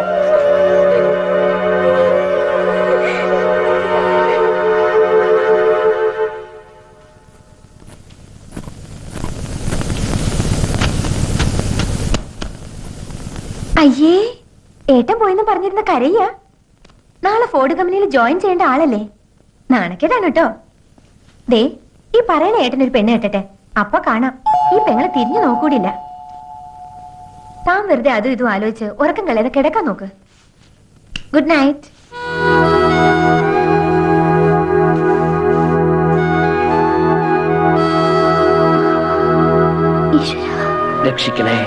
അയ്യേ ഏട്ടൻ പോയെന്ന് പറഞ്ഞിരുന്ന കരയ്യ നാളെ ഫോർഡ് കമ്പനിയിൽ ജോയിൻ ചെയ്യേണ്ട ആളല്ലേ നാണക്കേടാണ് കേട്ടോ ദേ ഈ പറയണ ഏട്ടൻ ഒരു പെണ്ണ് കെട്ടട്ടെ അപ്പൊ കാണാം ഈ പെങ്ങളെ തിരിഞ്ഞു നോക്കൂടില്ല താൻ വെറുതെ അതും ഇതും ആലോചിച്ച് ഉറക്കം കളയാതെ കിടക്കാൻ നോക്ക് ഗുഡ് നൈറ്റ് രക്ഷിക്കണേ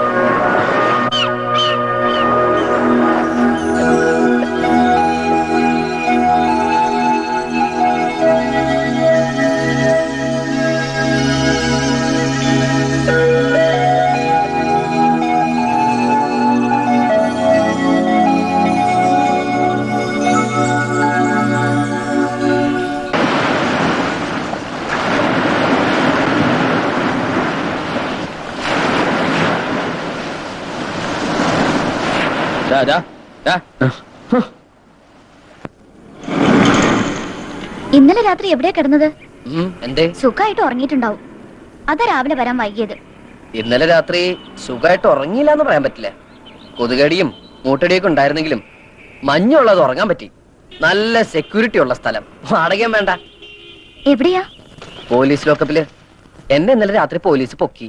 ദാ, ദാ, ദാ. ഇന്നലെ രാത്രി എവിടെയാ കിടന്നത് ഉം, എന്തേ സുഖമായിട്ട് ഉറങ്ങിയിട്ടുണ്ടാവും അതാ രാവിലെ വരാൻ വൈകിയത് ഇന്നലെ രാത്രി സുഖമായിട്ട് ഉറങ്ങിയില്ല എന്ന് പറയാൻ പറ്റില്ല കൊതുകടിയും മൂട്ടടിയൊക്കെ ഉണ്ടായിരുന്നെങ്കിലും മഞ്ഞുള്ളത് ഉറങ്ങാൻ പറ്റി നല്ല സെക്യൂരിറ്റി ഉള്ള സ്ഥലം വാടകയും വേണ്ട എവിടെയാ പോലീസ് ലോക്കപ്പില് എന്നെ ഇന്നലെ രാത്രി പോലീസ് പൊക്കി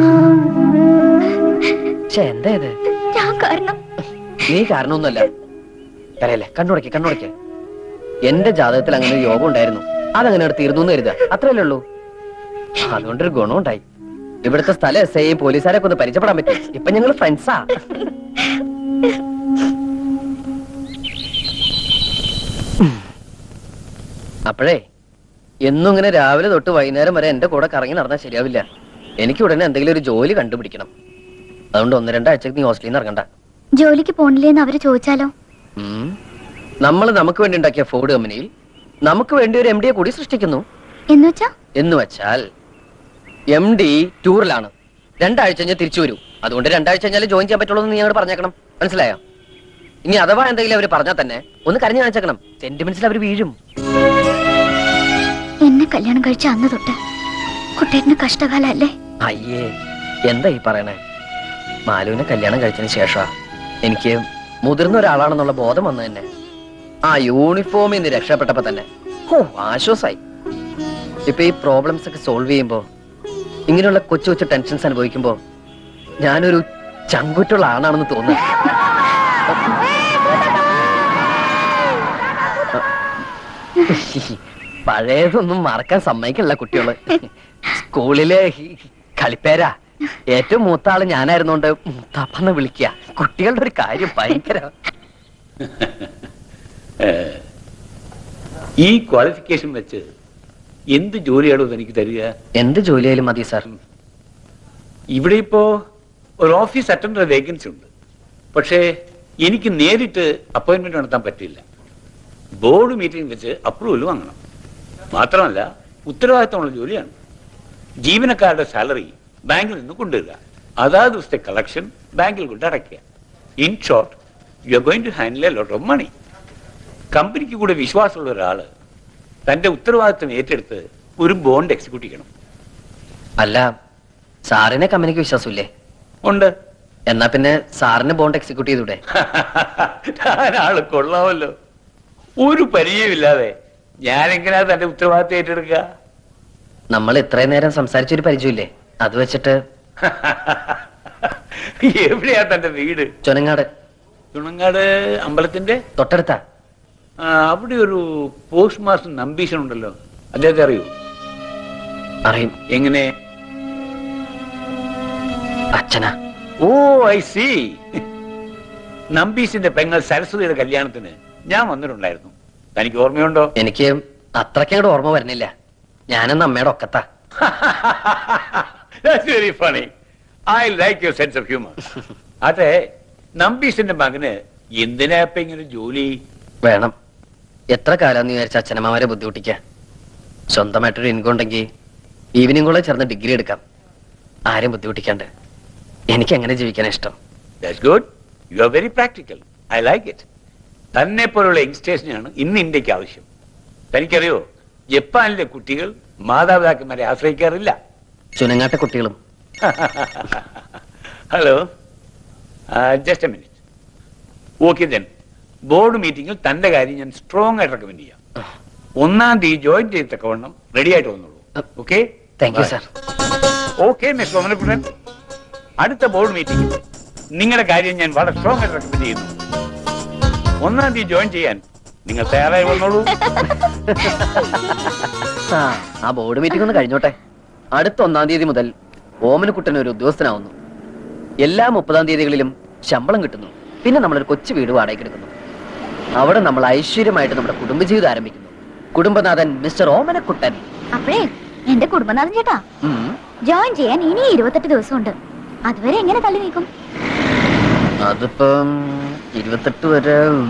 പക്ഷെ എന്താ ഇത് ഞാൻ കാരണം നീ കാരണമൊന്നുമല്ല കരയല്ലേ കണ്ണുടയ്ക്ക് കണ്ണുടയ്ക്ക് എന്റെ ജാതകത്തിൽ അങ്ങനെ ഒരു യോഗം ഉണ്ടായിരുന്നു അതങ്ങനെ അവിടെ തീർന്നു എന്ന് കരുതുക അത്രയല്ലേ ഉള്ളൂ അതുകൊണ്ടൊരു ഗുണം ഉണ്ടായി ഇവിടുത്തെ സ്ഥലം എസ് ഐ പോലീസുകാരൊക്കെ ഒന്ന് പരിചയപ്പെടാൻ പറ്റും ഇപ്പൊ ഞങ്ങൾ ഫ്രണ്ട്സാ അപ്പോഴേ എന്നും ഇങ്ങനെ രാവിലെ തൊട്ട് വൈകുന്നേരം വരെ എന്റെ കൂടെ കറങ്ങി നടന്നാൽ ശരിയാവില്ല എനിക്ക് ഉടനെ എന്തെങ്കിലും ഒരു ജോലി കണ്ടുപിടിക്കണം അതുകൊണ്ട് ഒന്ന് രണ്ടാഴ്ചക്ക് നീ ഹോസ്റ്റലിൽ നിന്ന് ഇറങ്ങണ്ട ജോലിക്ക് പോണില്ലേന്ന് അവര് ചോദിച്ചാലോ നമ്മൾ നമുക്ക് വേണ്ടി ഉണ്ടാക്കിയ ഫോർഡ് കമ്പനിയിൽ നമുക്ക് വേണ്ടി ഒരു എം ഡിയെ കൂടി സൃഷ്ടിക്കുന്നു എന്നുവെച്ചാ എന്ന് വെച്ചാൽ എം ഡി ടൂറിലാണ് രണ്ടാഴ്ച കഴിഞ്ഞ് തിരിച്ചു വരൂ അതുകൊണ്ട് രണ്ടാഴ്ച കഴിഞ്ഞാൽ ജോയിൻ ചെയ്യാൻ പറ്റുള്ളൂ എന്ന് നീ അങ്ങോട്ട് പറഞ്ഞേക്കണം മനസ്സിലായോ ഇനി അഥവാ എന്തെങ്കിലും അവർ പറഞ്ഞാൽ തന്നെ ഒന്ന് കരഞ്ഞു കാണിച്ചേക്കണം സെന്റിമെന്റ്സിൽ അവർ വീഴും എന്നെ കല്യാണം കഴിച്ച അന്ന് തൊട്ട് കുട്ടേട്ടന് കഷ്ടകാലല്ലേ അയ്യേ എന്താ ഈ പറയണേ മാലുവിനെ കല്യാണം കഴിച്ചതിന് ശേഷമാ എനിക്ക് മുതിർന്ന ഒരാളാണെന്നുള്ള ബോധം വന്നു തന്നെ ആ യൂണിഫോമിൽ നിന്ന് രക്ഷപ്പെട്ടപ്പോ തന്നെ ഹോ ആശ്വാസായി ഇപ്പൊ ഈ പ്രോബ്ലംസ് ഒക്കെ സോൾവ് ചെയ്യുമ്പോ ഇങ്ങനെയുള്ള കൊച്ചു കൊച്ചു ടെൻഷൻസ് അനുഭവിക്കുമ്പോ ഞാനൊരു ചങ്കുറ്റുള്ള ആണാണെന്ന് തോന്നുന്നു പഴയതൊന്നും മറക്കാൻ സമ്മതിക്കില്ല കുട്ടികള് സ്കൂളിലെ ഈ കളിപ്പേരാ ഏറ്റവും മൂത്ത ആള് ഞാനായിരുന്നോണ്ട് മുത്താപ്പെന്ന് വിളിക്കുക കുട്ടികളുടെ ഒരു കാര്യം ഭയങ്കര ഏഹ്, ഈ ക്വാളിഫിക്കേഷൻ വെച്ച് എന്ത് ജോലിയാണോ എനിക്ക് തരിക എന്ത് ജോലിയായാലും മതി സാർ ഇവിടെ ഇപ്പോ ഒരു ഓഫീസ് അറ്റൻഡർ വേക്കൻസി ഉണ്ട് പക്ഷേ എനിക്ക് നേരിട്ട് അപ്പോയിന്റ്മെന്റ് നടത്താൻ പറ്റില്ല ബോർഡ് മീറ്റിംഗ് വെച്ച് അപ്രൂവൽ വാങ്ങണം മാത്രമല്ല ഉത്തരവാദിത്തമുള്ള ജോലിയാണ് ജീവനക്കാരുടെ സാലറി ബാങ്കിൽ നിന്ന് കൊണ്ടുവരിക അതാത് ദിവസത്തെ കളക്ഷൻ ബാങ്കിൽ കൊണ്ട് അടയ്ക്കുക in short you are going to handle a lot of money കമ്പനിക്ക് കൂടെ വിശ്വാസമുള്ള ഒരാള് തന്റെ ഉത്തരവാദിത്തം ഏറ്റെടുത്ത് ഒരു ബോണ്ട് എക്സിക്യൂട്ട് ചെയ്യണം അല്ല സാറിനെ കമ്പനിക്ക് വിശ്വാസമില്ലേ ഉണ്ട് എന്നാ പിന്നെ സാറിന് ബോണ്ട് എക്സിക്യൂട്ട് ചെയ്തൂടെ താൻ ആള് കൊള്ളാമല്ലോ ഒരു പരിചയമില്ലാതെ ഞാനെങ്ങനെയാ തന്റെ ഉത്തരവാദിത്തം ഏറ്റെടുക്കുക നമ്മൾ ഇത്രയും നേരം സംസാരിച്ചൊരു പരിചയമില്ലേ അത് വെച്ചിട്ട് എവിടെയാ തന്റെ വീട് ചുനങ്ങാട് ചുണങ്ങാട് അമ്പലത്തിന്റെ തൊട്ടടുത്താ ആ, അവിടെ ഒരു പോസ്റ്റ് മാസ്റ്റർ നമ്പീശൻ ഉണ്ടല്ലോ അദ്ദേഹത്തെ അറിയൂ അറിയും എങ്ങനെ അച്ഛനാ ഓ ഐ സി നമ്പീശിന്റെ പെങ്ങൾ സരസ്വതിയുടെ കല്യാണത്തിന് ഞാൻ വന്നിട്ടുണ്ടായിരുന്നു തനിക്ക് ഓർമ്മയുണ്ടോ എനിക്ക് അത്രയ്ക്കങ്ങോട്ട് ഓർമ്മ വരുന്നില്ല ഞാനെന്ന് അമ്മയുടെ ഒക്കത്താ That's very funny. I like your sense of humor. അതെ നമ്പീശിന്റെ മകന് എന്തിനാ ഇപ്പൊ ഇങ്ങനെ ജോലി വേണം എത്ര കാലാന്ന് വിചാരിച്ച അച്ഛനമ്മമാരെ ബുദ്ധിമുട്ടിക്ക സ്വന്തമായിട്ടൊരു ഇൻകം ഉണ്ടെങ്കിൽ ഈവനിങ് കൂടെ ചേർന്ന് ഡിഗ്രി എടുക്കാം ആരും ബുദ്ധിമുട്ടിക്കാണ്ട് എനിക്ക് എങ്ങനെ ജീവിക്കാൻ ഇഷ്ടം that's good you are very practical I like it തന്നെ പോലുള്ള യങ്സ്റ്റേഴ്സിനാണ് ഇന്ന് ഇന്ത്യക്ക് ആവശ്യം തനിക്കറിയോ ജപ്പാനിലെ കുട്ടികൾ മാതാപിതാക്കന്മാരെ ആശ്രയിക്കാറില്ല ചുനങ്ങാട്ട കുട്ടികളും hello just a minute okay then board മീറ്റിംഗിൽ തന്റെ കാര്യം ഞാൻ സ്ട്രോങ് ആയിട്ട് റെക്കമെൻഡ് ചെയ്യാം ഒന്നാം തീയതി ജോയിൻ ചെയ്തക്കവണ്ണം റെഡി ആയിട്ട് വന്നോളൂ okay thank you sir okay miss Omanakuttan അടുത്ത ബോർഡ് മീറ്റിംഗിൽ നിങ്ങളുടെ കാര്യം ഞാൻ വളരെ സ്ട്രോങ് ആയിട്ട് റെക്കമെൻഡ് ചെയ്യുന്നു ഒന്നാം തീയതി ജോയിൻ ചെയ്യാൻ നിങ്ങൾ തയ്യാറായി വന്നോളൂ ആ, ആ ബോർഡ് മീറ്റിംഗ് ഒന്ന് കഴിഞ്ഞോട്ടെ അടുത്ത ഒന്നാം തീയതി മുതൽ ഓമനക്കുട്ടൻ ഒരു ഉദ്യോഗസ്ഥനാവുന്നു എല്ലാ മുപ്പതാം തീയതികളിലും ശമ്പളം കിട്ടുന്നു പിന്നെ നമ്മളൊരു കൊച്ചു വീട് വാടകയ്ക്ക് എടുക്കുന്നു അവിടെ നമ്മൾ ഐശ്വര്യമായിട്ട് നമ്മുടെ കുടുംബജീവിതം ആരംഭിക്കുന്നു കുടുംബനാഥൻ മിസ്റ്റർ ഓമനക്കുട്ടൻ അപ്പോഴേ എന്റെ കുടുംബനാഥൻ ചേട്ടാ ഉം. ജോയിൻ ചെയ്യാൻ ഇനി ഇരുപത്തെട്ട് ദിവസമുണ്ട് അതുവരെ എങ്ങനെ തള്ളി നീക്കും അതിപ്പം ഇരുപത്തെട്ട് വരെ ഉം.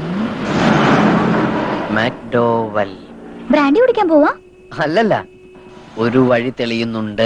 മാക്ഡോവൽ ബ്രാൻഡി കുടിക്കാൻ പോവാ അല്ലല്ല ഒരു വഴി തെളിയുന്നുണ്ട്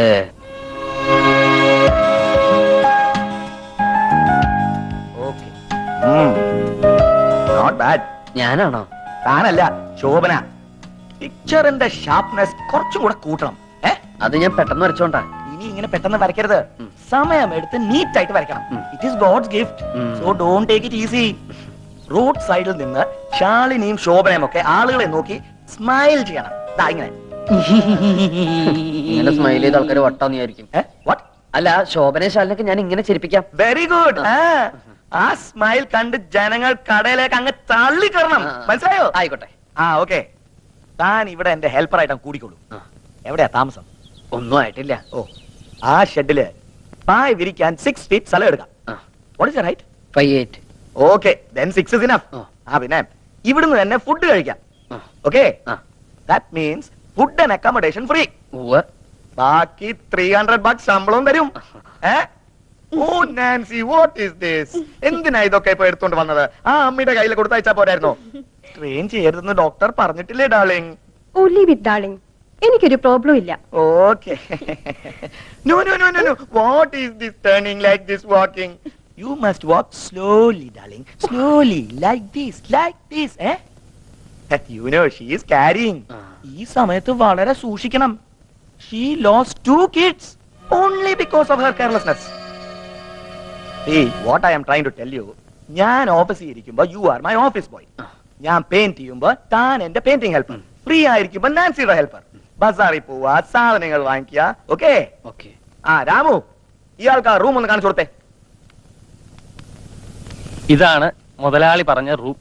നോട്ട് ബാഡ് ഞാനാണോ താനല്ല ശോഭന പിക്ചറിന്റെ ഷാർപ്നെസ് കുറച്ചും കൂടെ കൂട്ടണം ഏ അത് ഞാൻ പെട്ടെന്ന് വരച്ചോണ്ടാ ഇനി ഇങ്ങനെ പെട്ടെന്ന് വരയ്ക്കരുത് സമയം എടുത്ത് നീറ്റ് ആയിട്ട് വരയ്ക്കണം it is God's gift so don't take it easy road സൈഡിൽ നിന്ന് ശാലിനിയും ശോഭനയും ഒക്കെ ആളുകളെ നോക്കി സ്മൈൽ ചെയ്യണം ദാ ഇങ്ങനെ ഇങ്ങനെ സ്മൈൽ ചെയ്ത ആൾക്കാർ വട്ടാന്ന് വിചാരിക്കും അല്ല ശോഭന ശാലിനൊക്കെ ഞാൻ ഇങ്ങനെ ചിരിപ്പിക്കാം വെരി ഗുഡ് ആ സ്മൈൽ കണ്ട് ജനങ്ങൾ കടയിലേക്ക് അങ്ങ് തള്ളി കയറണം മനസ്സിലായോ ആയിക്കോട്ടെ ആ ഓക്കെ താൻ ഇവിടെ എന്റെ ഹെൽപ്പർ ആയിട്ട് കൂടിക്കോളൂ എവിടെയാ താമസം ഒന്നും ആയിട്ടില്ല ഓ ആ ഷെഡില് പായ് വിരിക്കാൻ സിക്സ് ഫീറ്റ് സ്ഥലം എടുക്കാം what is right five eight okay then six is enough ആ പിന്നെ ഇവിടുന്ന് തന്നെ ഫുഡ് കഴിക്കാം okay that means food and accommodation free ബാക്കി ത്രീ ഹൺഡ്രഡ് ബക്ക് ശമ്പളവും തരും ഏ oh Nancy what is this എന്തിനാ ഇതൊക്കെ ഇപ്പൊ എടുത്തോണ്ട് വന്നത് ആ അമ്മയുടെ കയ്യിൽ കൊടുത്തയച്ചാ പോരായിരുന്നോ ട്രെയിൻ ചെയ്യരുതെന്ന് ഡോക്ടർ പറഞ്ഞിട്ടില്ലേ darling oh leave it darling എനിക്കൊരു പ്രോബ്ലം ഇല്ല okay no no no no no what is this turning like this walking you must walk slowly darling slowly like this like this ഏ you know she is carrying ഈ സമയത്ത് വളരെ സൂക്ഷിക്കണം she lost two kids only because of her carelessness what I am trying to tell you ഞാൻ ഓഫീസിൽ ഇരിക്കുമ്പോ you are my office boy ഞാൻ paint ചെയ്യുമ്പോ താൻ എന്റെ പെയിന്റിംഗ് ഹെൽപ്പർ ഫ്രീ ആയിരിക്കുമ്പോ നാൻസിയുടെ ഹെൽപ്പർ ബസാറിൽ പോവാ സാധനങ്ങൾ വാങ്ങിക്കുക ഓക്കെ ഓക്കെ ആ രാമു ഇയാൾക്ക് ആ റൂം ഒന്ന് കാണിച്ചു കൊടുത്തേ ഇതാണ് മുതലാളി പറഞ്ഞ റൂം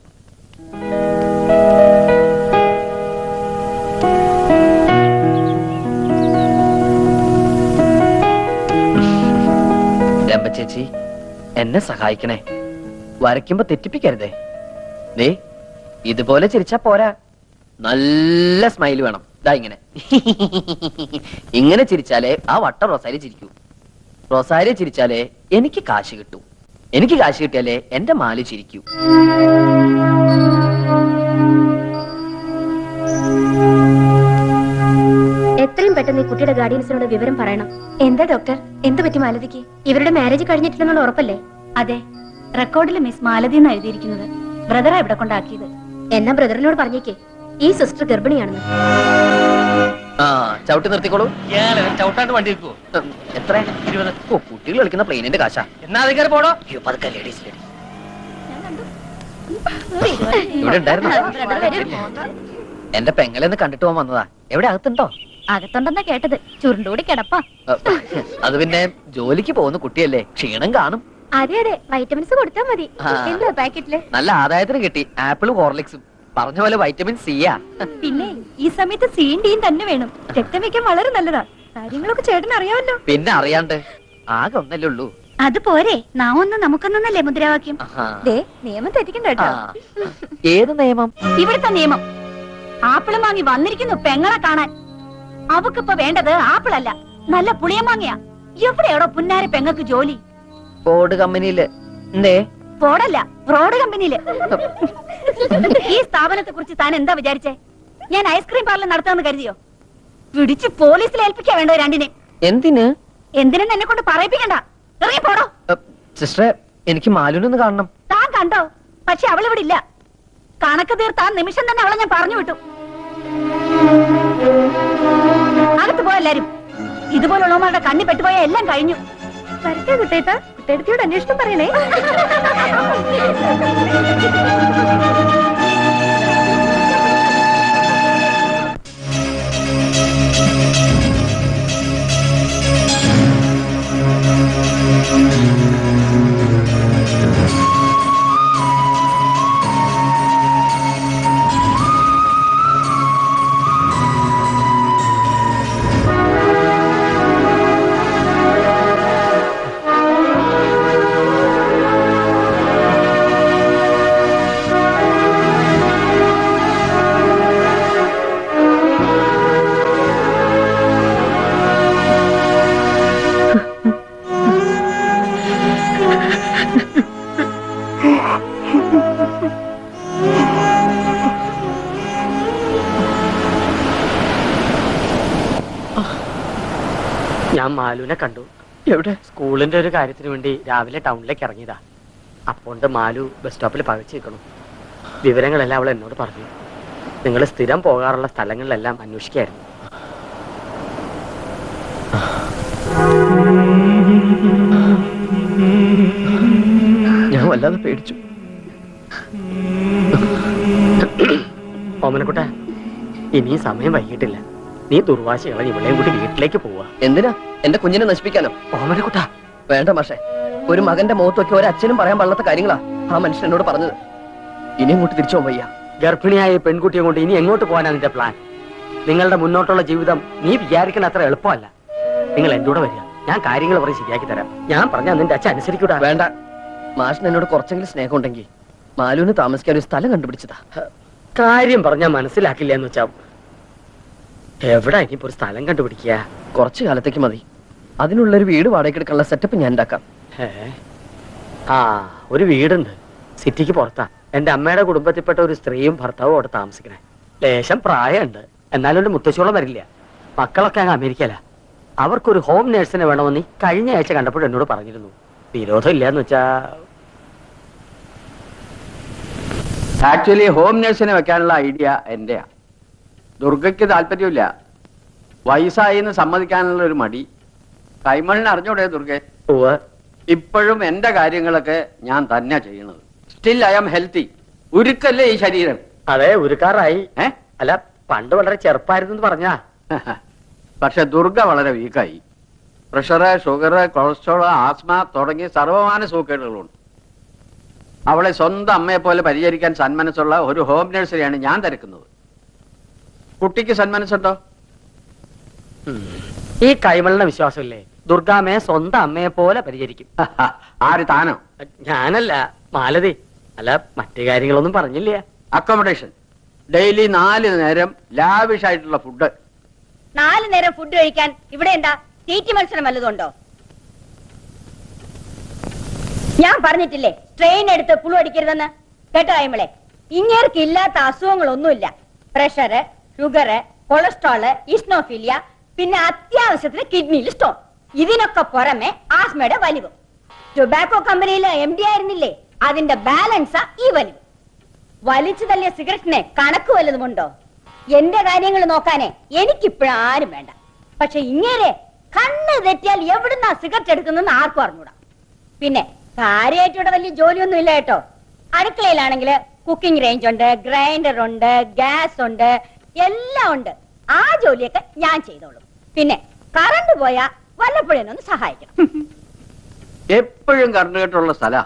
രമ്പ ചേച്ചി എന്നെ സഹായിക്കണേ വരയ്ക്കുമ്പോ തെറ്റിപ്പിക്കരുതേ ദേ ഇതുപോലെ ചിരിച്ചാ പോരാ നല്ല സ്മൈൽ വേണം ദാ ഇങ്ങനെ ഇങ്ങനെ ചിരിച്ചാലേ ആ വട്ട റൊസാരി ചിരിക്കൂ റൊസാരി ചിരിച്ചാലേ എനിക്ക് കാശ് കിട്ടൂ എനിക്ക് കാശ് കിട്ടിയാലേ എന്റെ മാല് ചിരിക്കൂ എത്രയും പെട്ടെന്ന് ഈ കുട്ടിയുടെ ഗാർഡിയൻസിനോട് വിവരം പറയണം എന്താ ഡോക്ടർ എന്ത് പറ്റി മാലതിക്ക് ഇവരുടെ മാരേജ് കഴിഞ്ഞിട്ടില്ലെന്നുള്ള ഉറപ്പല്ലേ അതെ റെക്കോർഡിൽ മിസ് മാലതി എന്ന് എഴുതിയിരിക്കുന്നത് ബ്രദറാ ഇവിടെ കൊണ്ടാക്കിയത് എന്നാ ബ്രദറിനോട് പറഞ്ഞേക്കേ ഈ സിസ്റ്റർ ഗർഭിണിയാണെന്ന് ആ ചവിട്ടി നിർത്തിക്കോളൂ ചവിട്ടാണ്ട് വണ്ടി വെക്കുവോ എത്ര ഇരുപത് ഓ കുട്ടികൾ കളിക്കുന്ന പ്ലെയിനിന്റെ കാശാ എന്നാ അത് കയറി പോടോ അയ്യോ പതുക്കെ ലേഡീസ് ലേഡീസ് ഇവിടെ ഉണ്ടായിരുന്നു എന്റെ പെങ്ങളെന്ന് കണ്ടിട്ട് പോകാൻ വന്നതാ എവിടെ അകത്തുണ്ടോ അകത്തുണ്ടെന്നാ കേട്ടത് ചുരുണ്ടുകൂടി കിടപ്പാ അത് പിന്നെ ജോലിക്ക് പോകുന്ന കുട്ടിയല്ലേ ക്ഷീണം കാണും അതെ അതെ വൈറ്റമിൻസ് കൊടുത്താ മതി ആ. എന്താ പാക്കറ്റില് നല്ല ആദായത്തിന് കിട്ടി ആപ്പിളും ഹോർലിക്സും പറഞ്ഞ പോലെ വൈറ്റമിൻ സിയാ പിന്നെ ഈ സമയത്ത് സീൻ ഡീൻ തന്നെ വേണം രക്തം വെക്കാൻ വളരെ നല്ലതാ കാര്യങ്ങളൊക്കെ ചേട്ടൻ അറിയാമല്ലോ പിന്നെ അറിയാണ്ട് ആകെ ഒന്നല്ലേ ഉള്ളൂ അത് പോരെ നാം ഒന്ന് നമുക്കൊന്നല്ലേ മുദ്രാവാക്യം ആഹാ. ദേ നിയമം തെറ്റിക്കണ്ട കേട്ടോ ആ. ഏത് നിയമം ഇവിടുത്തെ നിയമം ആപ്പിള് വാങ്ങി വന്നിരിക്കുന്നു പെങ്ങളെ കാണാൻ അവക്കിപ്പോ വേണ്ടത് ആപ്പിളല്ല നല്ല പുളിയമാങ്ങയാ എവിടെയാടോ പുന്നാര പെങ്ങക്ക് ജോലി ബോർഡ് കമ്പനിയില് എന്തേ ഫോർഡല്ല റോഡ് കമ്പനിയില് ഈ സ്ഥാപനത്തെ കുറിച്ച് താൻ എന്താ വിചാരിച്ചേ ഞാൻ ഐസ്ക്രീം പാർലർ നടത്താമെന്ന് കരുതിയോ പിടിച്ച് പോലീസിൽ ഏൽപ്പിക്കാ വേണ്ടോ രണ്ടിനെ എന്തിന് എന്തിനെന്ന് എന്നെ കൊണ്ട് പറയിപ്പിക്കണ്ട ഇറങ്ങി പോടോ സിസ്റ്ററെ എനിക്ക് മാലുനൊന്ന് കാണണം താൻ കണ്ടോ പക്ഷെ അവളിവിടെ ഇല്ല കണക്ക് തീർത്താൻ നിമിഷം തന്നെ അവളെ ഞാൻ പറഞ്ഞു വിട്ടു അകത്ത് പോ എല്ലാരും ഇതുപോലുള്ളവന്മാരുടെ കണ്ണി പെട്ടുപോയ എല്ലാം കഴിഞ്ഞു വരട്ടെ കുട്ടേട്ട കുട്ടേടത്തിയോട് അന്വേഷണം പറയണേ ഞാൻ മാലുവിനെ കണ്ടു എവിടെ സ്കൂളിന്റെ ഒരു കാര്യത്തിന് വേണ്ടി രാവിലെ ടൗണിലേക്ക് ഇറങ്ങിയതാ അപ്പോണ്ട് മാലു ബസ് സ്റ്റോപ്പിൽ പകച്ചു നിൽക്കണം വിവരങ്ങളെല്ലാം അവൾ എന്നോട് പറഞ്ഞു നിങ്ങൾ സ്ഥിരം പോകാറുള്ള സ്ഥലങ്ങളിലെല്ലാം അന്വേഷിക്കായിരുന്നു ഞാൻ വല്ലാതെ പേടിച്ചു ഓമനക്കുട്ട ഇനിയും സമയം വൈകിട്ടില്ല നീ ദുർവാശി കളഞ്ഞ് ഇവളെയും കൂടി വീട്ടിലേക്ക് പോവാ എന്തിനാ എന്റെ കുഞ്ഞിനെ നശിപ്പിക്കാനോ ഓമനക്കുട്ട വേണ്ട മാഷെ ഒരു മകന്റെ മുഖത്തൊക്കെ ഒരു അച്ഛനും പറയാൻ പാടില്ലാത്ത കാര്യങ്ങളാ ആ മനുഷ്യൻ എന്നോട് പറഞ്ഞത് ഇനി ഇങ്ങോട്ട് തിരിച്ചു പോകാൻ വയ്യ ഗർഭിണിയായ ഈ പെൺകുട്ടിയെ കൊണ്ട് ഇനി എങ്ങോട്ട് പോകാനാ നിന്റെ പ്ലാൻ നിങ്ങളുടെ മുന്നോട്ടുള്ള ജീവിതം നീ വിചാരിക്കുന്ന അത്ര എളുപ്പമല്ല നിങ്ങൾ എന്റെ കൂടെ വരിക ഞാൻ കാര്യങ്ങൾ പറയും ശരിയാക്കി തരാം ഞാൻ പറഞ്ഞാ നിന്റെ അച്ഛൻ അനുസരിക്കൂടാ വേണ്ട മാഷിന് എന്നോട് കുറച്ചെങ്കിലും സ്നേഹം ഉണ്ടെങ്കിൽ മാലുവിന് താമസിക്കാൻ ഒരു സ്ഥലം കണ്ടുപിടിച്ചതാ കാര്യം പറഞ്ഞാൽ മനസ്സിലാക്കില്ല എന്ന് വെച്ചാ എവിടെ ഇനിയിപ്പോ ഒരു സ്ഥലം കണ്ടുപിടിക്കുക കുറച്ചു കാലത്തേക്ക് മതി അതിനുള്ള ഒരു വീട് വാടകയ്ക്ക് എടുക്കാനുള്ള സെറ്റപ്പ് ഞാൻ ഉണ്ടാക്കാം ഏ? ആ ഒരു വീടുണ്ട് സിറ്റിക്ക് പുറത്താ എന്റെ അമ്മയുടെ കുടുംബത്തിൽപ്പെട്ട ഒരു സ്ത്രീയും ഭർത്താവും അവിടെ താമസിക്കണേ ലേശം പ്രായമുണ്ട് എന്നാലും ഒരു മുത്തശ്ശോളം വരില്ല മക്കളൊക്കെ അങ്ങ് അമേരിക്കല അവർക്കൊരു ഹോം നേഴ്സിനെ വേണമെന്ന് ഈ കഴിഞ്ഞ ആഴ്ച കണ്ടപ്പോൾ എന്നോട് പറഞ്ഞിരുന്നു വിരോധം ഇല്ലാന്ന് വെച്ചാ ആക്ച്വലി ഹോം നഴ്സിനെ വെക്കാനുള്ള ഐഡിയ എന്റെയാ ദുർഗയ്ക്ക് താല്പര്യമില്ല വയസ്സായി എന്ന് സമ്മതിക്കാനുള്ള ഒരു മടി കൈമളിന് അറിഞ്ഞൂടെ ദുർഗെ ഇപ്പോഴും എന്റെ കാര്യങ്ങളൊക്കെ ഞാൻ തന്നെ ചെയ്യണത് സ്റ്റിൽ ഐ ആം ഹെൽത്തി ഉരുക്കല്ലേ ഈ ശരീരം അതെ ഉരുക്കാറായി അല്ല പണ്ട് വളരെ ചെറുപ്പായിരുന്നു പറഞ്ഞാ പക്ഷെ ദുർഗ വളരെ വീക്കായി പ്രഷറ് ഷുഗർ കൊളസ്ട്രോൾ ആസ്മ തുടങ്ങിയ സർവമാന സൂക്കേടുകളുണ്ട് അവളെ സ്വന്തം അമ്മയെ പോലെ പരിചരിക്കാൻ സന്മനസ്സുള്ള ഒരു ഹോം നഴ്സറിയാണ് ഞാൻ തിരക്കുന്നത് കുട്ടിക്ക് സന്മനസ്സുണ്ടോ ഈ കൈമളിന്റെ വിശ്വാസമില്ലേ ദുർഗാമ്മയെ സ്വന്തം അമ്മയെ പോലെ പരിചരിക്കും ആര് താനോ ഞാനല്ല മാലതി അല്ല മറ്റു കാര്യങ്ങളൊന്നും പറഞ്ഞില്ല അക്കോമഡേഷൻ ഡെയിലി നാല് നേരം ലാവിഷ് ആയിട്ടുള്ള ഫുഡ് നാല് നേരം ഫുഡ് കഴിക്കാൻ ഇവിടെ എന്താ തീറ്റി മത്സരം വല്ലതുണ്ടോ ഞാൻ പറഞ്ഞിട്ടില്ലേ ട്രെയിൻ എടുത്ത് പുളു അടിക്കരുതെന്ന് കേട്ടോ അയ്മളെ ഇങ്ങേർക്ക് ഇല്ലാത്ത അസുഖങ്ങളൊന്നുമില്ല പ്രഷറ് ഷുഗറ് കൊളസ്ട്രോള് ഇസ്നോഫിലിയ പിന്നെ അത്യാവശ്യത്തിന് കിഡ്നിയിൽ സ്റ്റോൺ ഇതിനൊക്കെ പുറമെ ആസ്മയുടെ വലിവ് ടൊബാക്കോ കമ്പനിയിലെ എം ഡി ആയിരുന്നില്ലേ അതിന്റെ ബാലൻസാ ഈ വലിവ് വലിച്ചു തള്ളിയ സിഗരറ്റിനെ കണക്ക് വല്ലതുമുണ്ടോ എന്റെ കാര്യങ്ങൾ നോക്കാനേ എനിക്കിപ്പോഴാരും വേണ്ട പക്ഷെ ഇങ്ങനെ കണ്ണ് തെറ്റിയാൽ എവിടുന്നാ സിഗരറ്റ് എടുക്കുന്നെന്ന് ആർക്കും അറിഞ്ഞൂടാ പിന്നെ കാര്യമായിട്ട് ഇവിടെ വലിയ ജോലിയൊന്നും ഇല്ല കേട്ടോ അടുക്കളയിലാണെങ്കിൽ കുക്കിംഗ് റേഞ്ച് ഉണ്ട് ഗ്രൈൻഡർ ഉണ്ട് ഗ്യാസ് ഉണ്ട് എല്ലാം ഉണ്ട് ആ ജോലിയൊക്കെ ഞാൻ ചെയ്തോളും പിന്നെ കറണ്ട് പോയാ വല്ലപ്പോഴും ഒന്ന് സഹായിക്കണം എപ്പോഴും കറണ്ട് കേട്ടുള്ള സ്ഥല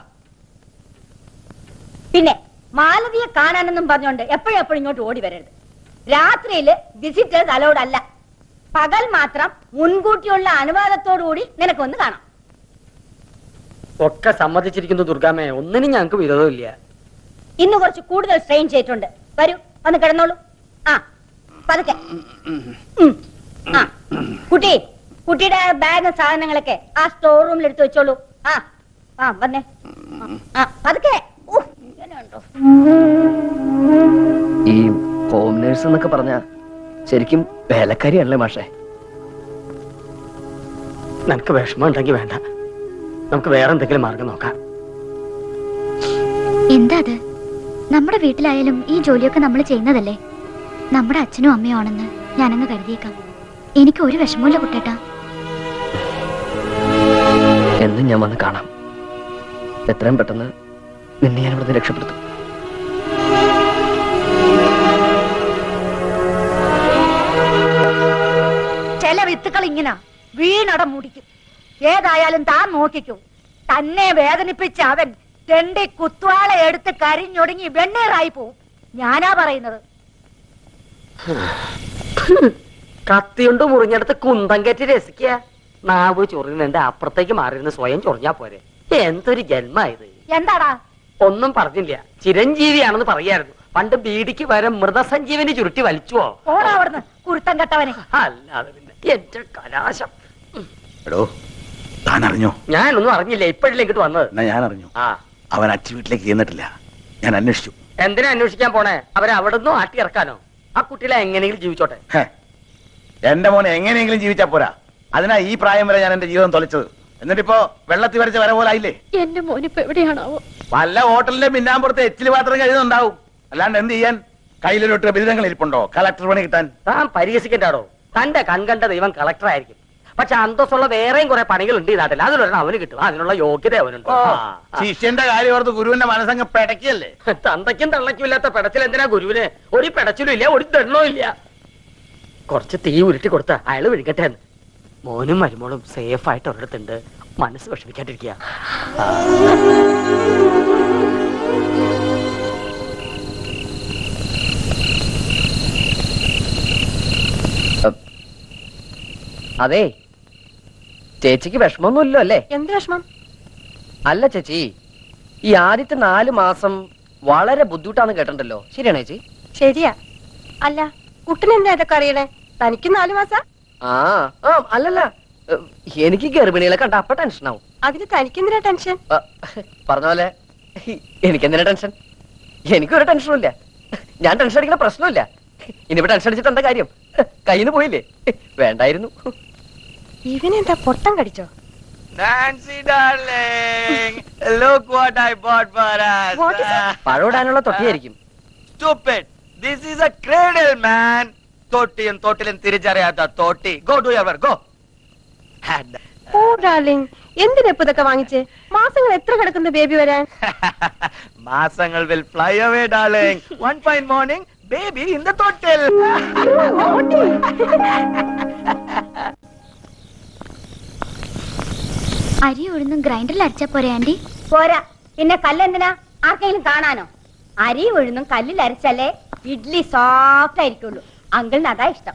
പിന്നെ മാലതിയെ കാണാനെന്നും പറഞ്ഞോണ്ട് എപ്പോഴും എപ്പോഴും ഇങ്ങോട്ട് ഓടി വരരുത് രാത്രിയില് വിസിറ്റേഴ്സ് അലൗഡ് അല്ല പകൽ മാത്രം മുൻകൂട്ടിയുള്ള അനുവാദത്തോടു കൂടി നിനക്കൊന്ന് കാണാം ഒക്കെ സമ്മതിച്ചിരിക്കുന്നു ദുർഗാമ്മയെ ഒന്നിനും ഞങ്ങൾക്ക് വിരോധമില്ല ഇന്ന് കുറച്ച് കൂടുതൽ സ്ട്രെയിൻ ചെയ്തിട്ടുണ്ട് വരൂ ഒന്ന് കിടന്നോളൂ ആ പതുക്കെ ഉം. ആ കുട്ടി കുട്ടിയുടെ ബാഗ് സാധനങ്ങളൊക്കെ ആ സ്റ്റോർ റൂമിൽ എടുത്തു വെച്ചോളൂ ആ ആ വന്നേ ആ പതുക്കെ ഉഫ്, ഇങ്ങനെയുണ്ടോ ഈ ഹോം നേഴ്സ് എന്നൊക്കെ പറഞ്ഞ ശരിക്കും വേലക്കാരിയാണല്ലേ മാഷേ നിനക്ക് വിഷമം ഉണ്ടെങ്കിൽ വേണ്ട നമുക്ക് വേറെ എന്തെങ്കിലും മാർഗം നോക്കാം എന്താ അത് നമ്മുടെ വീട്ടിലായാലും ഈ ജോലിയൊക്കെ നമ്മൾ ചെയ്യുന്നതല്ലേ നമ്മുടെ അച്ഛനും അമ്മയും ആണെന്ന് ഞാനങ്ങ് കരുതിയേക്കാം എനിക്ക് ഒരു വിഷമമില്ല കുട്ടേട്ടാ എന്നും ഞാൻ വന്ന് കാണാം എത്രയും പെട്ടെന്ന് നിന്നെ ഞാൻ ഇവിടുന്ന് രക്ഷപ്പെടുത്തും ചില വിത്തുകൾ ഇങ്ങനെ വീണട മുടിക്കും ഏതായാലും താൻ നോക്കിക്കൂ തന്നെ വേദനിപ്പിച്ച അവൻ തെണ്ടി കുത്തുവാള എടുത്ത് കരിഞ്ഞൊടുങ്ങി വെണ്ണീറായി പോവും ഞാനാ പറയുന്നത് കത്തിയുണ്ട് മുറിഞ്ഞെടുത്ത് കുന്തം കയറ്റി രസിക്കുക നാവ് ചൊറിയുന്നുണ്ട് അപ്പുറത്തേക്ക് മാറിയിരുന്ന് സ്വയം ചൊറിഞ്ഞാ പോരെ എന്തൊരു ജന്മായത് എന്താടാ ഒന്നും പറഞ്ഞില്ല ചിരഞ്ജീവിയാണെന്ന് പറയായിരുന്നു പണ്ട് ബീഡിക്ക് വരെ മൃതസഞ്ജീവനി ചുരുട്ടി വലിച്ചുവോ ഓടാ അവിടുന്ന് കുരുത്തം കെട്ടവനെ അല്ലാതെ പിന്നെ എന്റെ കലാശം എടോ താൻ അറിഞ്ഞോ ഞാനൊന്നും അറിഞ്ഞില്ല ഇപ്പോഴല്ലേ ഇങ്ങോട്ട് വന്നത് എന്നാ ഞാൻ അറിഞ്ഞു ആ അവൻ അച്ഛൻ വീട്ടിലേക്ക് ചെന്നിട്ടില്ല ഞാൻ അന്വേഷിച്ചു എന്തിനാ അന്വേഷിക്കാൻ പോണേ അവരെ അവിടെ നിന്നും ആട്ടി ഇറക്കാനോ ആ കുട്ടികളെ എങ്ങനെയെങ്കിലും ജീവിച്ചോട്ടെ ഹേ, എന്റെ മോനെ എങ്ങനെയെങ്കിലും ജീവിച്ചാ പോരാ അതിനാ ഈ പ്രായം വരെ ഞാൻ എന്റെ ജീവിതം തൊലച്ചത് എന്നിട്ടിപ്പോ വെള്ളത്തിൽ വരച്ച വര പോലെ ആയില്ലേ എന്റെ മോനിപ്പോ എവിടെയാണാവോ വല്ല ഹോട്ടലിന്റെ മിന്നാമ്പുറത്ത് എച്ചില് പാത്രം കഴിയുന്നുണ്ടാവും അല്ലാണ്ട് എന്ത് ചെയ്യാൻ കയ്യിലൊട്ട് ബിരുദങ്ങൾ ഇരിപ്പുണ്ടോ കളക്ടർ പണി കിട്ടാൻ താൻ പരിഹസിക്കണ്ടാടോ തന്റെ കൺകണ്ട ദൈവം കളക്ടർ ആയിരിക്കും പക്ഷെ അന്തസ്സുള്ള വേറെയും കുറെ പണികളുണ്ട് ഈ നാട്ടിൽ അതിലൊരെണ്ണം അവന് കിട്ടും അതിനുള്ള യോഗ്യത അവനുണ്ട് ഓ, ആ. ശിഷ്യന്റെ കാര്യം ഓർത്ത് ഗുരുവിന്റെ മനസ്സങ്ങ് പെടക്കിയല്ലേ തന്തയ്ക്കും തള്ളയ്ക്കും ഇല്ലാത്ത പെടച്ചിൽ എന്തിനാ ഗുരുവിന് ഒരു പെടച്ചിലും ഇല്ല ഒരു ദണ്ണവും ഇല്ല കുറച്ച് തീ ഉരുട്ടി കൊടുത്ത അയാള് വിഴുകട്ടെ എന്ന് മോനും മരുമോളും സേഫ് ആയിട്ട് ഒരിടത്തുണ്ട് മനസ്സ് വിഷമിക്കാണ്ടിരിക്കുക അതെ ചേച്ചിക്ക് വിഷമമൊന്നുമില്ലോ അല്ലേ എന്ത് വിഷമം അല്ല ചേച്ചി ഈ ആദ്യത്തെ നാല് മാസം വളരെ ബുദ്ധിമുട്ടാന്ന് കേട്ടിട്ടുണ്ടല്ലോ ശരിയാണോ ചേച്ചി ശരിയാ അല്ല കുട്ടനെന്താ ഇതൊക്കെ അറിയണേ തനിക്ക് നാലു മാസം ആ ആ അല്ലല്ല ഏ, എനിക്ക് ഗർഭിണികളെ കണ്ട അപ്പൊ ടെൻഷൻ ആവും അതിന് തനിക്കെന്തിനാ ടെൻഷൻ ആ, പറഞ്ഞ പോലെ എനിക്കെന്തിനാ ടെൻഷൻ എനിക്കൊരു ടെൻഷനും ഇല്ല ഞാൻ ടെൻഷൻ അടിക്കുന്ന പ്രശ്നമില്ല ഇനിയിപ്പോ ടെൻഷൻ അടിച്ചിട്ട് എന്താ കാര്യം കയ്യിൽ നിന്ന് പോയില്ലേ വേണ്ടായിരുന്നു ഇവനെന്താ പൊട്ടം കടിച്ചോ Nancy, darling, look what I bought for us. What is it? പഴമിടാനുള്ള തൊട്ടിയായിരിക്കും Stupid. This is a cradle, man. തോട്ടിയും തോട്ടിലും തിരിച്ചറിയാത്ത തോട്ടി go do your go oh darling എന്തിനാ ഇപ്പൊ ഇതൊക്കെ വാങ്ങിച്ചേ മാസങ്ങൾ എത്ര കിടക്കുന്നു ബേബി വരാൻ മാസങ്ങൾ will fly away darling one fine morning baby in the തോട്ടിൽ അരി ഉഴുന്നും ഗ്രൈൻഡറിൽ അരച്ചാ പോരെ ആന്റി പോരാ പിന്നെ കല്ലെന്തിനാ ആർക്കെങ്കിലും കാണാനോ അരി ഉഴുന്നും കല്ലിൽ അരച്ചാലേ ഇഡ്ലി സോഫ്റ്റ് ആയിരിക്കുള്ളൂ അങ്കിളിന് അതാ ഇഷ്ടം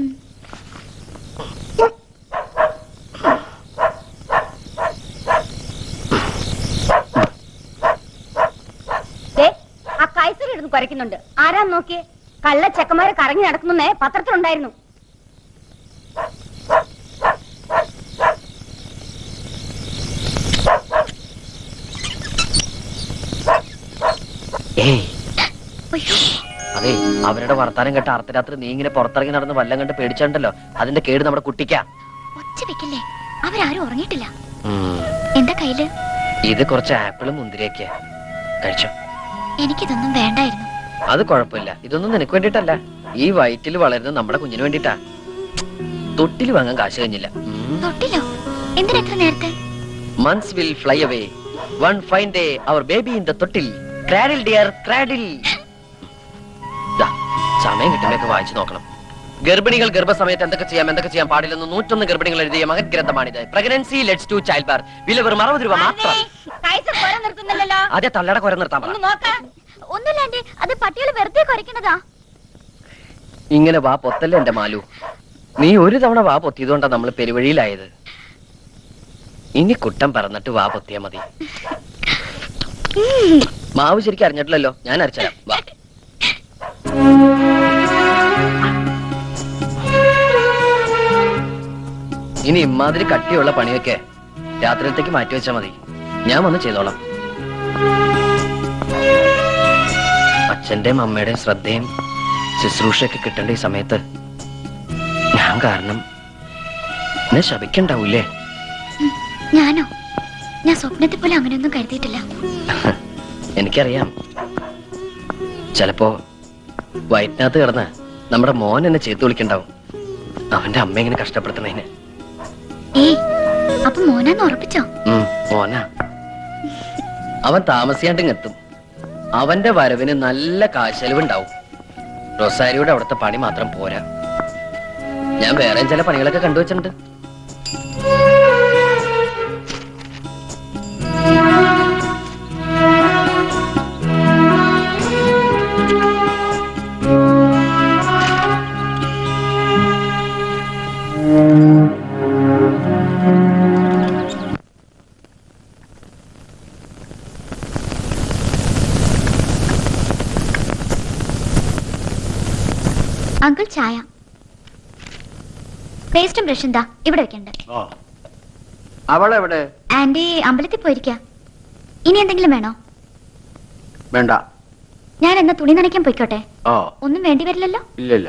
ദേ, ആ കൈസർ ഇടുന്ന് കുരയ്ക്കുന്നുണ്ട് ആരാന്ന് നോക്കിയേ കള്ള ചെക്കന്മാര് കറങ്ങി നടക്കുന്നേ പത്രത്തിലുണ്ടായിരുന്നു ഏയ് അതെ അവരുടെ വർത്താനം കേട്ട അർദ്ധരാത്രി നീ ഇങ്ങനെ പുറത്തിറങ്ങി നടന്ന് വല്ലം കണ്ട് പേടിച്ചിട്ടുണ്ടല്ലോ അതിന്റെ കേട് നമ്മുടെ കുട്ടിക്കാ ഒച്ച വെക്കല്ലേ അവരാരും ഉറങ്ങിയിട്ടില്ല എന്താ കയ്യില് ഇത് കുറച്ച് ആപ്പിളും മുന്തിരിയൊക്കെയാ കഴിച്ചോ എനിക്കിതൊന്നും വേണ്ടായിരുന്നു അത് കുഴപ്പമില്ല ഇതൊന്നും നിനക്ക് വേണ്ടിട്ടല്ല ഈ വയറ്റിൽ വളരുന്ന നമ്മുടെ കുഞ്ഞിന് വേണ്ടിട്ടാ തൊട്ടിൽ വാങ്ങാൻ കാശ് കഴിഞ്ഞില്ല തൊട്ടില്ലോ എന്തിനാ എത്ര നേരത്തെ months will fly away one fine day our baby in the തൊട്ടിൽ ക്രാഡിൽ ഡിയർ ക്രാഡിൽ സമയം കിട്ടുമ്പോഴൊക്കെ വായിച്ചു നോക്കണം ഗർഭിണികൾ ഗർഭസമയത്ത് എന്തൊക്കെ ചെയ്യാം എന്തൊക്കെ ചെയ്യാൻ പാടില്ലെന്ന് നൂറ്റൊന്ന് ഗർഭിണികൾ എഴുതിയ മഹത് ഗ്രന്ഥമാണിത് pregnancy let's to childbirth വില വെറും അറുപത് രൂപ മാത്രം കൈസർ കുര നിർത്തുന്നില്ലല്ലോ ആദ്യം തള്ളയുടെ കുര നിർത്താൻ പറ ഒന്ന് നോക്ക ഒന്നുമില്ലാണ്ട് അത് പട്ടികൾ വെറുതെ കുറയ്ക്കുന്നതാ ഇങ്ങനെ വാ പൊത്തല്ലേ എന്റെ മാലു നീ ഒരു തവണ വാ പൊത്തിയതുകൊണ്ടാ നമ്മൾ പെരുവഴിയിലായത് ഇനി കുട്ടം പറന്നിട്ട് വാ പൊത്തിയാ മതി മാവ് ശരിക്കും അറിഞ്ഞിട്ടില്ലല്ലോ ഞാൻ അരച്ചരാം വാ ഇനി ഇമാതിരി കട്ടിയുള്ള പണിയൊക്കെ രാത്രിയിലത്തേക്ക് മാറ്റി വെച്ചാ മതി ഞാൻ വന്ന് ചെയ്തോളാം അച്ഛന്റെയും അമ്മയുടെയും ശ്രദ്ധയും ശുശ്രൂഷയൊക്കെ കിട്ടേണ്ട ഈ സമയത്ത് ഞാൻ കാരണം എന്നെ ശപിക്കണ്ടാവൂലേ ഞാനോ ഞാൻ സ്വപ്നത്തെ പോലെ അങ്ങനെയൊന്നും കരുതിയിട്ടില്ല എനിക്കറിയാം ചിലപ്പോ വയറ്റിനകത്ത് കിടന്ന് നമ്മുടെ മോൻ എന്നെ ചേർത്ത് വിളിക്കണ്ടാവും അവന്റെ അമ്മ ഇങ്ങനെ കഷ്ടപ്പെടുത്തണേന് ഏയ് അപ്പൊ മോനാന്ന് ഉറപ്പിച്ചോ ഉം, മോനാ അവൻ താമസിയാണ്ടിങ് എത്തും അവന്റെ വരവിന് നല്ല കാശലവുണ്ടാവും റൊസാരിയുടെ അവിടുത്തെ പണി മാത്രം പോരാ ഞാൻ വേറെ ചില പണികളൊക്കെ കണ്ടുവച്ചിട്ടുണ്ട് അങ്കിൾ ചായ പേസ്റ്റും ബ്രഷും എന്താ ഇവിടെ വെക്കണ്ട അവളെവിടെ ആന്റി അമ്പലത്തിൽ പോയിരിക്ക ഇനി എന്തെങ്കിലും വേണോ വേണ്ട ഞാൻ എന്നാ തുണി നനയ്ക്കാൻ പോയിക്കോട്ടെ ഓ ഒന്നും വേണ്ടി വരില്ലല്ലോ ഇല്ല ഇല്ല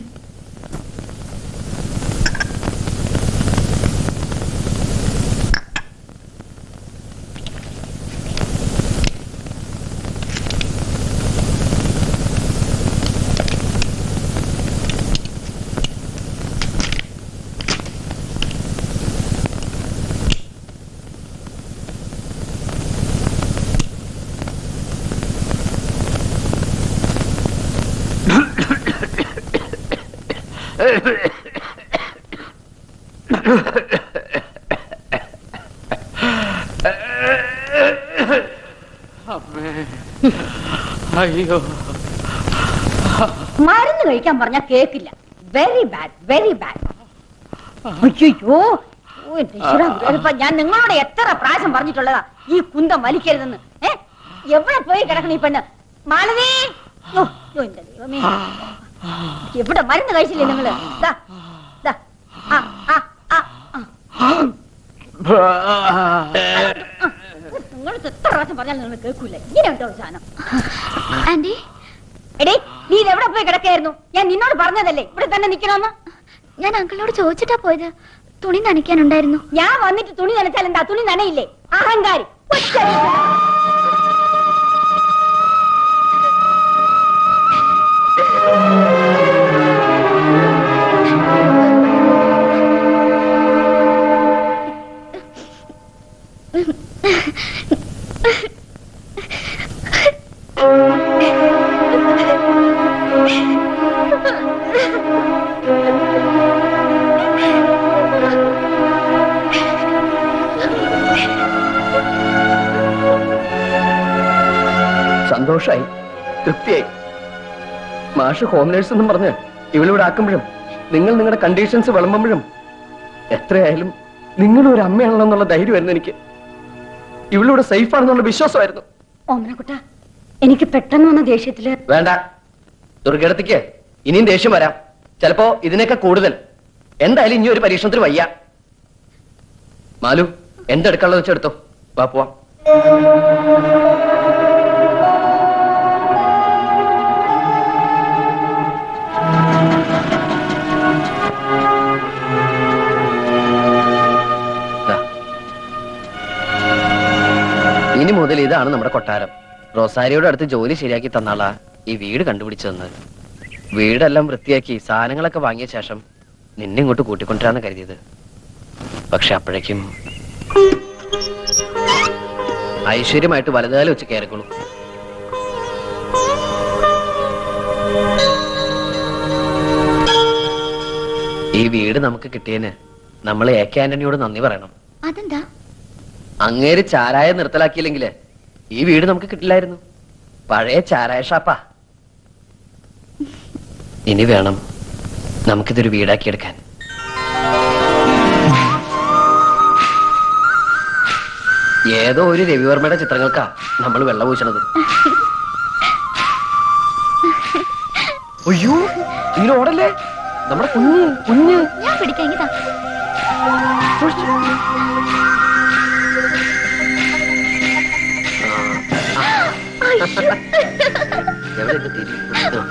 അയ്യോ മരുന്ന് കഴിക്കാൻ പറഞ്ഞാ കേക്കില്ല വെരി ബാഡ് വെരി ബാഡ് അയ്യോ ഓ, എന്റെ ഈശ്വരാ, ഇതിപ്പോ ഞാൻ നിങ്ങളോട് എത്ര പ്രാവശ്യം പറഞ്ഞിട്ടുള്ളതാ ഈ കുന്തം വലിക്കരുതെന്ന് ഏ എവിടെ പോയി കിടക്കണ ഈ പെണ്ണ് മാലവേ ഓ, ഓ, എന്റെ ദൈവമേ എവിടെ മരുന്ന് കഴിച്ചില്ലേ നിങ്ങള് ദാ, ദാ, ആ, ആ, ആ, ആ. നിങ്ങൾ എത്ര പ്രാവശ്യം പറഞ്ഞാലും നിങ്ങൾ കേൾക്കൂല ഇങ്ങനെ ഉണ്ടോ ഒരു സാധനം ആന്റി എടേ നീ ഇത് എവിടെ പോയി കിടക്കായിരുന്നു ഞാൻ നിന്നോട് പറഞ്ഞതല്ലേ ഇവിടെ തന്നെ നിക്കണമെന്ന് ഞാൻ അങ്കിളിനോട് ചോദിച്ചിട്ടാ പോയത് തുണി നനയ്ക്കാനുണ്ടായിരുന്നു ഞാൻ വന്നിട്ട് തുണി നനച്ചാൽ എന്താ തുണി നനയില്ലേ അഹങ്കാരി ഒറ്റ ആ സന്തോഷമായി തൃപ്തിയായി മാഷ് ഹോം നേഴ്സ് എന്നും പറഞ്ഞ് ഇവളിവിടെ ആക്കുമ്പോഴും നിങ്ങൾ നിങ്ങളുടെ കണ്ടീഷൻസ് വിളമ്പുമ്പോഴും എത്രയായാലും നിങ്ങളും ഒരു അമ്മയാണല്ലോ എന്നുള്ള ധൈര്യമായിരുന്നു എനിക്ക് ഇവളിവിടെ സേഫ് ആണെന്നുള്ള വിശ്വാസമായിരുന്നു ഓമനക്കുട്ട എനിക്ക് പെട്ടെന്ന് വന്ന ദേഷ്യത്തില് വേണ്ട ദുർഘടത്തിക്ക് ഇനിയും ദേഷ്യം വരാം ചിലപ്പോ ഇതിനൊക്കെ കൂടുതൽ എന്തായാലും ഇനി ഒരു പരീക്ഷണത്തിന് വയ്യ മാലു എന്തെടുക്കാനുള്ളത് വെച്ചെടുത്തോ വാ പോവാം ദാ. ഇനി മുതൽ ഇതാണ് നമ്മുടെ കൊട്ടാരം റോസാരിയുടെ അടുത്ത് ജോലി ശരിയാക്കി തന്നാളാ ഈ വീട് കണ്ടുപിടിച്ചു തന്നത് വീടെല്ലാം വൃത്തിയാക്കി സാധനങ്ങളൊക്കെ വാങ്ങിയ ശേഷം നിന്നെ ഇങ്ങോട്ട് കൂട്ടിക്കൊണ്ടുവരാന്ന് കരുതിയത് പക്ഷെ അപ്പോഴേക്കും ഐശ്വര്യമായിട്ട് വലതുകാലം വെച്ച് കയറിക്കോളൂ ഈ വീട് നമുക്ക് കിട്ടിയതിന് നമ്മൾ എ കെ ആന്റണിയോട് നന്ദി പറയണം അതെന്താ അങ്ങേര് ചാരായ നിർത്തലാക്കിയില്ലെങ്കില് ഈ വീട് നമുക്ക് കിട്ടില്ലായിരുന്നു പഴയ ചാരായ ഷാപ്പാ ഇനി വേണം നമുക്കിതൊരു വീടാക്കിയെടുക്കാൻ ഏതോ ഒരു രവിവർമ്മയുടെ ചിത്രങ്ങൾക്കാ നമ്മൾ വെള്ളം പൂശണത് അയ്യോ ഇങ്ങനെ ഓടല്ലേ നമ്മുടെ കുഞ്ഞ് കുഞ്ഞ് ഞാൻ പിടിക്കാം ഇങ്ങിതാ എവിടെ ഇത് തിരി? ആ.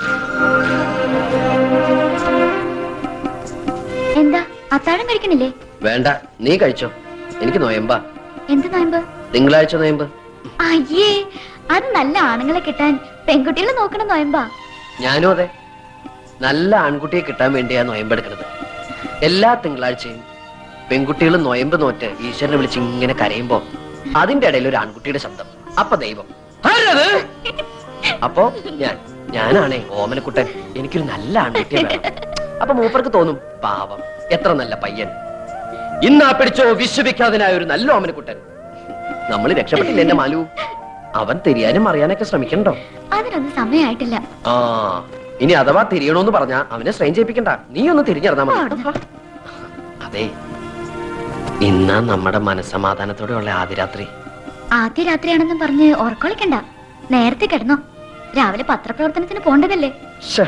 എന്താ അത്താഴം കഴിക്കണില്ലേ വേണ്ട നീ കഴിച്ചോ എനിക്ക് നോയമ്പാ എന്ത് നോയമ്പ് തിങ്കളാഴ്ച നോയമ്പ് അയ്യേ അത് നല്ല ആണുങ്ങളെ കിട്ടാൻ പെൺകുട്ടികളെ നോക്കണം നോയമ്പാ ഞാനും അതെ നല്ല ആൺകുട്ടിയെ കിട്ടാൻ വേണ്ടിയാ നോയമ്പെടുക്കുന്നത് എല്ലാ തിങ്കളാഴ്ചയും പെൺകുട്ടികൾ നോയമ്പ് നോറ്റ് ഈശ്വരനെ വിളിച്ച് ഇങ്ങനെ കരയുമ്പോ അതിന്റെ ഇടയിൽ ഒരു ആൺകുട്ടിയുടെ ശബ്ദം അപ്പൊ ദൈവം ആരത്? അപ്പോ ഞാൻ ഞാനാണേ ഓമനക്കുട്ടൻ എനിക്കൊരു നല്ല ആൺകുട്ടിയെ വേണം അപ്പൊ മൂപ്പർക്ക് തോന്നും പാവം എത്ര നല്ല പയ്യൻ ഇന്നാ പിടിച്ചോ വിശ്വവിഖ്യാതനായ ഒരു നല്ല ഓമനക്കുട്ടൻ നമ്മൾ രക്ഷപ്പെട്ടില്ല എന്റെ മാലു അവൻ തിരിയാനും അറിയാനൊക്കെ ശ്രമിക്കണ്ടോ അതിനൊന്നും സമയമായിട്ടില്ല ആ ഇനി അഥവാ തിരിയണോന്ന് പറഞ്ഞാ അവനെ സ്ട്രെയിൻ ചെയ്യിപ്പിക്കണ്ട നീ ഒന്ന് തിരിഞ്ഞിറങ്ങാ മതി അതെ ഇന്നാ നമ്മുടെ മനസ്സമാധാനത്തോടെയുള്ള ആദ്യ രാത്രി ആദ്യ രാത്രിയാണെന്നും പറഞ്ഞ് ഉറക്കൊളിക്കണ്ട നേരത്തെ കിടന്നോ രാവിലെ പത്രപ്രവർത്തനത്തിന് പോണ്ടതല്ലേ ശ്ശേ.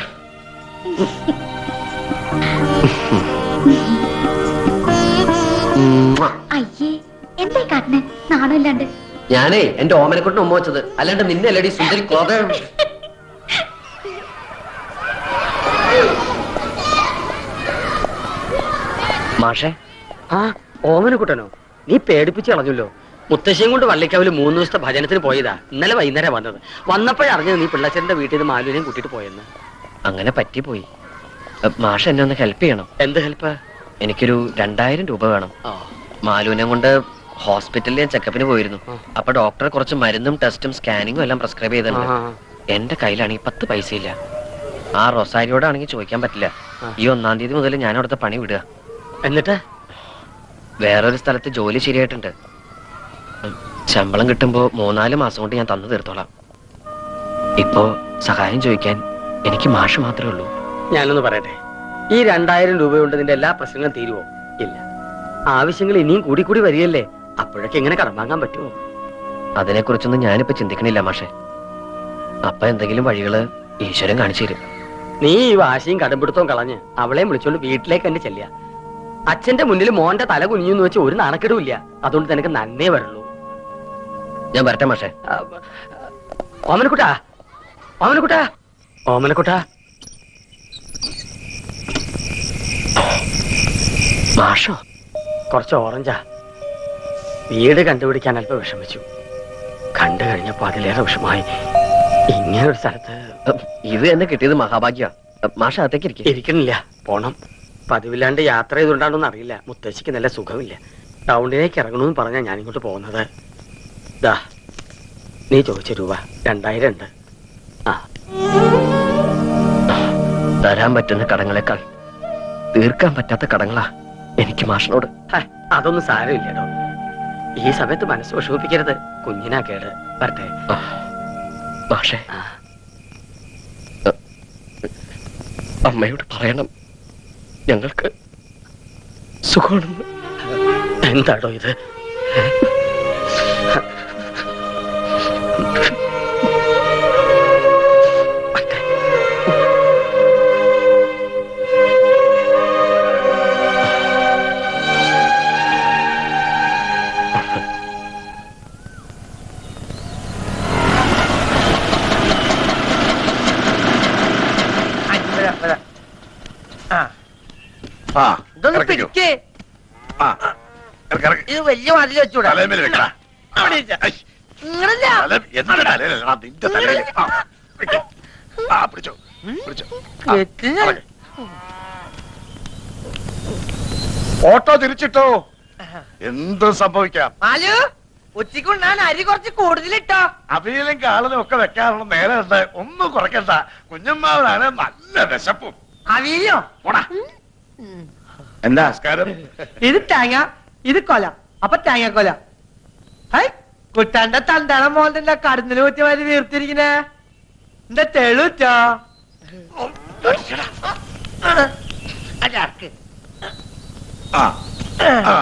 ഉമ്മാ. അയ്യേ എന്തായി കാട്ടിനെ നാണമില്ലാണ്ട് ഞാനേ എന്റെ ഓമനക്കുട്ടിന് ഉമ്മ വെച്ചത് അല്ലാണ്ട് നിന്നെ അല്ലടി സുന്ദരി ക്ലോത മാഷേ ആ ഓമനക്കുട്ടനോ നീ പേടിപ്പിച്ച് കളഞ്ഞല്ലോ മുത്തശ്ശിയും കൊണ്ട് വള്ളിക്കാവില് മൂന്ന് ദിവസത്തെ ഭജനത്തിന് പോയതാ ഇന്നലെ വൈകുന്നേരം വന്നത് വന്നപ്പോഴറിഞ്ഞത് നീ പിള്ളച്ചന്റെ വീട്ടിൽ നിന്ന് മാലുവിനെയും കൂട്ടിട്ട് പോയെന്ന് അങ്ങനെ പറ്റിപ്പോയി എ, മാഷ് എന്നെ ഒന്ന് ഹെൽപ്പ് ചെയ്യണം എന്ത് ഹെൽപ്പ് എനിക്കൊരു രണ്ടായിരം രൂപ വേണം മാലുവിനെ കൊണ്ട് ഹോസ്പിറ്റലിൽ ഞാൻ ചെക്കപ്പിന് പോയിരുന്നു അപ്പൊ ഡോക്ടർ കുറച്ച് മരുന്നും ടെസ്റ്റും സ്കാനിങ്ങും എല്ലാം പ്രിസ്ക്രൈബ് ചെയ്തിട്ടുണ്ട് ആ. എന്റെ കയ്യിലാണെങ്കിൽ പത്ത് പൈസ ഇല്ല ആ റൊസാരിയോടാണെങ്കിൽ ചോദിക്കാൻ പറ്റില്ല ഈ ഒന്നാം തീയതി മുതൽ ഞാൻ അവിടുത്തെ പണി വിടുക എന്നിട്ട് വേറൊരു സ്ഥലത്ത് ജോലി ശരിയായിട്ടുണ്ട് ഉം, ശമ്പളം കിട്ടുമ്പോ മൂന്നാല് മാസം കൊണ്ട് ഞാൻ തന്നു തീർത്തോളാം ഇപ്പോ സഹായം ചോദിക്കാൻ എനിക്ക് മാഷ് മാത്രമേ ഉള്ളൂ ഞാനൊന്ന് പറയട്ടെ ഈ രണ്ടായിരം രൂപ കൊണ്ട് നിന്റെ എല്ലാ പ്രശ്നങ്ങളും തീരുവോ ഇല്ല ആവശ്യങ്ങൾ ഇനിയും കൂടി കൂടി വരികയല്ലേ അപ്പോഴൊക്കെ എങ്ങനെ കടം വാങ്ങാൻ പറ്റുമോ അതിനെക്കുറിച്ചൊന്നും ഞാനിപ്പോ ചിന്തിക്കണില്ല മാഷെ അപ്പൊ എന്തെങ്കിലും വഴികള് ഈശ്വരൻ കാണിച്ചു തരും നീ ഈ വാശിയും കടുംപിടുത്തവും കളഞ്ഞ് അവളെയും വിളിച്ചോണ്ട് വീട്ടിലേക്ക് തന്നെ ചെല്ലുക അച്ഛന്റെ മുന്നിൽ മോന്റെ തല കുനിഞ്ഞു വെച്ച് ഒരു നാണക്കെടും ഇല്ല അതുകൊണ്ട് നിനക്ക് നന്നേ വരുള്ളൂ ഞാൻ വരട്ടെ മാഷെ ഓമനക്കുട്ടാ ഓമനക്കുട്ടാ ഓമനക്കുട്ടാ മാഷോ കുറച്ച് ഓറഞ്ചാ വീട് കണ്ടുപിടിക്കാൻ അല്പം വിഷമിച്ചു കണ്ടു കഴിഞ്ഞപ്പോ അതിലേറെ വിഷമായി ഇങ്ങനെ ഒരു സ്ഥലത്ത് ഇത് എന്നെ കിട്ടിയത് മഹാഭാഗ്യ മാഷ അകത്തേക്ക് ഇരിക്കും ഇരിക്കണില്ല പോണം പതിവില്ലാണ്ട് യാത്ര ചെയ്തുകൊണ്ടാണോന്ന് അറിയില്ല മുത്തശ്ശിക്ക് നല്ല സുഖമില്ല ടൗണിലേക്ക് ഇറങ്ങണമെന്ന് പറഞ്ഞാ ഞാൻ ഇങ്ങോട്ട് പോകുന്നത് ദാ നീ ചോദിച്ച രൂപ രണ്ടായിരം ഉണ്ട് തരാൻ പറ്റുന്ന കടങ്ങളെക്കാൾ തീർക്കാൻ പറ്റാത്ത കടങ്ങളാ എനിക്ക് മാഷിനോട് ഹേ, അതൊന്നും സാരമില്ലടോ ഈ സമയത്ത് മനസ്സ് വിഷമിപ്പിക്കരുത് കുഞ്ഞിനാ കേട് വരട്ടെ മാഷേ അമ്മയോട് പറയണം ഞങ്ങൾക്ക് സുഖമാണെന്ന് എന്താടോ ഇത് വരാം, വരാം. ആ ആ ഇതൊന്ന് ഇറക്കിക്കോ. പിടിക്കേ ആ ഇറക്ക്, ഇറക്ക്. ഇത് വലിയ മതിൽ വെച്ചൂടാ തലയിൽ വെക്കടാ. അവിടെ ഇരിക്ക. ഇങ്ങനല്ല. തല- എന്റെ തലയിലല്ലടാ, നിന്റെ തലയിൽ ആ, വെക്ക്. ആ പിടിച്ചോ പിടിച്ചോ ആ, വെക്ക്. ഇറക്ക്. ഓട്ടോ തിരിച്ചിട്ടോ എന്തും സംഭവിക്കാം മാലു ഉച്ചക്കുണ്ടാൻ അരി കുറച്ച് കൂടുതലിട്ടോ അവിയലും കാളനും ഒക്കെ വെക്കാനുള്ള നേരം ഉണ്ട് ഒന്നും കുറയ്ക്കണ്ട കുഞ്ഞമ്മാവനാണ് നല്ല വിശപ്പും അവിയോ എന്താ നമസ്കാരം ഇത് തേങ്ങ ഇത് കൊല അപ്പൊ തേങ്ങ കൊല ഹൈ കുട്ടാന്റെ തണ്ടാണ മോളുടെ കടന്നില് കുത്തി മാതിരി വീർത്തിരിക്കണേ എന്താ തെളുറ്റോ അതാർക്ക് ആ ആ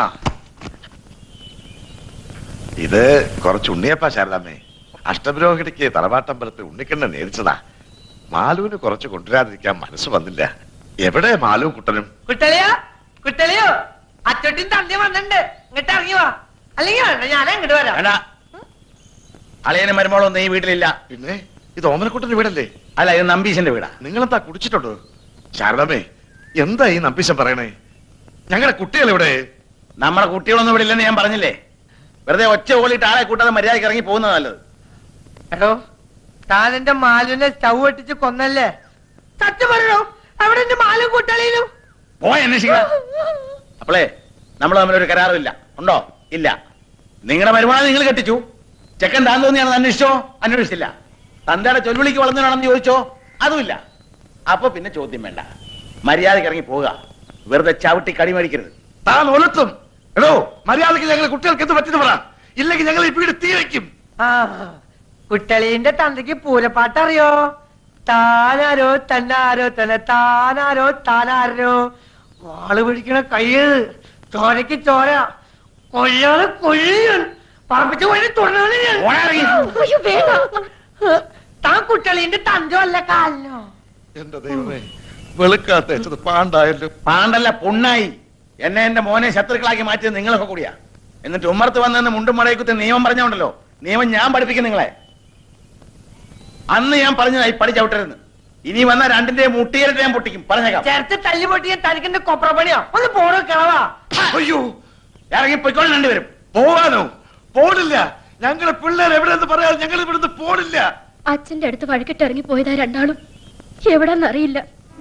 ഇത് കുറച്ച് ഉണ്ണിയപ്പ ശാരദാമ്മേ അഷ്ടപുരോഹിണിക്ക് തറവാട്ടമ്പലത്തിൽ ഉണ്ണിക്കണ്ണ നേരിച്ചതാ മാലുവിന് കുറച്ച് കൊണ്ടുവരാതിരിക്കാൻ മനസ്സ് വന്നില്ല എവിടെ മാലു കുട്ടനും കുട്ടളിയോ കുട്ടളിയോ അച്ചോട്ടിൻ തണ്ടി വന്നിട്ടുണ്ട് ഇങ്ങോട്ട് ഇറങ്ങി വാ അല്ലെങ്കിൽ വേണ്ട ഞാൻ അങ്ങോട്ട് വരാം വേണ്ട അളിയനും മരുമോളൊന്നും ഈ വീട്ടിലില്ല പിന്നെ ഇത് ഓമനക്കുട്ടന്റെ വീടല്ലേ അല്ല ഇത് നമ്പീശന്റെ വീടാ നിങ്ങളെന്താ കുടിച്ചിട്ടുണ്ടോ ശാരദാമ്മേ എന്താ ഈ നമ്പീശൻ പറയണേ ഞങ്ങളുടെ കുട്ടികൾ എവിടെ നമ്മുടെ കുട്ടികളൊന്നും ഇവിടെ ഇല്ലെന്ന് ഞാൻ പറഞ്ഞില്ലേ വെറുതെ ഒച്ച ഓളിയിട്ട് ആളെ കൂട്ടാതെ മര്യാദയ്ക്ക് ഇറങ്ങി പോകുന്നത് നല്ലത് എടോ താൻ എന്റെ മാലുവിനെ സ്റ്റൗ ഒട്ടിച്ച് കൊന്നല്ലേ സത്യം പറയണോ അവിടെ എന്റെ മാലും കുട്ടളിയിലും പോയി അന്വേഷിക്കണം അപ്പളേ നമ്മൾ തമ്മിലൊരു കരാറുമില്ല ഉണ്ടോ ഇല്ല നിങ്ങളുടെ മരുമാനെ നിങ്ങൾ കെട്ടിച്ചു ചെക്കൻ താൻ തോന്നിയാണെന്ന് അന്വേഷിച്ചോ അന്വേഷിച്ചില്ല തന്റെ ചൊൽവിളിക്ക് വളർന്നതാണെന്ന് ചോദിച്ചോ അതുമില്ല അപ്പൊ പിന്നെ ചോദ്യം വേണ്ട മര്യാദയ്ക്ക് ഇറങ്ങി പോവുക വെറുതെ ചവിട്ടി കടി മേടിക്കരുത് താൻ ഒലത്തും എടോ മര്യാദയ്ക്ക് ഞങ്ങളുടെ കുട്ടികൾക്ക് എന്ത് പറ്റുന്നു പറ ഇല്ലെങ്കിൽ ഞങ്ങൾ ഈ വീട് തീ വയ്ക്കും ആ കുട്ടളീന്റെ തന്തയ്ക്ക് പൂരപ്പാട്ട് അറിയോ താനാരോ തന്നാരോ തന്നെ താനാരോ താനാരോ വാള് പിടിക്കണ കയ്യ് ചോരക്ക് ചോര കൊല്ലാതെ കൊല്ലും പറപ്പിച്ച് പോയി ഓടാ താൻ കുട്ടളീന്റെ തന്തോ അല്ല കാലിനോ എന്റെ ദൈവമേ വെളുക്കാത്ത വെച്ചത് പാണ്ടായല്ലോ പാണ്ടല്ല പൊണ്ണായി എന്നെ എന്റെ മോനെ ശത്രുക്കളാക്കി മാറ്റിയത് നിങ്ങളൊക്കെ കൂടിയാ എന്നിട്ട് ഉമ്മർത്ത് വന്നെന്ന് മുണ്ടും മടയിൽ കുത്തി നിയമം പറഞ്ഞോണ്ടല്ലോ നിയമം ഞാൻ പഠിപ്പിക്കും നിങ്ങളെ അന്ന് ഞാൻ പറഞ്ഞതായി പഠി ചവിട്ടരുന്ന് ഇനി വന്ന രണ്ടിന്റെ മുട്ടിയേറിട്ട് ഞാൻ പൊട്ടിക്കും പറഞ്ഞേക്കാം ചേർത്ത് തല്ലി പൊട്ടിയ തനിക്കെന്റെ കൊപ്ര പണിയോ ഒന്ന് പോണോ കിളവാ അയ്യോ ഇറങ്ങി പൊയ്ക്കോളെ രണ്ടുപേരും പോകാനോ പോണില്ല ഞങ്ങളുടെ പിള്ളേർ എവിടെയെന്ന് പറയാതെ ഞങ്ങൾ ഇവിടുന്ന് പോണില്ല അച്ഛന്റെ അടുത്ത് വഴക്കിട്ട് ഇറങ്ങി പോയതാ രണ്ടാളും എവിടെന്നറിയില്ല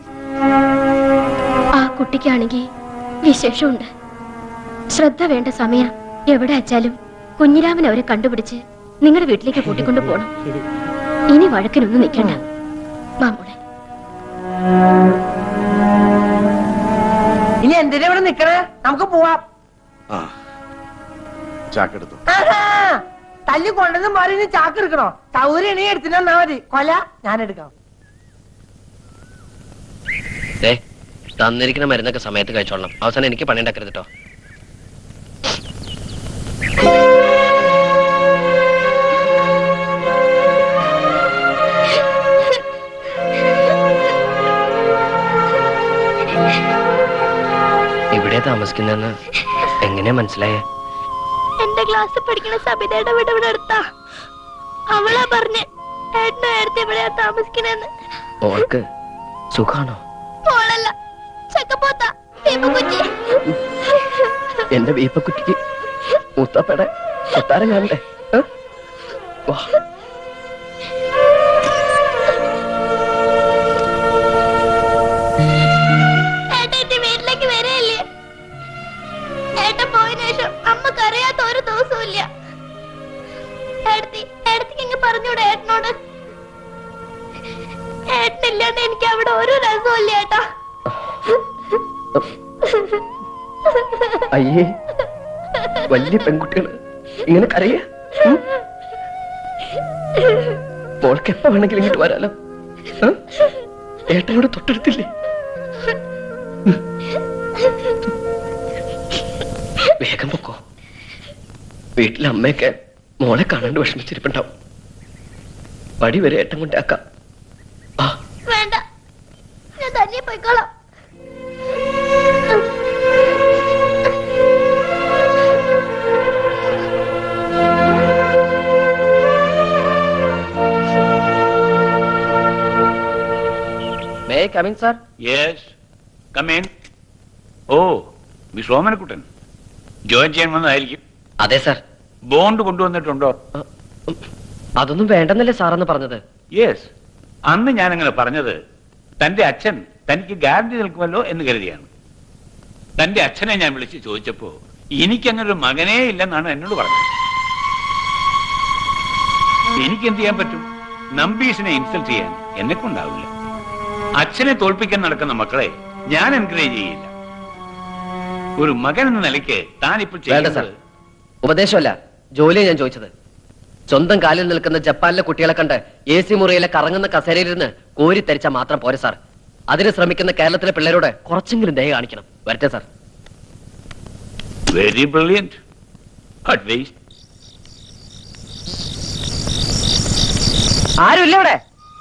ആ കുട്ടിക്കാണെങ്കിൽ വിശേഷമുണ്ട് ശ്രദ്ധ വേണ്ട സമയം എവിടെ അച്ചാലും കുഞ്ഞിരാമൻ അവരെ കണ്ടുപിടിച്ച് നിങ്ങളുടെ വീട്ടിലേക്ക് കൂട്ടിക്കൊണ്ടു പോണം ഇനി വഴക്കിനൊന്നും നിൽക്കണ്ട മാമോളെ ഇനി എന്തിനാ ഇവിടെ നിക്കണേ നമുക്ക് പോവാം ആ ചാക്കെടുത്തു ആഹാ, തല്ലി കൊണ്ടെന്ന് മാറി ഇനി ചാക്ക് എടുക്കണോ സൗകര്യം നീ എടുത്തിട്ട് തന്നാ മതി കൊല ഞാൻ എടുക്കാം ദേ തന്നിരിക്കുന്ന മരുന്നൊക്കെ സമയത്ത് കഴിച്ചോളണം അവസാനം എനിക്ക് പണി ഉണ്ടാക്കരുത് കേട്ടോ ഇവിടെ താമസിക്കുന്നെന്ന് എങ്ങനെയാ മനസ്സിലായേ എന്റെ ക്ലാസ്സിൽ പഠിക്കുന്ന സബിതയുടെ വീട് ഇവിടെ അടുത്താ അവളാ പറഞ്ഞ് ഏട്ടനും ഏടത്തി ഇവിടെയാ താമസിക്കണെന്ന് ഓൾക്ക് സുഖാണോ മോളല്ല ചക്കപ്പോത്ത കുറ്റി എന്റെ വീപ്പക്കുറ്റിക്ക് മൂത്താപ്പയുടെ കൊട്ടാരം കാണണ്ടേ ഏ? വാ ഏട്ടന്റെ വീട്ടിലേക്ക് വരെയല്ലേ ഏട്ടൻ പോയതിനു ശേഷം അമ്മക്ക് അറിയാത്ത ഒരു ദിവസവും ഇല്ല ഏടത്തി ഏടത്തിക്ക് ഇങ്ങ് പറഞ്ഞൂടെ ഏട്ടനോട് ഏട്ടനില്ലാണ്ട് എനിക്ക് അവിടെ ഒരു രസവും ഇല്ല ഏട്ടാ അയ്യേ വലിയ പെൺകുട്ടികള് ഇങ്ങനെ കരയ മോൾക്ക് എപ്പോ വേണമെങ്കിലും ഇങ്ങോട്ട് വരാലോ ആ? ഏട്ടനോട് തൊട്ടടുത്തില്ലേ വേഗം പൊക്കോ വീട്ടിലെ അമ്മയൊക്കെ മോളെ കാണാണ്ട് വിഷമിച്ചിരിപ്പുണ്ടാവും പടി വരെ ഏട്ടൻ കൊണ്ടാക്കാം വേണ്ട ഞാൻ തന്നെ പോയിക്കോളാം may come in sir yes come in oh miss Omanakuttan join ചെയ്യാൻ വന്നതായിരിക്കും അതെ സാർ ബോണ്ട് കൊണ്ടുവന്നിട്ടുണ്ടോ അതൊന്നും വേണ്ടെന്നല്ലേ സാറെന്ന് പറഞ്ഞത് യെസ് അന്ന് ഞാൻ അങ്ങനെ പറഞ്ഞത് തന്റെ അച്ഛൻ തനിക്ക് ഗ്യാരണ്ടി നിൽക്കുമല്ലോ എന്ന് കരുതിയാണ് തന്റെ അച്ഛനെ ഞാൻ വിളിച്ച് ചോദിച്ചപ്പോ എനിക്കങ്ങനെ ഒരു മകനേ ഇല്ലെന്നാണ് എന്നോട് പറഞ്ഞത് എനിക്ക് എന്ത് ചെയ്യാൻ പറ്റും നമ്പീസിനെ ഇൻസൾട്ട് ചെയ്യാൻ എന്നെ കൊണ്ടാവില്ല അച്ഛനെ തോൽപ്പിക്കാൻ നടക്കുന്ന മക്കളെ ഞാൻ എൻകറേജ് ചെയ്യില്ല ഒരു മകൻ എന്ന നിലയ്ക്ക് താൻ ഇപ്പോൾ വേണ്ട സാർ ചെയ്യുന്നത് ഉപദേശമല്ല ജോലിയാണ് ഞാൻ ചോദിച്ചത് സ്വന്തം കാലിൽ നിൽക്കുന്ന ജപ്പാനിലെ കുട്ടികളെ കണ്ട് എ സി മുറിയിലെ കറങ്ങുന്ന കസേരയിലിരുന്ന് കോരി തരിച്ചാൽ മാത്രം പോരെ സാർ അതിന് ശ്രമിക്കുന്ന കേരളത്തിലെ പിള്ളേരോട് കുറച്ചെങ്കിലും ദയ കാണിക്കണം വരട്ടെ സാർ വെരി ബ്രില്യൻറ്റ് അഡ്വൈസ് ആരുമില്ല ഇവിടെ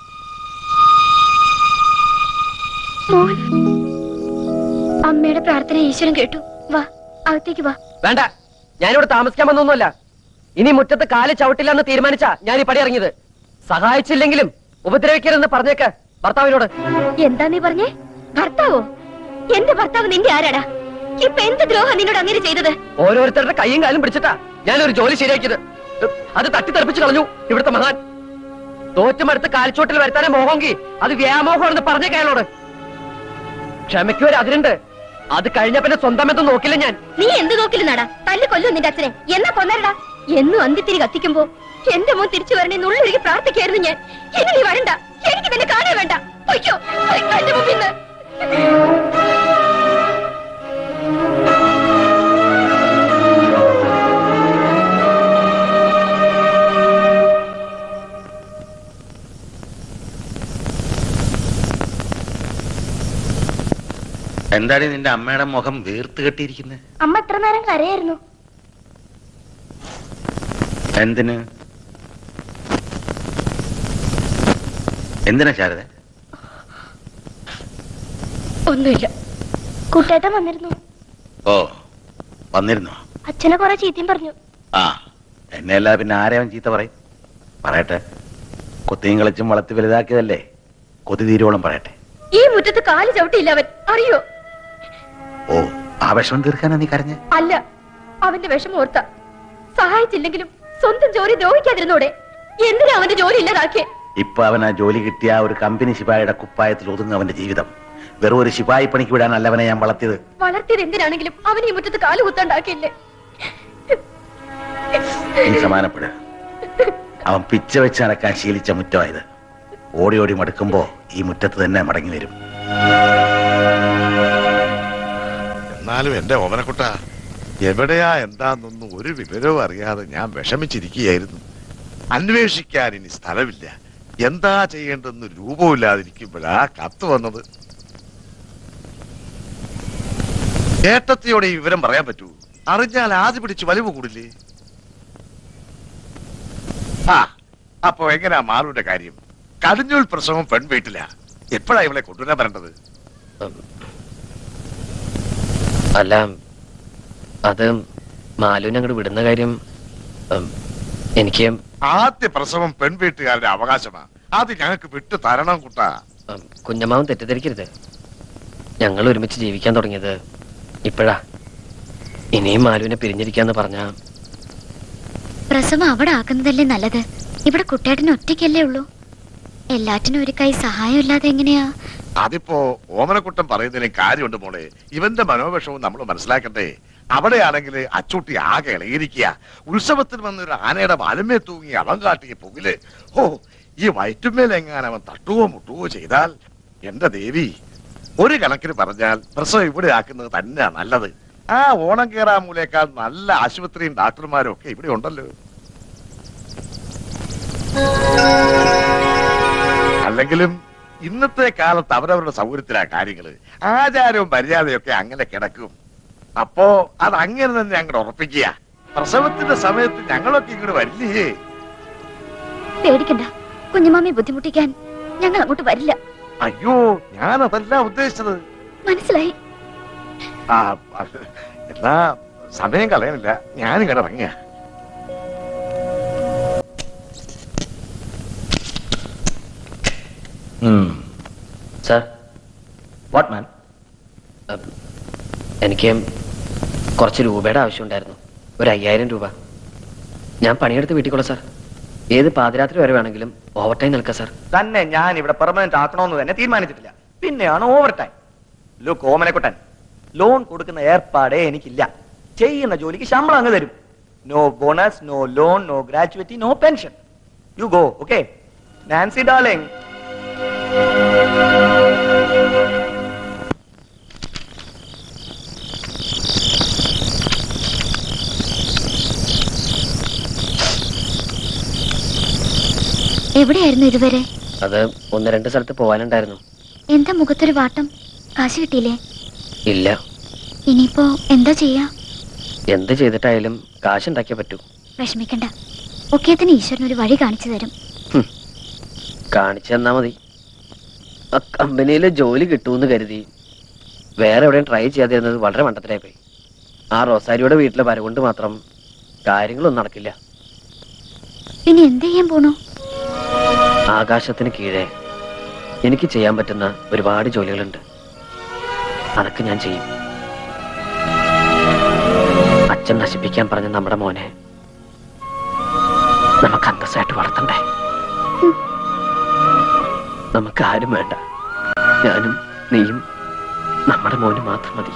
മോൻ അമ്മയുടെ പ്രാർത്ഥന ഈശ്വരൻ കേട്ടു വാ അകത്തേക്ക് വാ വേണ്ട ഞാനിവിടെ താമസിക്കാൻ വന്നൊന്നുമല്ല ഇനി മുറ്റത്ത് കാല് ചവിട്ടില്ല എന്ന് തീരുമാനിച്ച ഞാൻ ഈ പടി ഇറങ്ങിയത് സഹായിച്ചില്ലെങ്കിലും ഉപദ്രവിക്കരുതെന്ന് പറഞ്ഞേക്ക് ഭർത്താവിനോട് എന്താ നീ പറഞ്ഞേ ഭർത്താവോ എന്റെ ഭർത്താവ് നിന്റെ ആരാടാ ഇപ്പൊ എന്ത് ദ്രോഹം നിന്നോട് അങ്ങനെ ചെയ്തത് ഓരോരുത്തരുടെ കൈയും കാലും പിടിച്ചിട്ടാ ഞാനൊരു ജോലി ശരിയാക്കിയത് അത് തട്ടിത്തെറിപ്പിച്ച് കളഞ്ഞു ഇവിടുത്തെ മഹാൻ തോറ്റുമടുത്ത് കാൽച്ചോട്ടിൽ വരുത്താനേ മോഹമെങ്കിൽ അത് വ്യാമോഹമാണെന്ന് പറഞ്ഞേക്ക അയാളോട് ക്ഷമയ്ക്ക് ഒരു അതിരുണ്ട് അത് കഴിഞ്ഞ പിന്നെ സ്വന്തം എന്തും നോക്കില്ല ഞാൻ നീ എന്ത് നോക്കില്ലെന്നാടാ തല്ല് കൊല്ലും നിന്റെ അച്ഛനെ എന്നാ കൊന്നരടാ എന്നും അന്തിത്തിരി കത്തിക്കുമ്പോ എന്റെ മോൻ തിരിച്ചു വരണേ നുള്ളൊരുക്കി പ്രാർത്ഥിക്കായിരുന്നു ഞാൻ ഇനി നീ വരണ്ട എനിക്ക് നിന്നെ കാണാൻ വേണ്ട പൊയ്ക്കോ പൊയ്ക്കോ എന്റെ മുമ്പിൽ നിന്ന് എന്താണ് നിന്റെ അമ്മയുടെ മുഖം വീർത്ത് കെട്ടിയിരിക്കുന്നത് അമ്മ എത്ര നേരം കരയായിരുന്നു എന്തിന് എന്തിനാ ശാരദ ഒന്നുമില്ല കുട്ടേട്ടൻ വന്നിരുന്നു ഓ വന്നിരുന്നോ അച്ഛനെ കുറെ ചീത്തയും പറഞ്ഞു ആ എന്നെ അല്ലാതെ പിന്നെ ആരെയും ചീത്ത പറയും പറയട്ടെ കൊത്തിയും കളിച്ചും വളർത്തി വലുതാക്കിയതല്ലേ കൊതി തീരോളം പറയട്ടെ ഈ മുറ്റത്ത് കാല് ചവിട്ടിയില്ല അവൻ അറിയോ ഓ ആ വിഷമം തീർക്കാനാ നീ കരഞ്ഞ അല്ല അവന്റെ വിഷമം ഓർത്ത സഹായിച്ചില്ലെങ്കിലും സ്വന്തം ജോലി ദ്രോഹിക്കാതിരുന്നോടെ എന്തിനാ അവന്റെ ജോലി ഇല്ലാതാക്കിയേ ഇപ്പൊ അവൻ ആ ജോലി കിട്ടിയ ആ ഒരു കമ്പനി ശിപായിയുടെ കുപ്പായത്തിൽ ഒതുങ്ങും അവന്റെ ജീവിതം വെറും ഒരു ശിപായി പണിക്ക് വിടാനല്ല അവനെ ഞാൻ വളർത്തിയത് വളർത്തിയത് എന്തിനാണെങ്കിലും അവൻ ഈ മുറ്റത്ത് കാല് കുത്താണ്ടാക്കിയില്ലേ നീ സമാനപ്പെട് അവൻ പിച്ച വെച്ച് നടക്കാൻ ശീലിച്ച മുറ്റമായത് ഓടി ഓടി മടുക്കുമ്പോ ഈ മുറ്റത്ത് തന്നെ മടങ്ങി വരും എന്നാലും എന്റെ ഓമനക്കുട്ട എവിടെയാ എന്താന്നൊന്നും ഒരു വിവരവും അറിയാതെ ഞാൻ വിഷമിച്ചിരിക്കുകയായിരുന്നു അന്വേഷിക്കാൻ ഇനി സ്ഥലമില്ല എന്താ ചെയ്യേണ്ടെന്ന് രൂപമില്ലാതിരിക്കുമ്പോഴാ കത്ത് വന്നത് ഏട്ടത്തിയോടെ ഈ വിവരം പറയാൻ പറ്റൂ അറിഞ്ഞാൽ ആദ്യ പിടിച്ച് വലിവ് കൂടില്ലേ ആ അപ്പൊ എങ്ങനെയാ മാറുവിന്റെ കാര്യം കടിഞ്ഞൂൽ പ്രസവം പെൺവീട്ടില എപ്പോഴാ ഇവളെ കൊണ്ടുവരാൻ വരേണ്ടത് അല്ല അത് മാലുവിനെ അങ്ങോട്ട് വിടുന്ന കാര്യം ഉം, എനിക്ക് ആദ്യ പ്രസവം പെൺവീട്ടുകാരുടെ അവകാശമാ അത് ഞങ്ങൾക്ക് വിട്ടു തരണം കുട്ടാ ഉം, കുഞ്ഞമ്മാവൻ തെറ്റിദ്ധരിക്കരുത് ഞങ്ങൾ ഒരുമിച്ച് ജീവിക്കാൻ തുടങ്ങിയത് ഇപ്പോഴാ ഇനിയും മാലുവിനെ പിരിഞ്ഞിരിക്കാന്ന് പറഞ്ഞാ പ്രസവം അവിടെ ആക്കുന്നതല്ലേ നല്ലത് ഇവിടെ കുട്ടേട്ടന് ഒറ്റയ്ക്കല്ലേ ഉള്ളൂ എല്ലാറ്റിനും ഒരു കൈ സഹായമില്ലാതെ എങ്ങനെയാ അതിപ്പോ ഓമനക്കുട്ടൻ പറയുന്നതിന് കാര്യമുണ്ട് മോളെ ഇവന്റെ മനോവിഷവും നമ്മൾ മനസ്സിലാക്കട്ടെ അവിടെയാണെങ്കിൽ അച്ചൂട്ടി ആകെ ഇളകിയിരിക്കുക ഉത്സവത്തിന് വന്നൊരു ആനയുടെ വലമേ തൂങ്ങി അവൻ കാട്ടിയ പുകില് ഓ ഈ വയറ്റുമേലെങ്ങാൻ അവൻ തട്ടുവോ മുട്ടുവോ ചെയ്താൽ എന്റെ ദേവി ഒരു കണക്കിന് പറഞ്ഞാൽ പ്രസവം ഇവിടെ ആക്കുന്നത് തന്നെയാ നല്ലത് ആ ഓണം കേറാമൂലേക്കാൾ നല്ല ആശുപത്രിയും ഡാക്ടർമാരും ഒക്കെ ഇവിടെ ഉണ്ടല്ലോ അല്ലെങ്കിലും ഇന്നത്തെ കാലത്ത് അവരവരുടെ സൗകര്യത്തിലാ കാര്യങ്ങള് ആചാരവും മര്യാദയൊക്കെ അങ്ങനെ കിടക്കും അപ്പോ അത് അങ്ങനെ തന്നെ അങ്ങോട്ട് ഉറപ്പിക്കുക പ്രസവത്തിന്റെ സമയത്ത് ഞങ്ങളൊക്കെ ഇങ്ങോട്ട് വരില്ലേ പേടിക്കണ്ട കുഞ്ഞുമാമി ബുദ്ധിമുട്ടിക്കാൻ ഞങ്ങൾ അങ്ങോട്ട് വരില്ല അയ്യോ ഞാനതല്ല ഉദ്ദേശിച്ചത് മനസ്സിലായി ആ അത് എന്നാ സമയം കളയണില്ല ഞാനിങ്ങോട്ട് ഇറങ്ങിയ സാർ വാട്ട് മാൻ എനിക്ക് കുറച്ച് രൂപയുടെ ആവശ്യമുണ്ടായിരുന്നു ഒരു അയ്യായിരം രൂപ ഞാൻ പണിയെടുത്ത് വീട്ടിൽ സാർ ഏത് പാതിരാത്രി വരെ വേണമെങ്കിലും ഓവർ ടൈം നിൽക്കാം സാർ തന്നെ ഞാൻ ഇവിടെ പെർമനന്റ് ആക്കണമെന്ന് തന്നെ തീരുമാനിച്ചിട്ടില്ല പിന്നെയാണ് overtime look Omanakuttan loan കൊടുക്കുന്ന ഏർപ്പാടേ എനിക്കില്ല ചെയ്യുന്ന ജോലിക്ക് ശമ്പളം അങ്ങ് തരും no bonus no loan no gratuity no pension you go okay Nancy darling എവിടെയായിരുന്നു ഇതുവരെ അത് ഒന്ന് രണ്ട് സ്ഥലത്ത് പോകാനുണ്ടായിരുന്നു എന്താ മുഖത്തൊരു വാട്ടം കാശ് കിട്ടിയില്ലേ ഇല്ല ഇനിയിപ്പോ എന്താ ചെയ്യാ എന്ത് ചെയ്തിട്ടായാലും കാശുണ്ടാക്കിയേ പറ്റൂ വിഷമിക്കണ്ട ഒക്കേത്തിന് ഈശ്വരൻ ഒരു വഴി കാണിച്ചു തരും കാണിച്ചു തന്നാ മതി ആ കമ്പനിയിൽ ജോലി കിട്ടുമെന്ന് കരുതി വേറെ എവിടെയും ട്രൈ ചെയ്യാതിരുന്നത് വളരെ മണ്ടത്തിലായി പോയി ആ റോസാരിയുടെ വീട്ടിലെ വരവുകൊണ്ട് മാത്രം കാര്യങ്ങളൊന്നും നടക്കില്ല ഇനി എന്ത് ചെയ്യാൻ പോണു ആകാശത്തിന് കീഴെ എനിക്ക് ചെയ്യാൻ പറ്റുന്ന ഒരുപാട് ജോലികളുണ്ട് അതൊക്കെ ഞാൻ ചെയ്യും അച്ഛൻ നശിപ്പിക്കാൻ പറഞ്ഞ നമ്മുടെ മോനെ നമുക്ക് അന്തസ്സായിട്ട് വളർത്തണ്ടേ നമുക്ക് ആരും വേണ്ട ഞാനും നീയും നമ്മുടെ മോന് മാത്രം മതി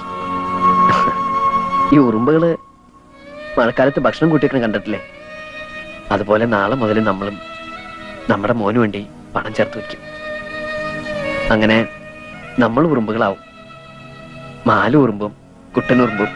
ഈ ഉറുമ്പുകള് മഴക്കാലത്ത് ഭക്ഷണം കൂട്ടിയൊക്കെ കണ്ടിട്ടില്ലേ അതുപോലെ നാളെ മുതൽ നമ്മളും നമ്മുടെ മോന് വേണ്ടി പണം ചേർത്ത് വെക്കും അങ്ങനെ നമ്മൾ ഉറുമ്പുകളാവും മാലു ഉറുമ്പും കുട്ടനുറുമ്പും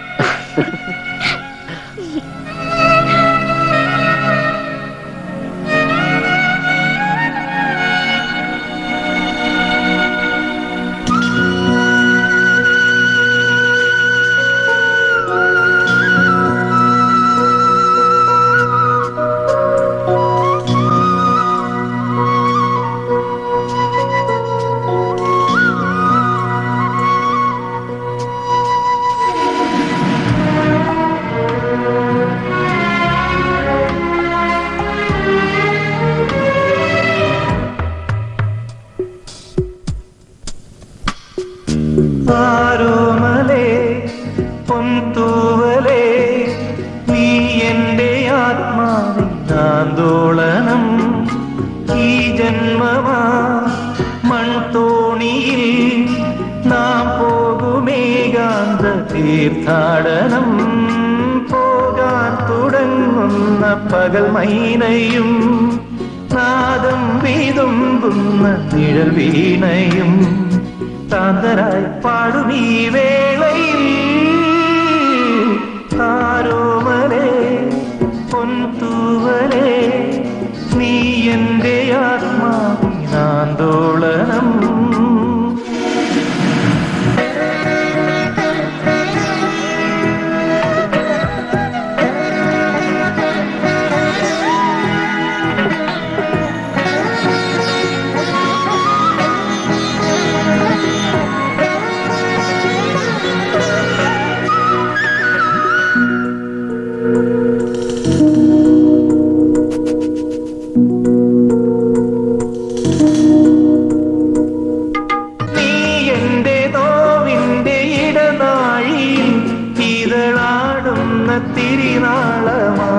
ആരോമലേ പൊന്തൂവലേ നീ എന്റെ ആത്മാവിൻ ആന്തോളനം ഈ ജന്മമാ മൺതോണിയിൽ നാം പോകുമേകാന്ത തീർത്ഥാടനം പോകാൻ തുടങ്ങുന്ന പകൽ മൈനയും നാദം വീതുമ്പുന്ന നിഴൽ വീണയും താന്തരായി പാടും ഈ വേളയിൽ താരോമലേ പൊൻതൂവലേ നീ എന്റെ ആത്മാവിനാന്തോളനം നീ എന്റെ നോവിന്റെ ഇടനാഴിയിൽ ഇതളാടുന്ന തിരിനാളമാ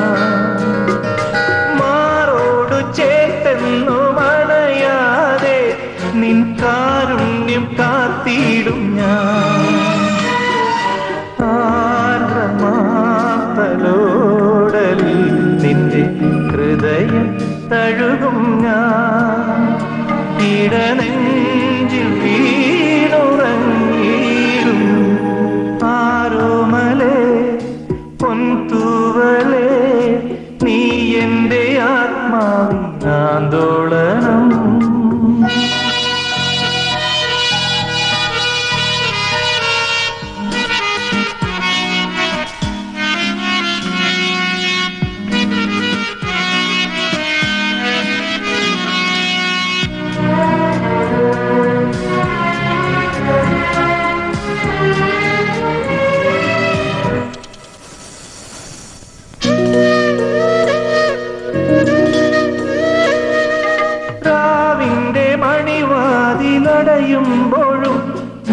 മാറോടു ചേർത്തെന്നു മണയാതെ നിൻ കാരുണ്യം കാത്തിടും ഞാൻ ആർദ്രമാത്തലോടലിൽ നിന്റെ ഹൃദയം തഴുകും ഞാൻ ഇടനെഞ്ചിൽ വീണുറങ്ങിയിടും ആരോമലേ പൊൻതൂവലേ നീ എന്റെ ആത്മാവിനാന്തോളനം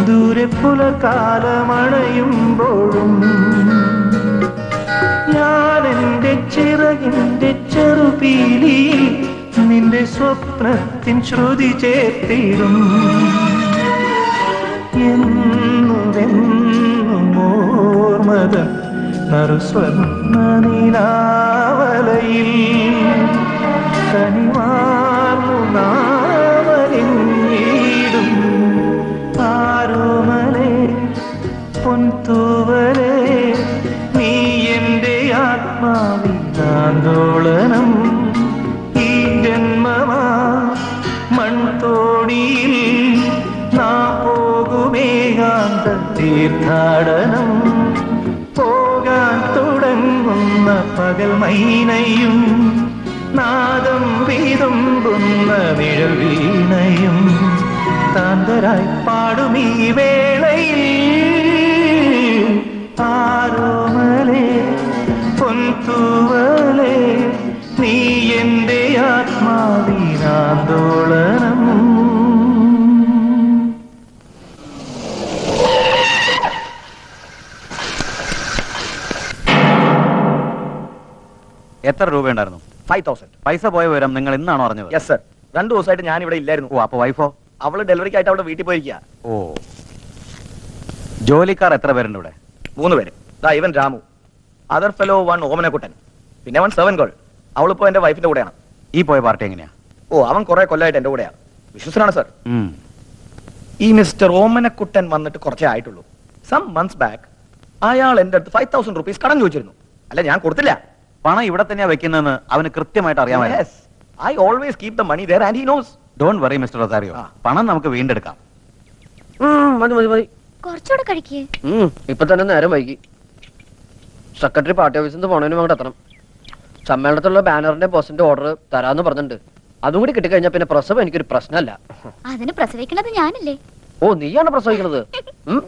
ദൂരെ പുലകാലമണയുമ്പോഴും ഞാൻ എൻ്റെ ചിറകിൻ്റെ ചെറുപീലിയിൽ നിന്റെ സ്വപ്നത്തിൻ ശ്രുതി ചേർത്തിടും എന്നുമെന്നും ഓർമ്മതൻ നറുസ്വർണ്ണ നീലാവലയിൽ കനിവാർന്നു നാവലിടും ആരോമലേ പൊൻതൂവലേ നീ എൻ്റെ ആത്മാവിനാന്തോളനം ഈ ജന്മമാ മൺതോണിയിൽ നാ പോകുമേകാന്ത തീർത്ഥാടനം പോകാൻ തുടങ്ങുന്ന പകൽ മൈനയും നാദം വീതുമ്പുന്ന നിഴൽ വീണയും താന്തരായി പാടും ഈ വേളയിൽ ആരോമലേ പൊൻതൂവലേ നീ എൻ്റെ ആത്മാവിനാന്തോളനം എത്ര രൂപയുണ്ടായിരുന്നു ഫൈവ് തൗസൻഡ് പൈസ പോയ വിവരം നിങ്ങൾ ഇന്നാണോ അറിഞ്ഞത് യെസ് സർ രണ്ടു ദിവസമായിട്ട് ഞാൻ ഇവിടെ ഇല്ലായിരുന്നു ഓ അപ്പൊ വൈഫോ അവള് ഡെലിവറിക്കായിട്ട് അവിടെ വീട്ടിൽ പോയിരിക്കുക ഓ ജോലിക്കാർ എത്ര പേരുണ്ട് ഇവിടെ മൂന്ന് പേര് ദാ ഇവൻ Ramu other fellow one Omanakuttan പിന്നെ വൺ സെവൻ ഗോൾ അവളിപ്പോ എന്റെ വൈഫിന്റെ കൂടെയാണ് ഈ പോയ പാർട്ടി എങ്ങനെയാ ഓ അവൻ കുറെ കൊല്ലമായിട്ട് എന്റെ കൂടെയാ വിശ്വസനാണ് സർ ഉം. ഈ മിസ്റ്റർ ഓമനക്കുട്ടൻ വന്നിട്ട് കുറച്ചേ ആയിട്ടുള്ളൂ സം മന്ത്സ് ബാക്ക് അയാൾ എന്റെ അടുത്ത് ഫൈവ് തൗസൻഡ് റുപ്പീസ് കടം ചോദിച്ചിരുന്നു അല്ല ഞാൻ കൊടുത്തില്ല പണം ഇവിടെ തന്നെയാ വെക്കുന്നതെന്ന് അവന് കൃത്യമായിട്ട് അറിയാമായിരുന്നു I always keep the money there and he knows don't worry mister Rosario പണം നമുക്ക് വീണ്ടെടുക്കാം മതി മതി മതി കുറച്ചുകൂടെ കഴിക്കേ ഉം, ഇപ്പൊ തന്നെ നേരം വൈകി സെക്രട്ടറി പാർട്ടി ഓഫീസിൽ നിന്ന് പോണതിന് അങ്ങോട്ട് എത്തണം സമ്മേളനത്തിലുള്ള ബാനറിന്റെ ബോസിന്റെ ഓർഡർ തരാന്ന് പറഞ്ഞിട്ടുണ്ട് അതും കൂടി കിട്ടിക്കഴിഞ്ഞാൽ പിന്നെ പ്രസവം എനിക്കൊരു പ്രശ്നമല്ല അതിന് പ്രസവിക്കണത് ഞാനല്ലേ ഓ നീയാണ് പ്രസവിക്കുന്നത് ഉം.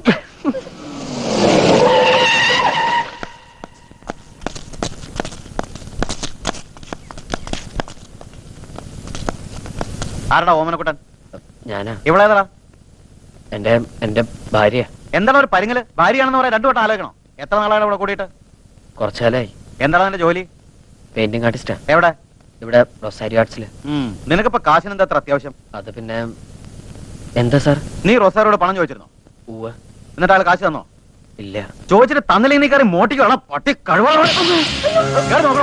ആരടാ ഓമനക്കുട്ടൻ ഞാനാ ഇവിടെ ഏതാടാ എന്റെ എന്റെ ഭാര്യ എന്താണ് ഒരു പരിങ്ങല് ഭാര്യയാണെന്ന് പറയാൻ രണ്ടു വട്ടം ആലോചിക്കണം എത്ര നാളാണ് ഇവിടെ കൂടിയിട്ട് കുറച്ചാലായി എന്താണ് നിന്റെ ജോലി പെയിന്റിംഗ് ആർട്ടിസ്റ്റാ എവിടെ ഇവിടെ റൊസാരി ആർട്സില് ഉം. നിനക്കിപ്പോ കാശിന് എന്താ അത്ര അത്യാവശ്യം അത് പിന്നെ എന്താ സാർ നീ റൊസാരോട് പണം ചോദിച്ചിരുന്നോ ഉവ്വ് എന്നിട്ട് ആൾ കാശ് തന്നോ ഇല്ല ചോദിച്ചിട്ട് തന്നില്ലെങ്കിൽ നീ കയറി മോട്ടിക്കോളാം പട്ടി കഴിവാണോ നോക്കണോ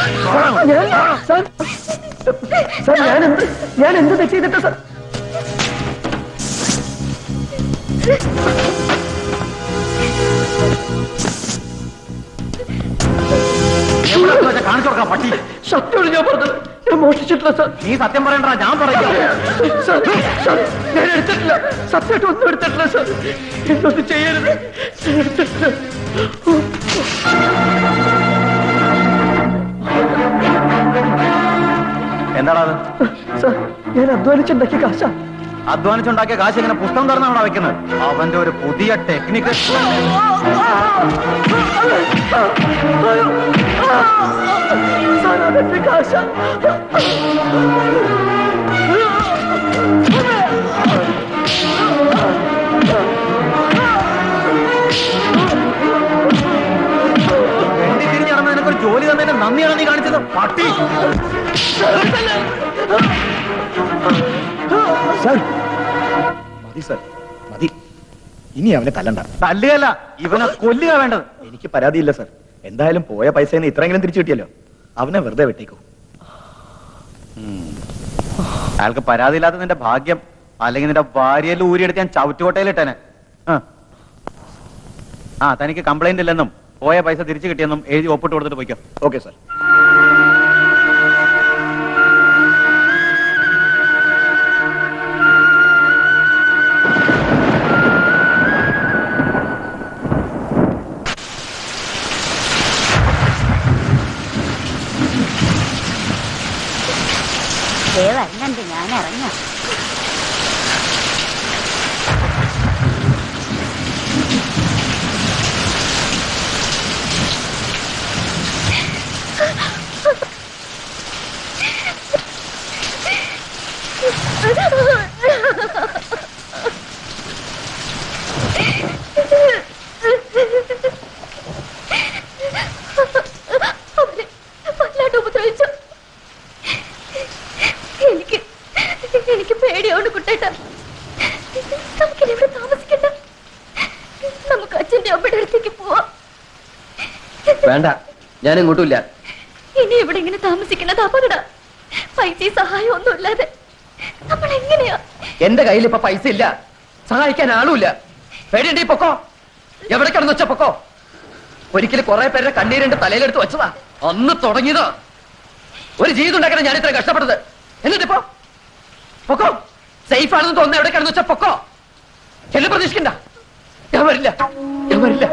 സാർ ഞാൻ എന്ത് ഞാൻ എന്ത് തെറ്റ് ചെയ്തിട്ട് സാർ കാണിച്ചു കൊടുക്കാം പട്ടി സത്യമാണ് ഞാൻ പറഞ്ഞത് ഞാൻ മോഷ്ടിച്ചിട്ടില്ല സാർ നീ സത്യം പറയണ്ടാ ഞാൻ പറയാം സാർ, സാർ, ഞാൻ എടുത്തിട്ടില്ല സത്യമായിട്ട് ഒന്നും എടുത്തിട്ടില്ല സാർ എന്നൊന്നും ചെയ്യരുത് ഞാൻ എടുത്തിട്ടില്ല എന്താടാ അത് സാർ ഞാൻ അധ്വാനിച്ചുണ്ടാക്കിയ കാശാ അധ്വാനിച്ചുണ്ടാക്കിയ കാശ് ഇങ്ങനെ പുസ്തകം തുറന്നാണോ വെക്കുന്നത് അവന്റെ ഒരു പുതിയ ടെക്നിക്ക് സാർ അതെന്റെ കാശാ വെണ്ടി തിരിഞ്ഞ് നടന്ന നിനക്കൊരു ജോലി തന്നതിന് നന്ദിയാണ് നീ കാണിച്ചത് പട്ടി സർ മതി സർ മതി ഇനി അവനെ തല്ലണ്ട തല്ലുകയല്ല ഇവനെ കൊല്ലുക വേണ്ടത് എനിക്ക് പരാതിയില്ല സർ എന്തായാലും പോയ പൈസ ഇത്രയെങ്കിലും തിരിച്ചു കിട്ടിയല്ലോ അവനെ വെറുതെ വെട്ടേക്കൂ അയാൾക്ക് പരാതിയില്ലാത്ത നിന്റെ ഭാഗ്യം അല്ലെങ്കിൽ നിന്റെ ഭാര്യയിൽ ഊരിയെടുത്ത് ഞാൻ ചവിറ്റുകൊട്ടയിലിട്ടേനെ ആ. ആ തനിക്ക് കംപ്ലൈന്റ് ഇല്ലെന്നും പോയ പൈസ തിരിച്ചു കിട്ടിയെന്നും എഴുതി ഒപ്പിട്ട് കൊടുത്തിട്ട് പോയിക്കോ ഓക്കെ സർ ദേ വരുന്നുണ്ട് ഞാൻ ഇറങ്ങാം അവനെ വല്ലാണ്ട് ഉപദ്രവിച്ചു എനിക്ക് എനിക്ക് പേടിയോണ്ട് കുട്ടേട്ട നമുക്കിനി ഇവിടെ താമസിക്കണ്ട നമുക്ക് അച്ഛന്റെ അമ്മയുടെ അടുത്തേക്ക് പോവാം വേണ്ട ഞാൻ ഇങ്ങോട്ടുമില്ല ഇനി ഇവിടെ ഇങ്ങനെ താമസിക്കുന്നത് അപകട പൈസ സഹായം ഒന്നും ഇല്ലാതെ നമ്മൾ എങ്ങനെയാ എന്റെ കയ്യിൽ ഇപ്പൊ പൈസ ഇല്ല സഹായിക്കാൻ ആളുമില്ല പേടിയുണ്ട് പൊക്കോ എവിടെ കിടന്നു വെച്ച പൊക്കോ ഒരിക്കലും കുറെ പേരുടെ കണ്ണീരിന്റെ തലയിലെടുത്ത് വെച്ചതാ അന്ന് തുടങ്ങിയതാ ഒരു ജീവിതം ഉണ്ടാക്കണം ഞാൻ ഇത്ര കഷ്ടപ്പെട്ടത് എന്നിട്ടിപ്പോ പൊക്കോ സേഫ് ആണെന്ന് തോന്നുന്ന എവിടെ കിടന്നു വെച്ച പൊക്കോ എന്നെ പ്രതീക്ഷിക്കണ്ട ഞാൻ വരില്ല ഞാൻ വരില്ല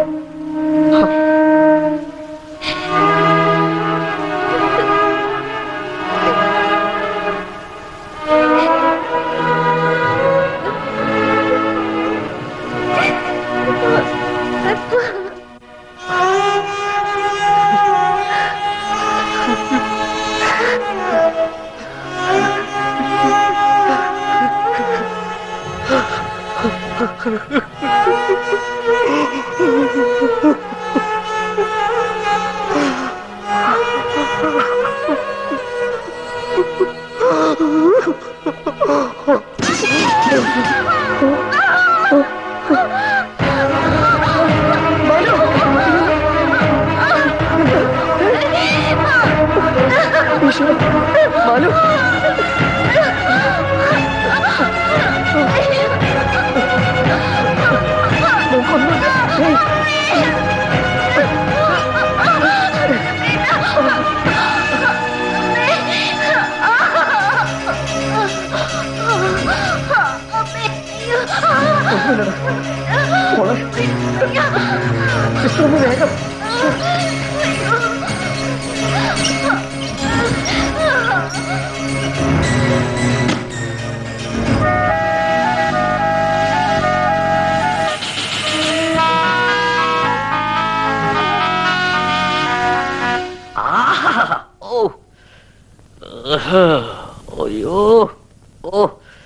വേഗം ആഹാ. ഓ ആഹാ. അയ്യോ ഓ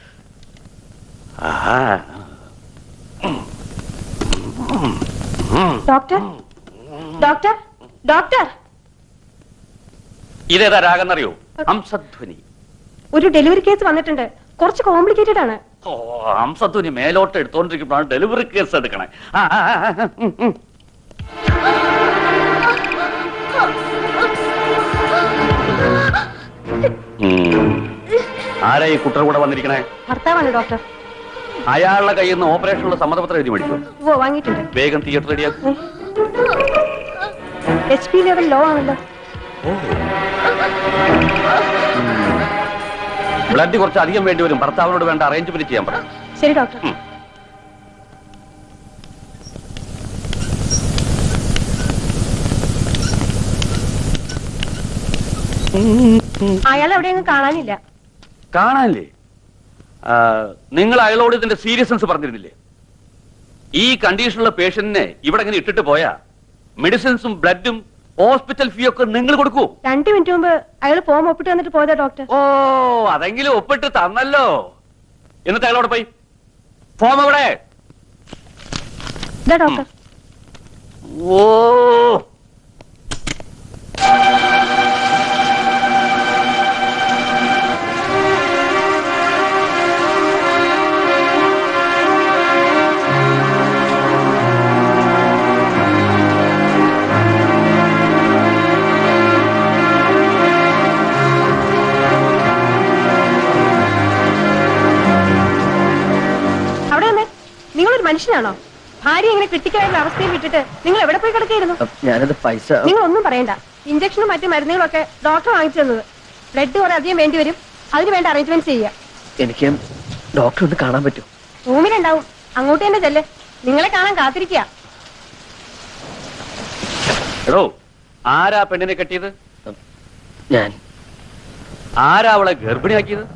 ആഹാ. ഡോക്ടർ ഡോക്ടർ ഡോക്ടർ ഇതേതാ രാഗെന്നറിയോ ഹംസധ്വനി ഒരു ഡെലിവറി കേസ് വന്നിട്ടുണ്ട് കുറച്ച് കോംപ്ലിക്കേറ്റഡ് ആണ് ഓ ഹംസധ്വനി മേലോട്ട് എടുത്തോണ്ടിരിക്കുമ്പോഴാണ് ഡെലിവറി കേസ് എടുക്കണേ ആ, ആ, ആ, ആ, ഉം, ഉം. ഉം. ആരാ ഈ കുട്ടർ കൂടെ വന്നിരിക്കണേ ഭർത്താവാണ് ഡോക്ടർ അയാളുടെ കയ്യിൽ നിന്ന് ഓപ്പറേഷനുള്ള സമ്മതപത്രം എഴുതി മേടിച്ചു ഓ വാങ്ങിയിട്ടുണ്ട് വേഗം തിയേറ്റർ റെഡിയാക്കും എച്ച് പി ലെവൽ ലോ ആണല്ലോ ബ്ലഡ് കുറച്ച് അധികം വേണ്ടി വരും ഭർത്താവിനോട് വേണ്ട അറേഞ്ച്മെന്റ് ചെയ്യാൻ പറ ശരി ഡോക്ടർ അയാൾ എവിടെയെങ്കിലും കാണാനില്ല കാണാനില്ലേ ആ, നിങ്ങൾ അയാളോട് ഇതിന്റെ സീരിയസ്നെസ് പറഞ്ഞിരുന്നില്ലേ ഈ കണ്ടീഷനുള്ള പേഷ്യന്റിനെ ഇവിടെ ഇങ്ങനെ ഇട്ടിട്ട് പോയാ മെഡിസിൻസും ബ്ലഡും ഹോസ്പിറ്റൽ ഫീ ഒക്കെ നിങ്ങൾ കൊടുക്കൂ രണ്ടു മിനിറ്റ് മുമ്പ് അയാൾ ഫോം ഒപ്പിട്ട് വന്നിട്ട് പോയതാ ഡോക്ടർ ഓ അതെങ്കിലും ഒപ്പിട്ട് തന്നല്ലോ എന്നിട്ട് അയാളോട് പോയി ഫോം എവിടെ ഇതാ ഡോക്ടർ ഓ അവിടെ വന്നേ നിങ്ങളൊരു മനുഷ്യനാണോ ഭാര്യ ഇങ്ങനെ ക്രിട്ടിക്കലായിട്ടുള്ള അവസ്ഥയിൽ വിട്ടിട്ട് നിങ്ങൾ എവിടെ പോയി കിടക്കായിരുന്നു ഞാനത് പൈസ നിങ്ങൾ ഒന്നും പറയണ്ട ഇഞ്ചക്ഷനും മറ്റു മരുന്നുകളൊക്കെ ഡോക്ടർ വാങ്ങിച്ചു തന്നത് ബ്ലഡ് കുറെ അധികം വേണ്ടി വരും അതിന് വേണ്ട അറേഞ്ച്മെന്റ് ചെയ്യുക എനിക്ക് ഡോക്ടർ ഒന്ന് കാണാൻ പറ്റും റൂമിലുണ്ടാവും അങ്ങോട്ട് തന്നെ ചെല്ല് നിങ്ങളെ കാണാൻ കാത്തിരിക്കുക എടോ ആരാ പെണ്ണിനെ കെട്ടിയത് ഞാൻ ആരാ അവളെ ഗർഭിണിയാക്കിയത്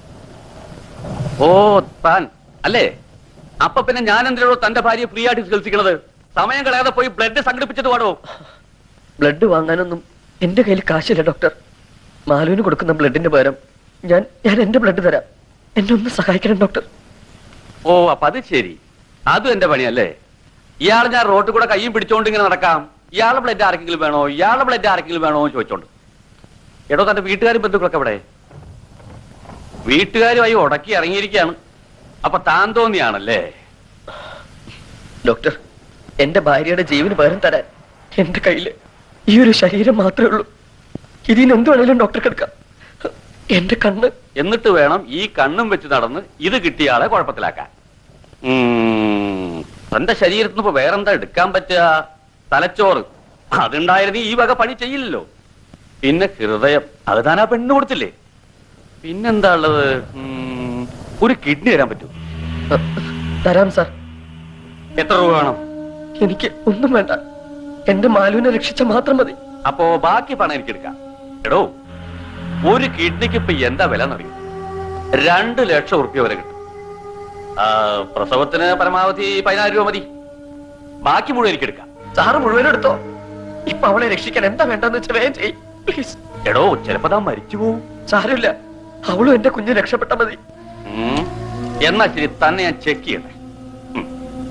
ഓ താൻ അല്ലേ അപ്പൊ പിന്നെ ഞാൻ എന്തിനോ തന്റെ ഭാര്യയെ ഫ്രീ ആയിട്ട് ചികിത്സിക്കണത് സമയം കളയാതെ പോയി ബ്ലഡ് സംഘടിപ്പിച്ചത് പാടോ ബ്ലഡ് വാങ്ങാനൊന്നും എന്റെ കയ്യിൽ കാശില്ല ഡോക്ടർ മാലുവിന് കൊടുക്കുന്ന ബ്ലഡിന്റെ പകരം ഞാൻ ഞാൻ എന്റെ ബ്ലഡ് തരാം എന്നെ ഒന്ന് സഹായിക്കണം ഡോക്ടർ ഓ അപ്പൊ അത് ശരി അതും എന്റെ പണിയല്ലേ ഇയാൾ ഞാൻ റോട്ടിൽ കൂടെ കയ്യും പിടിച്ചോണ്ട് ഇങ്ങനെ നടക്കാം ഇയാളുടെ ബ്ലഡ് ആർക്കെങ്കിലും വേണോ ഇയാളുടെ ബ്ലഡ് ആർക്കെങ്കിലും വേണോ എന്ന് ചോദിച്ചോണ്ട് എടോ തന്റെ വീട്ടുകാരും ബന്ധുക്കളൊക്കെ എവിടെ വീട്ടുകാരുമായി ഉടക്കി ഇറങ്ങിയിരിക്കുകയാണ് അപ്പൊ താൻ തോന്നിയാണല്ലേ ഡോക്ടർ എന്റെ ഭാര്യയുടെ ജീവന് പകരം തരാൻ എന്റെ കയ്യില് ഈ ഒരു ശരീരം മാത്രമേ ഉള്ളൂ ഇതിന് എന്ത് വേണേലും ഡോക്ടർക്ക് എടുക്കാം എന്റെ കണ്ണ് എന്നിട്ട് വേണം ഈ കണ്ണും വെച്ച് നടന്ന് ഇത് കിട്ടിയ ആളെ കുഴപ്പത്തിലാക്കാൻ ഉം, തന്റെ ശരീരത്തിന് ഇപ്പൊ വേറെന്താ എടുക്കാൻ പറ്റുക തലച്ചോറ് അതുണ്ടായിരുന്നു ഈ വക പണി ചെയ്യില്ലല്ലോ പിന്നെ ഹൃദയം അത് താൻ ആ പെണ്ണ് കൊടുത്തില്ലേ പിന്നെന്താ ഉള്ളത് ഉം, ഒരു കിഡ്നി തരാൻ പറ്റൂ തരാം സാർ എത്ര രൂപ വേണം എനിക്ക് ഒന്നും വേണ്ട എന്റെ മാലുവിനെ രക്ഷിച്ച മാത്രം മതി അപ്പോ ബാക്കി പണം എനിക്ക് എടുക്കാം എടോ ഒരു കിഡ്നിക്ക് ഇപ്പൊ എന്താ വില എന്നറിയും രണ്ട് ലക്ഷം ഉറുപ്പ്യ വരെ കിട്ടും ആ, പ്രസവത്തിന് പരമാവധി പതിനായിരം രൂപ മതി ബാക്കി മുഴുവൻ എനിക്ക് എടുക്കാം സാറ് മുഴുവനും എടുത്തോ ഇപ്പൊ അവളെ രക്ഷിക്കാൻ എന്താ വേണ്ടെന്ന് വെച്ചാൽ വേഗം ചെയ്യ് പ്ലീസ് എടോ ചിലപ്പോ താൻ മരിച്ചു പോവും സാരമില്ല അവളും എന്റെ കുഞ്ഞ് രക്ഷപ്പെട്ട മതി ഉം. എന്നാ ശരി തന്നെ ഞാൻ ചെക്ക് ചെയ്യട്ടെ ഉം.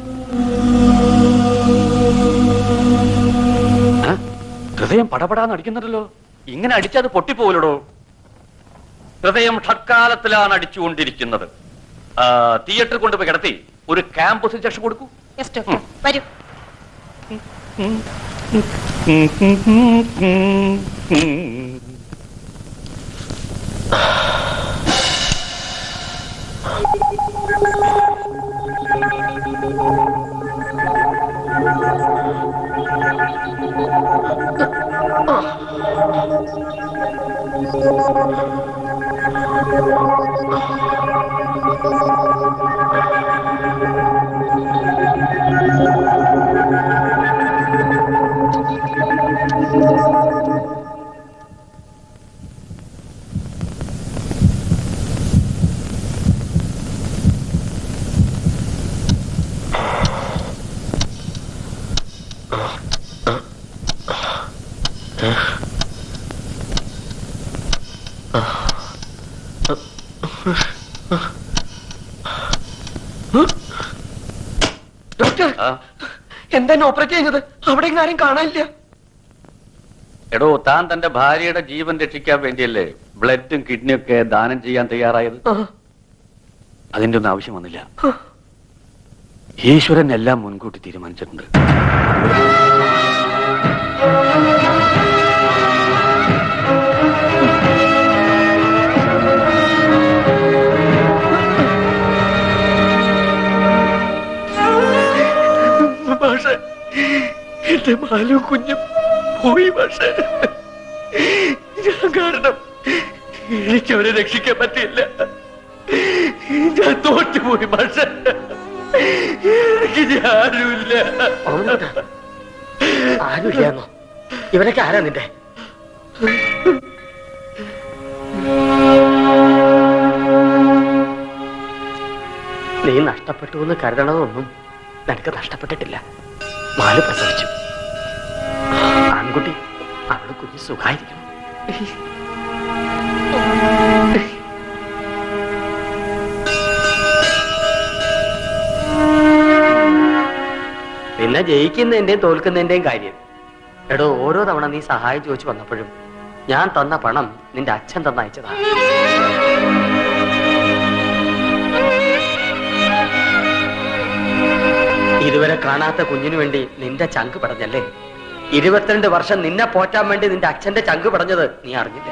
ആ? ഹൃദയം പടപടാന്ന് അടിക്കുന്നുണ്ടല്ലോ ഇങ്ങനെ അടിച്ചത് പൊട്ടിപ്പോവില്ലടോ ഹൃദയം ഷഡ്കാലത്തിലാണ് അടിച്ചുകൊണ്ടിരിക്കുന്നത് ആ, തിയേറ്ററിൽ കൊണ്ടുപോയി കിടത്തി ഒരു ക്യാമ്പസ് ഇഞ്ചക്ഷൻ കൊടുക്കൂ യെസ് ഡോക്ടർ വരൂ ഡോക്ടർ എന്താ ഓപ്പറേറ്റ് ചെയ്യുന്നത് അവിടെ ഇങ്ങ് ആരും കാണാനില്ല എടോ താൻ തന്റെ ഭാര്യയുടെ ജീവൻ രക്ഷിക്കാൻ വേണ്ടിയല്ലേ ബ്ലഡും കിഡ്നിയും ഒക്കെ ദാനം ചെയ്യാൻ തയ്യാറായത് അതിന്റെ ഒന്നും ആവശ്യം വന്നില്ല ഈശ്വരൻ എല്ലാം മുൻകൂട്ടി തീരുമാനിച്ചിട്ടുണ്ട് പക്ഷേ എന്റെ മാലും കുഞ്ഞും പോയി പക്ഷേ ഞാൻ കാരണം എനിക്ക് അവരെ രക്ഷിക്കാൻ പറ്റിയില്ല ഞാൻ തോറ്റുപോയി പക്ഷേ എനിക്ക് ഞാനുമില്ല ആരുമില്ലാന്നോ ഇവരൊക്കെ ആരാ നിന്റെ നീ നഷ്ടപ്പെട്ടു എന്ന് കരുതണമെന്നൊന്നും നിനക്ക് നഷ്ടപ്പെട്ടിട്ടില്ല മാല് പ്രസവിച്ചു ആൺകുട്ടി അവള് കുഞ്ഞ് സുഖായിരിക്കും പിന്നെ ജയിക്കുന്നതിന്റെയും തോൽക്കുന്നതിന്റെയും കാര്യം എടോ ഓരോ തവണ നീ സഹായം ചോദിച്ചു വന്നപ്പോഴും ഞാൻ തന്ന പണം നിന്റെ അച്ഛൻ തന്നയച്ചതാ ഇതുവരെ കാണാത്ത കുഞ്ഞിനു വേണ്ടി നിന്റെ ചങ്ക് പടഞ്ഞല്ലേ ഇരുപത്തിരണ്ട് വർഷം നിന്നെ പോറ്റാൻ വേണ്ടി നിന്റെ അച്ഛന്റെ ചങ്ക് പടഞ്ഞത് നീ അറിഞ്ഞില്ല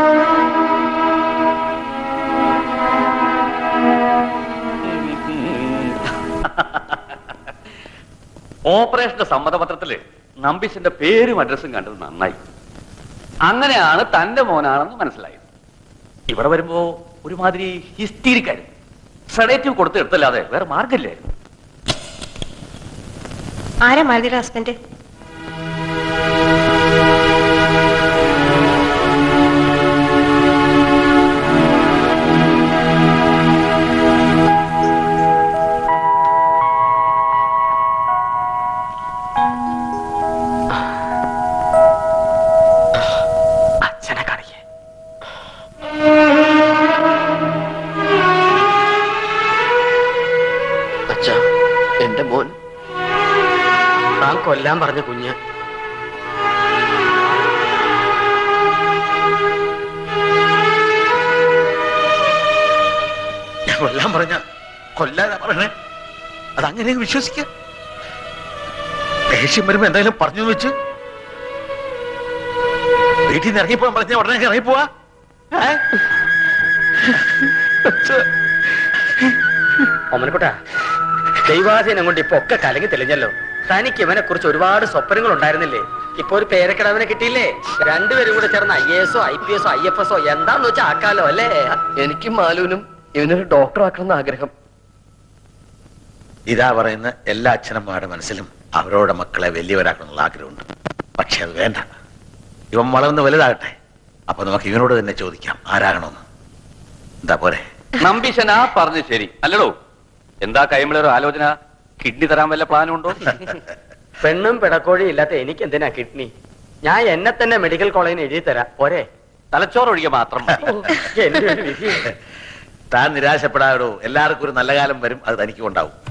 ഓപ്പറേഷന്റെ സമ്മതപത്രത്തില് നമ്പീശന്റെ പേരും അഡ്രസ്സും കണ്ടത് നന്നായി അങ്ങനെയാണ് തന്റെ മോനാണെന്ന് മനസ്സിലായത് ഇവിടെ വരുമ്പോ ഒരുമാതിരി ഹിസ്റ്റീരിക്കായിരുന്നു സെഡേറ്റീവ് കൊടുത്ത് എടുത്തല്ലാതെ വേറെ മാർഗമില്ലായിരുന്നു ആരാ മാലതിയുടെ ഹസ്ബൻഡ് അച്ഛനെ കാണിക്കേ അച്ഛ എന്റെ താൻ കൊല്ലാൻ പറഞ്ഞ കുഞ്ഞ് ഞാൻ കൊല്ലാൻ പറഞ്ഞ കൊല്ലാനാ പറയണേ അതങ്ങനെ വിശ്വസിക്ക ദേഷ്യം വരുമ്പോ എന്തായാലും പറഞ്ഞു എന്ന് വെച്ച് വീട്ടിൽ നിന്ന് ഇറങ്ങിപ്പോവാൻ പറഞ്ഞ ഉടനെ ഇറങ്ങിപ്പോവാ ഏ? ഒമനക്കുട്ട ദൈവാധീനം കൊണ്ട് ഇപ്പൊ ഒക്കെ കലങ്ങി തെളിഞ്ഞല്ലോ തനിക്ക് ഇവനെ കുറിച്ച് ഒരുപാട് സ്വപ്നങ്ങൾ ഉണ്ടായിരുന്നില്ലേ ഇപ്പൊ ഒരു പേരക്കിടവനെ കിട്ടിയില്ലേ രണ്ടുപേരും കൂടെ ചേർന്ന് ഐ എസോ ഐ പി എസോ ഐ എഫ് എസോ എന്താന്ന് വെച്ചാൽ ആക്കാലോ അല്ലേ എനിക്കും മാലുവിനും ഇവനൊരു ഡോക്ടർ ആക്കണം ആഗ്രഹം ഇതാ പറയുന്ന എല്ലാ അച്ഛനമ്മമാരുടെ മനസ്സിലും അവരോടെ മക്കളെ വലിയവരാക്കണമെന്നുള്ള ആഗ്രഹമുണ്ട് പക്ഷെ അത് വേണ്ട ഇവൻ വളർന്ന് വലുതാകട്ടെ അപ്പൊ നമുക്ക് ഇവനോട് തന്നെ ചോദിക്കാം ആരാകണമെന്ന് എന്താ പോരെ നമ്പീശനാ പറഞ്ഞു ശരി അല്ലടോ എന്താ കൈമിളൊരു ആലോചന കിഡ്നി തരാൻ വല്ല പ്ലാനും ഉണ്ടോ പെണ്ണും പിടക്കോഴിയും ഇല്ലാത്ത എനിക്ക് എന്തിനാ കിഡ്നി ഞാൻ എന്നെ തന്നെ മെഡിക്കൽ കോളേജിന് എഴുതി തരാം പോരെ തലച്ചോറ് ഒഴികെ മാത്രം എന്റെ ഒരു വിധി താൻ നിരാശപ്പെടാടോ എല്ലാവർക്കും ഒരു നല്ല കാലം വരും അത് തനിക്കും ഉണ്ടാവും